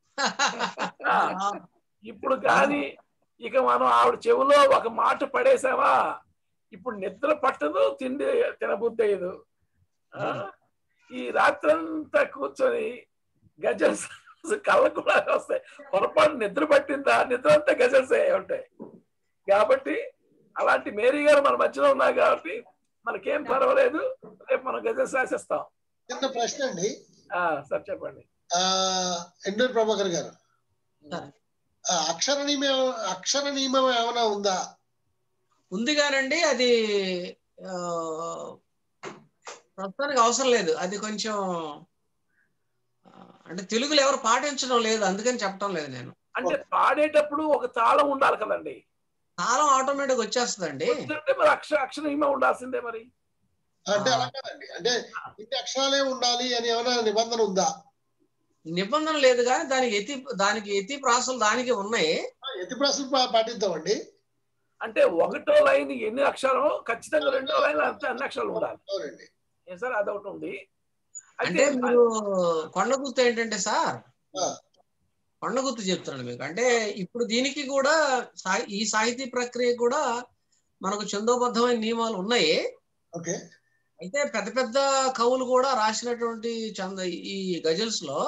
ఆ, ఇప్పుడు కానీ ఇక మనం ఆవిడ చెవిలో ఒక మాట పడేసామా ఇప్పుడు నిద్ర పట్టదు తిండి తినబుద్ధి అయ్యదు ఆ, ఈ రాత్రంతా కూర్చొని గజల్స్ కళ్ళకు కూడా వస్తాయి పొరపాటు నిద్ర పట్టిందా నిద్ర అంతా గజల్స్ ఉంటాయి కాబట్టి అలాంటి మేరీ గారు మన మధ్యలో ఉన్నారు కాబట్టి మనకేం పర్వాలేదు రేపు మనం గజల్స్ రాసేస్తాం చిన్న ప్రశ్న అండి ఆ, సార్ చెప్పండి ఆ ఎండూరు ప్రభాకర్ గారు ఆ, అక్షర నియమం అక్షర నియమం ఏమైనా ఉందా ఉంది కానండి అది ఆ, ప్రస్తుతానికి అవసరం లేదు అది కొంచెం ఆ, అంటే తెలుగులో ఎవరు పాటించడం లేదు అందుకని చెప్పడం లేదు నేను అంటే పాడేటప్పుడు ఒక తాళం ఉండాలి కదండి తాళం ఆటోమేటిక్ వచ్చేస్తుందండి అంటే మరి అక్షర అక్షర నియమం ఉండాల్సిందే మరి అంటే అలా కాదండి అంటే ఇన్ని అక్షరాలే ఉండాలి అని ఏమైనా నిబంధన ఉందా నిబంధన లేదు కానీ దానికి ఎతి దానికి ఎతి ప్రాసలు దానికి ఉన్నాయి ఎతి ప్రాసలు పా- పాటిద్దామండి అంటే ఒకటో లైన్ ఎన్ని అక్షరాలు ఖచ్చితంగా రెండో లైన్ అంతే అన్ని అక్షరాలు ఉండాలి అవునండి ఏం సార్ అదొకటి ఉంది అంటే అయితే మీరు కొండ గుర్తు ఏంటంటే సార్ కొండ గుర్తు చెప్తున్నాను మీకు అంటే ఇప్పుడు దీనికి కూడా సా- ఈ సాహితీ ప్రక్రియ కూడా మనకు చందోబద్ధమైన నియమాలు ఉన్నాయి ఓకే అయితే పెద్ద పెద్ద కవులు కూడా రాసినటువంటి చంద ఈ గజల్స్ లో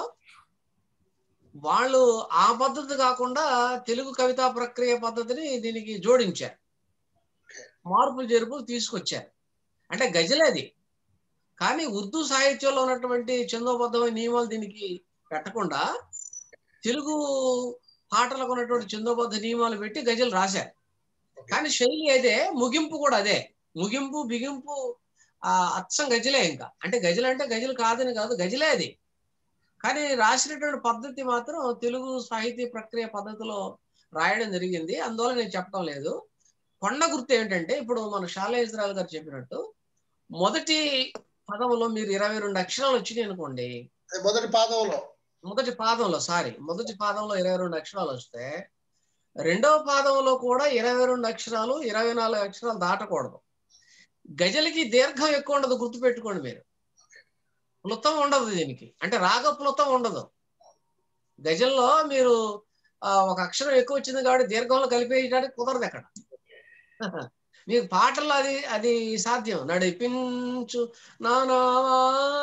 వాళ్ళు ఆ పద్ధతి కాకుండా తెలుగు కవితా ప్రక్రియ పద్ధతిని దీనికి జోడించారు మార్పులు చేర్పులు తీసుకొచ్చారు అంటే గజలే అది కానీ ఉర్దూ సాహిత్యంలో ఉన్నటువంటి చందోబద్ధమైన నియమాలు దీనికి పెట్టకుండా తెలుగు పాటలకు ఉన్నటువంటి ఛందోబద్ధ నియమాలు పెట్టి గజలు రాశారు కానీ శైలి అదే ముగింపు కూడా అదే ముగింపు బిగింపు ఆ అచ్చం గజలే ఇంకా అంటే గజలు అంటే గజలు కాదని కాదు గజలే అది కానీ రాసినటువంటి పద్ధతి మాత్రం తెలుగు సాహితీ ప్రక్రియ పద్ధతిలో రాయడం జరిగింది అందువల్ల నేను చెప్పడం లేదు కొండ గుర్తు ఏంటంటే ఇప్పుడు మన షాలా ఇజ్రాయల్ గారు చెప్పినట్టు మొదటి పదంలో మీరు ఇరవై రెండు అక్షరాలు వచ్చినాయి అనుకోండి మొదటి పాదంలో మొదటి పాదంలో సారీ మొదటి పాదంలో ఇరవై రెండు అక్షరాలు వస్తే రెండవ పాదంలో కూడా ఇరవై రెండు అక్షరాలు ఇరవై నాలుగు అక్షరాలు దాటకూడదు గజలకి దీర్ఘం ఎక్కువ ఉండదు గుర్తుపెట్టుకోండి మీరు ప్లుతం ఉండదు దీనికి అంటే రాగ ప్లుతం ఉండదు గజల్లో మీరు ఆ, ఒక అక్షరం ఎక్కువ వచ్చింది కాబట్టి దీర్ఘంలో కలిపేయడానికి కుదరదు అక్కడ మీకు పాటల్లో అది అది సాధ్యం నడిపించు నానావా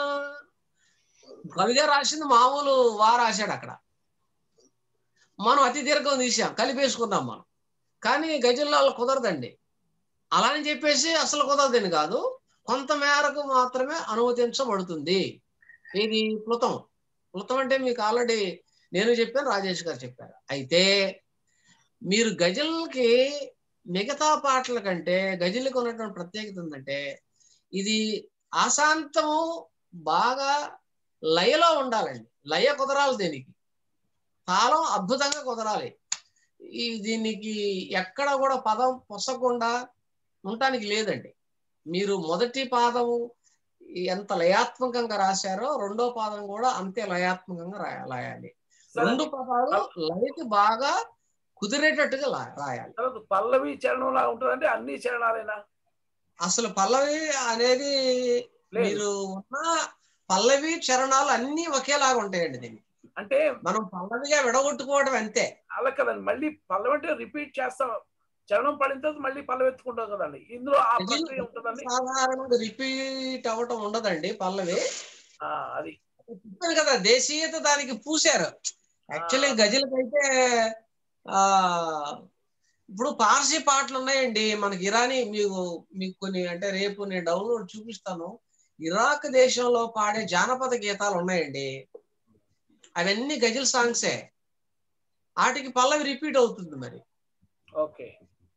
కవిగా రాసింది మామూలు వా రాశాడు అక్కడ మనం అతి దీర్ఘం తీసాం కలిపేసుకున్నాం మనం కానీ గజల్లో అలా కుదరదండి అలా అని చెప్పేసి అసలు కుదరదని కాదు కొంత మేరకు మాత్రమే అనుమతించబడుతుంది ఇది ప్లుతం ప్లుతం అంటే మీకు ఆల్రెడీ నేను చెప్పాను రాజేష్ గారు చెప్పారు అయితే మీరు గజల్కి మిగతా పాటల కంటే గజల్కి ఉన్నటువంటి ప్రత్యేకత ఏంటంటే ఇది ఆశాంతము బాగా లయలో ఉండాలండి లయ కుదరాలి దీనికి తాళం అద్భుతంగా కుదరాలి ఈ దీనికి ఎక్కడ కూడా పదం పొసకుండా ఉండటానికి లేదండి మీరు మొదటి పాదము ఎంత లయాత్మకంగా రాశారో రెండో పాదం కూడా అంతే లయాత్మకంగా రాయ రాయాలి రెండు పదాలు లయకి బాగా కుదిరేటట్టుగా లా- రాయాలి తర్వాత పల్లవి చరణం లాగా ఉంటుందంటే అన్ని చరణాలేనా అసలు పల్లవి అనేది మీరు ఉన్న పల్లవి చరణాలు అన్ని ఒకేలాగా ఉంటాయండి దీనికి అంటే మనం పల్లవిగా విడగొట్టుకోవడం అంతే అలా కదండి మళ్ళీ పల్లవి అంటే రిపీట్ చేస్తాం చరణం పడిన తర్వాత మళ్ళీ పల్లవి ఎత్తుకుంటాం కదండి ఇందులో ఆ ప్రక్రియ ఉంటుందండి సాధారణంగా రిపీట్ అవ్వటం ఉండదండి పల్లవి ఆ, అది చెప్పాను కదా దేశీయత దానికి పూశారు యాక్చువల్లీ గజలకైతే ఆ ఇప్పుడు పార్సీ పాటలు ఉన్నాయండి మనకి ఇరానీ మీకు మీకు కొన్ని అంటే రేపు నేను డౌన్లోడ్ చూపిస్తాను ఇరాక్ దేశంలో పాడే జానపద గీతాలు ఉన్నాయండి అవన్నీ గజల్ సాంగ్సే వాటికి పల్లవి రిపీట్ అవుతుంది మరి ఓకే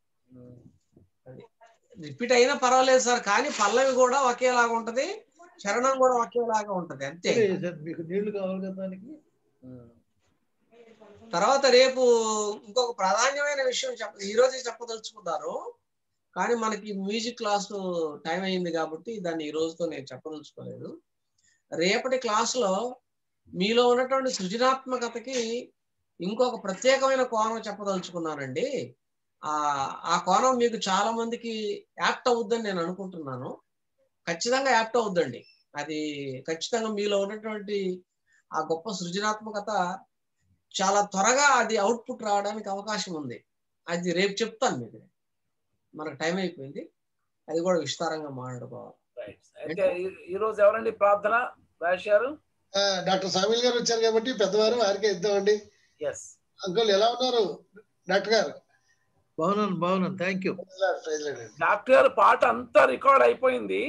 రిపీట్ అయినా పర్వాలేదు సార్ కానీ పల్లవి కూడా ఒకేలాగా ఉంటది చరణం కూడా ఒకేలాగా ఉంటది అంతే సార్ మీకు నీళ్లు కావాలి కదా దానికి తర్వాత రేపు ఇంకొక ప్రాధాన్యమైన విషయం చెప్ప ఈ రోజే చెప్పదలుచుకున్నారు కానీ మనకి మ్యూజిక్ క్లాసు టైం అయింది కాబట్టి దాన్ని ఈ రోజుతో నేను చెప్పదలుచుకోలేదు రేపటి క్లాసులో మీలో ఉన్నటువంటి సృజనాత్మకతకి ఇంకొక ప్రత్యేకమైన కోణం చెప్పదలుచుకున్నానండి ఆ ఆ కోణం మీకు చాలా మందికి యాప్ట్ అవుద్దని నేను అనుకుంటున్నాను ఖచ్చితంగా యాప్ట్ అవుద్దండి అది ఖచ్చితంగా మీలో ఉన్నటువంటి ఆ గొప్ప సృజనాత్మకత చాలా త్వరగా అది అవుట్పుట్ రావడానికి అవకాశం ఉంది అది రేపు చెప్తాను మీకు మనకు టైం అయిపోయింది అది కూడా విస్తారంగా మాట్లాడుకోవాలి అయితే ఈ- ఈ రోజు ఎవరండి ప్రార్థన రాజేష్ గారు ఆ, డాక్టర్ సామిల్ గారు వచ్చారు కాబట్టి పెద్దవారు వారికే ఇద్దామండి ఎస్ అంకుల్ ఎలా ఉన్నారు డాక్టర్ గారు బాగున్నాను బాగున్నాను thank you praise lord. Doctor గారు పాట అంతా రికార్డ్ అయిపోయింది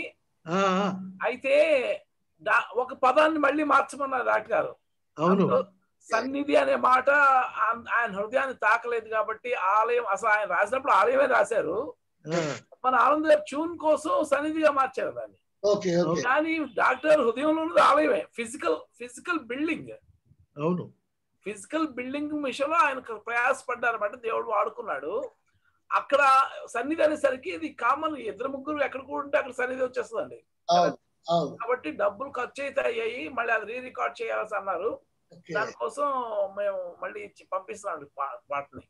అయితే డా- ఒక పదాన్ని మళ్ళీ మార్చమన్నారు డాక్టర్ గారు అవును అందులో సన్నిధి అనే మాట ఆన్- ఆయన హృదయాన్ని తాకలేదు కాబట్టి ఆలయం అసలు ఆయన రాసినప్పుడు ఆలయమే రాశారు ఆ, మన ఆనంద్ గారు ట్యూన్ కోసం సన్నిధిగా మార్చారు దాన్ని ఓకే ఓకే కానీ డాక్టర్ హృదయంలో ఉన్నది ఆలయమే ఫిజికల్ ఫిజికల్ బిల్డింగ్ అవును ఫిజికల్ బిల్డింగ్ విషయంలో ఆయన ప్రయాసపడ్డారు అనమాట దేవుడు వాడుకున్నాడు అక్కడ సన్నిధి అనేసరికి ఇది కామన్ ఇద్దరు ముగ్గురు ఎక్కడ కూడా ఉంటే అక్కడ సన్నిధి వచ్చేస్తుందండి అవును అవును కాబట్టి డబ్బులు ఖర్చు అయితే అయ్యాయి మళ్ళీ అది రీ రికార్డ్ చేయాల్సి అన్నారు దానికోసం మేము మళ్ళీ ఇచ్చి పంపిస్తున్నాం పా- పాటని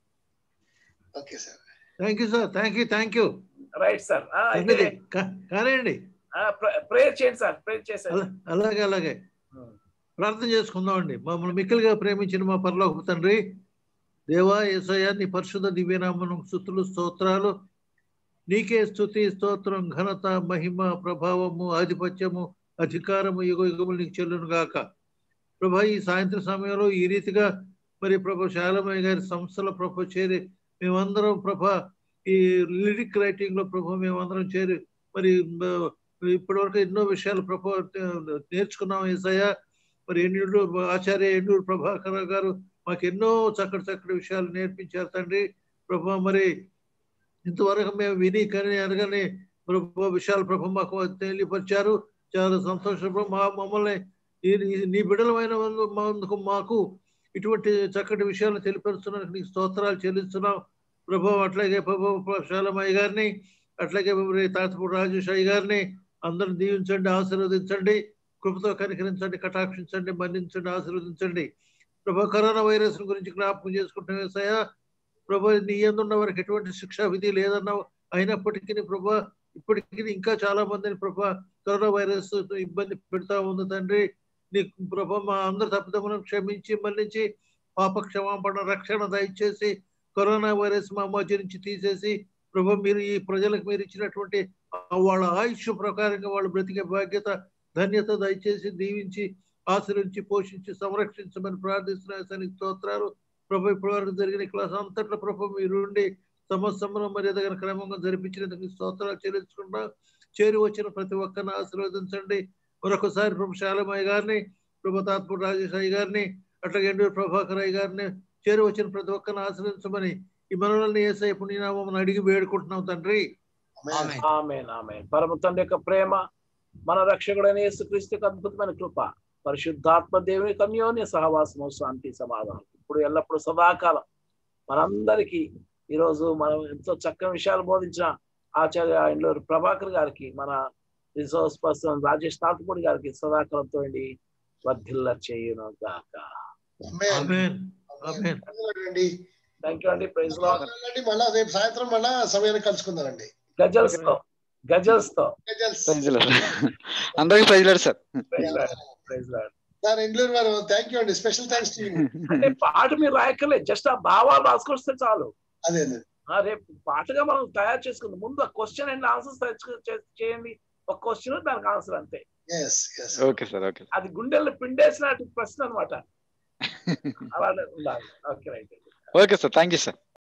okay sir thank you sir thank you thank you right sir అయితే కానివ్వండి ప్రేయర్ చేయండి సార్ ప్రేయర్ చేశారు అలా- అలాగే అలాగే ప్రార్థన చేసుకుందామండి మమ్మల్ని మిక్కిలిగా ప్రేమించిన మా పరలోక తండ్రి దేవా ఏసయ్య నీ పరిశుద్ధ దివ్యనామను స్థుతులు స్తోత్రాలు నీకే స్థుతి స్తోత్రం ఘనత మహిమ ప్రభావము ఆధిపత్యము అధికారము యుగ యుగములు నీకు చెల్లును గాక ప్రభా ఈ సాయంత్రం సమయంలో ఈ రీతిగా మరి ప్రభు శాలమయ్య గారి సంస్థల ప్రభు చేరి మేమందరం ప్రభా ఈ లిరిక్ రైటింగ్ లో ప్రభు మేమందరం చేరి మరి ఇప్పటివరకు ఎన్నో విషయాలు ప్రభు నేర్చుకున్నాం ఏసయ్య మరి ఎండూరు ఆచార్య ఎండూరు ప్రభాకర్ గారు మాకు ఎన్నో చక్కటి చక్కటి విషయాలు నేర్పించారు తండ్రి ప్రభా మరి ఇంతవరకు మేము విని కానీ అనగానే ప్రభు విషయాలు ప్రభు మాకు తెలియపరిచారు చాలా సంతోషం ప్రభు. మా మమ్మల్ని ఈ- ఈ- నీ బిడలమైన మందుకు మాకు ఇటువంటి చక్కటి విషయాలు తెలియపరుస్తున్నందుకు నీకు స్తోత్రాలు చెల్లిస్తున్నాం ప్రభు అట్లాగే ప్రభు శాలమయ్య గారిని అట్లాగే మరి తాతపూడి రాజేష్ అయ్య గారిని అందరిని దీవించండి ఆశీర్వదించండి కృపతో కనికరించండి కటాక్షించండి మన్నించండి ఆశీర్వదించండి ప్రభు కరోనా వైరస్ గురించి జ్ఞాపకం చేసుకుంటున్నాం ఏసయ్య ప్రభు నీ ఎందున్న వారికి ఎటువంటి శిక్షా విధి లేదన్నావు అయినప్పటికీ ప్రభు ఇప్పటికీ ఇంకా చాలా మందిని ప్రభు కరోనా వైరస్ ఇబ్బంది పెడతా ఉంది తండ్రి నీ ప్రభు మా అందరి తప్పుదములను క్షమించి మన్నించి పాప క్షమాపణ రక్షణ దయచేసి కరోనా వైరస్ మా మధ్య నుంచి తీసేసి ప్రభు మీరు ఈ ప్రజలకు మీరు ఇచ్చినటువంటి ఆ వాళ్ళ ఆయుష్ ప్రకారంగా వాళ్ళు బ్రతికే బాధ్యత ధన్యత దయచేసి దీవించి ఆశ్రయించి పోషించి సంరక్షించమని ప్రార్థిస్తున్న సనికి స్తోత్రాలు ప్రభు ఇప్పటివరకు జరిగిన క్లాస్ అంతట్లో ప్రభు మీరుండి సంవత్సరంలో మర్యాదగా క్రమంగా జరిపించినందుకు మీకు స్తోత్రాలు చెల్లించుకుంటా చేరి వచ్చిన ప్రతి ఒక్కరిని ఆశీర్వదించండి మరొకసారి ప్రభు శాలమయ్య గారిని ప్రభు తాత్పూర్ రాజేష్ అయ్య గారిని అట్లాగే ఎండూరు ప్రభాకర్ అయ్య గారిని చేరి వచ్చిన ప్రతి ఒక్కరిని ఆశ్రయించమని ఈ మనవల్ని ఏసై పుణ్యనామం అడిగి వేడుకుంటున్నాం తండ్రి ఆమె ఆమె పరమ తండ్రి యొక్క ప్రేమ మన రక్షకుడైన యేసుక్రీస్తు యొక్క అద్భుతమైన కృప పరిశుద్ధాత్మ దేవుని కన్యోన్య సహవాసము శాంతి సమాధానం ఇప్పుడు ఎల్లప్పుడూ సదాకాలం మనందరికీ ఈరోజు మనం ఎంతో చక్కని విషయాలు బోధించిన ఆచార్య ఇండ్లూరు ప్రభాకర్ గారికి మన రిసోర్స్ పర్సన్ రాజేష్ తాతపూడి గారికి సదాకాలంతో అండి వర్ధిల్ల చేయును గాక ఆమేన్ ఆమేన్ అండి థ్యాంక్ యూ అండి ప్రైజ్ లాడ్ అండి మళ్ళా రేపు సాయంత్రం మళ్ళా సమయాన్ని కలుసుకుందామండి గజల్స్ తో గజల్స్ తో అందరికి ప్రజలాడు sir praise lord praise lord sir Indluru వారు థ్యాంక్ యూ అండి స్పెషల్ థ్యాంక్స్ టు అంటే పాట మీరు రాయక్కర్లేదు జస్ట్ ఆ భావాలు రాసుకొస్తే చాలు అదే అదే ఆ రేపు పాటగా మనం తయారు చేసుకుందాం ముందు ఆ క్వశ్చన్ అండ్ ఆన్సర్స్ చేయండి ఒక క్వశ్చన్ దానికి ఆన్సర్ అంతే yes yes okay sir okay అది గుండెల్లో పిండేసిన ప్రశ్న అనమాట అలా ఉండాలి okay right okay sir thank you sir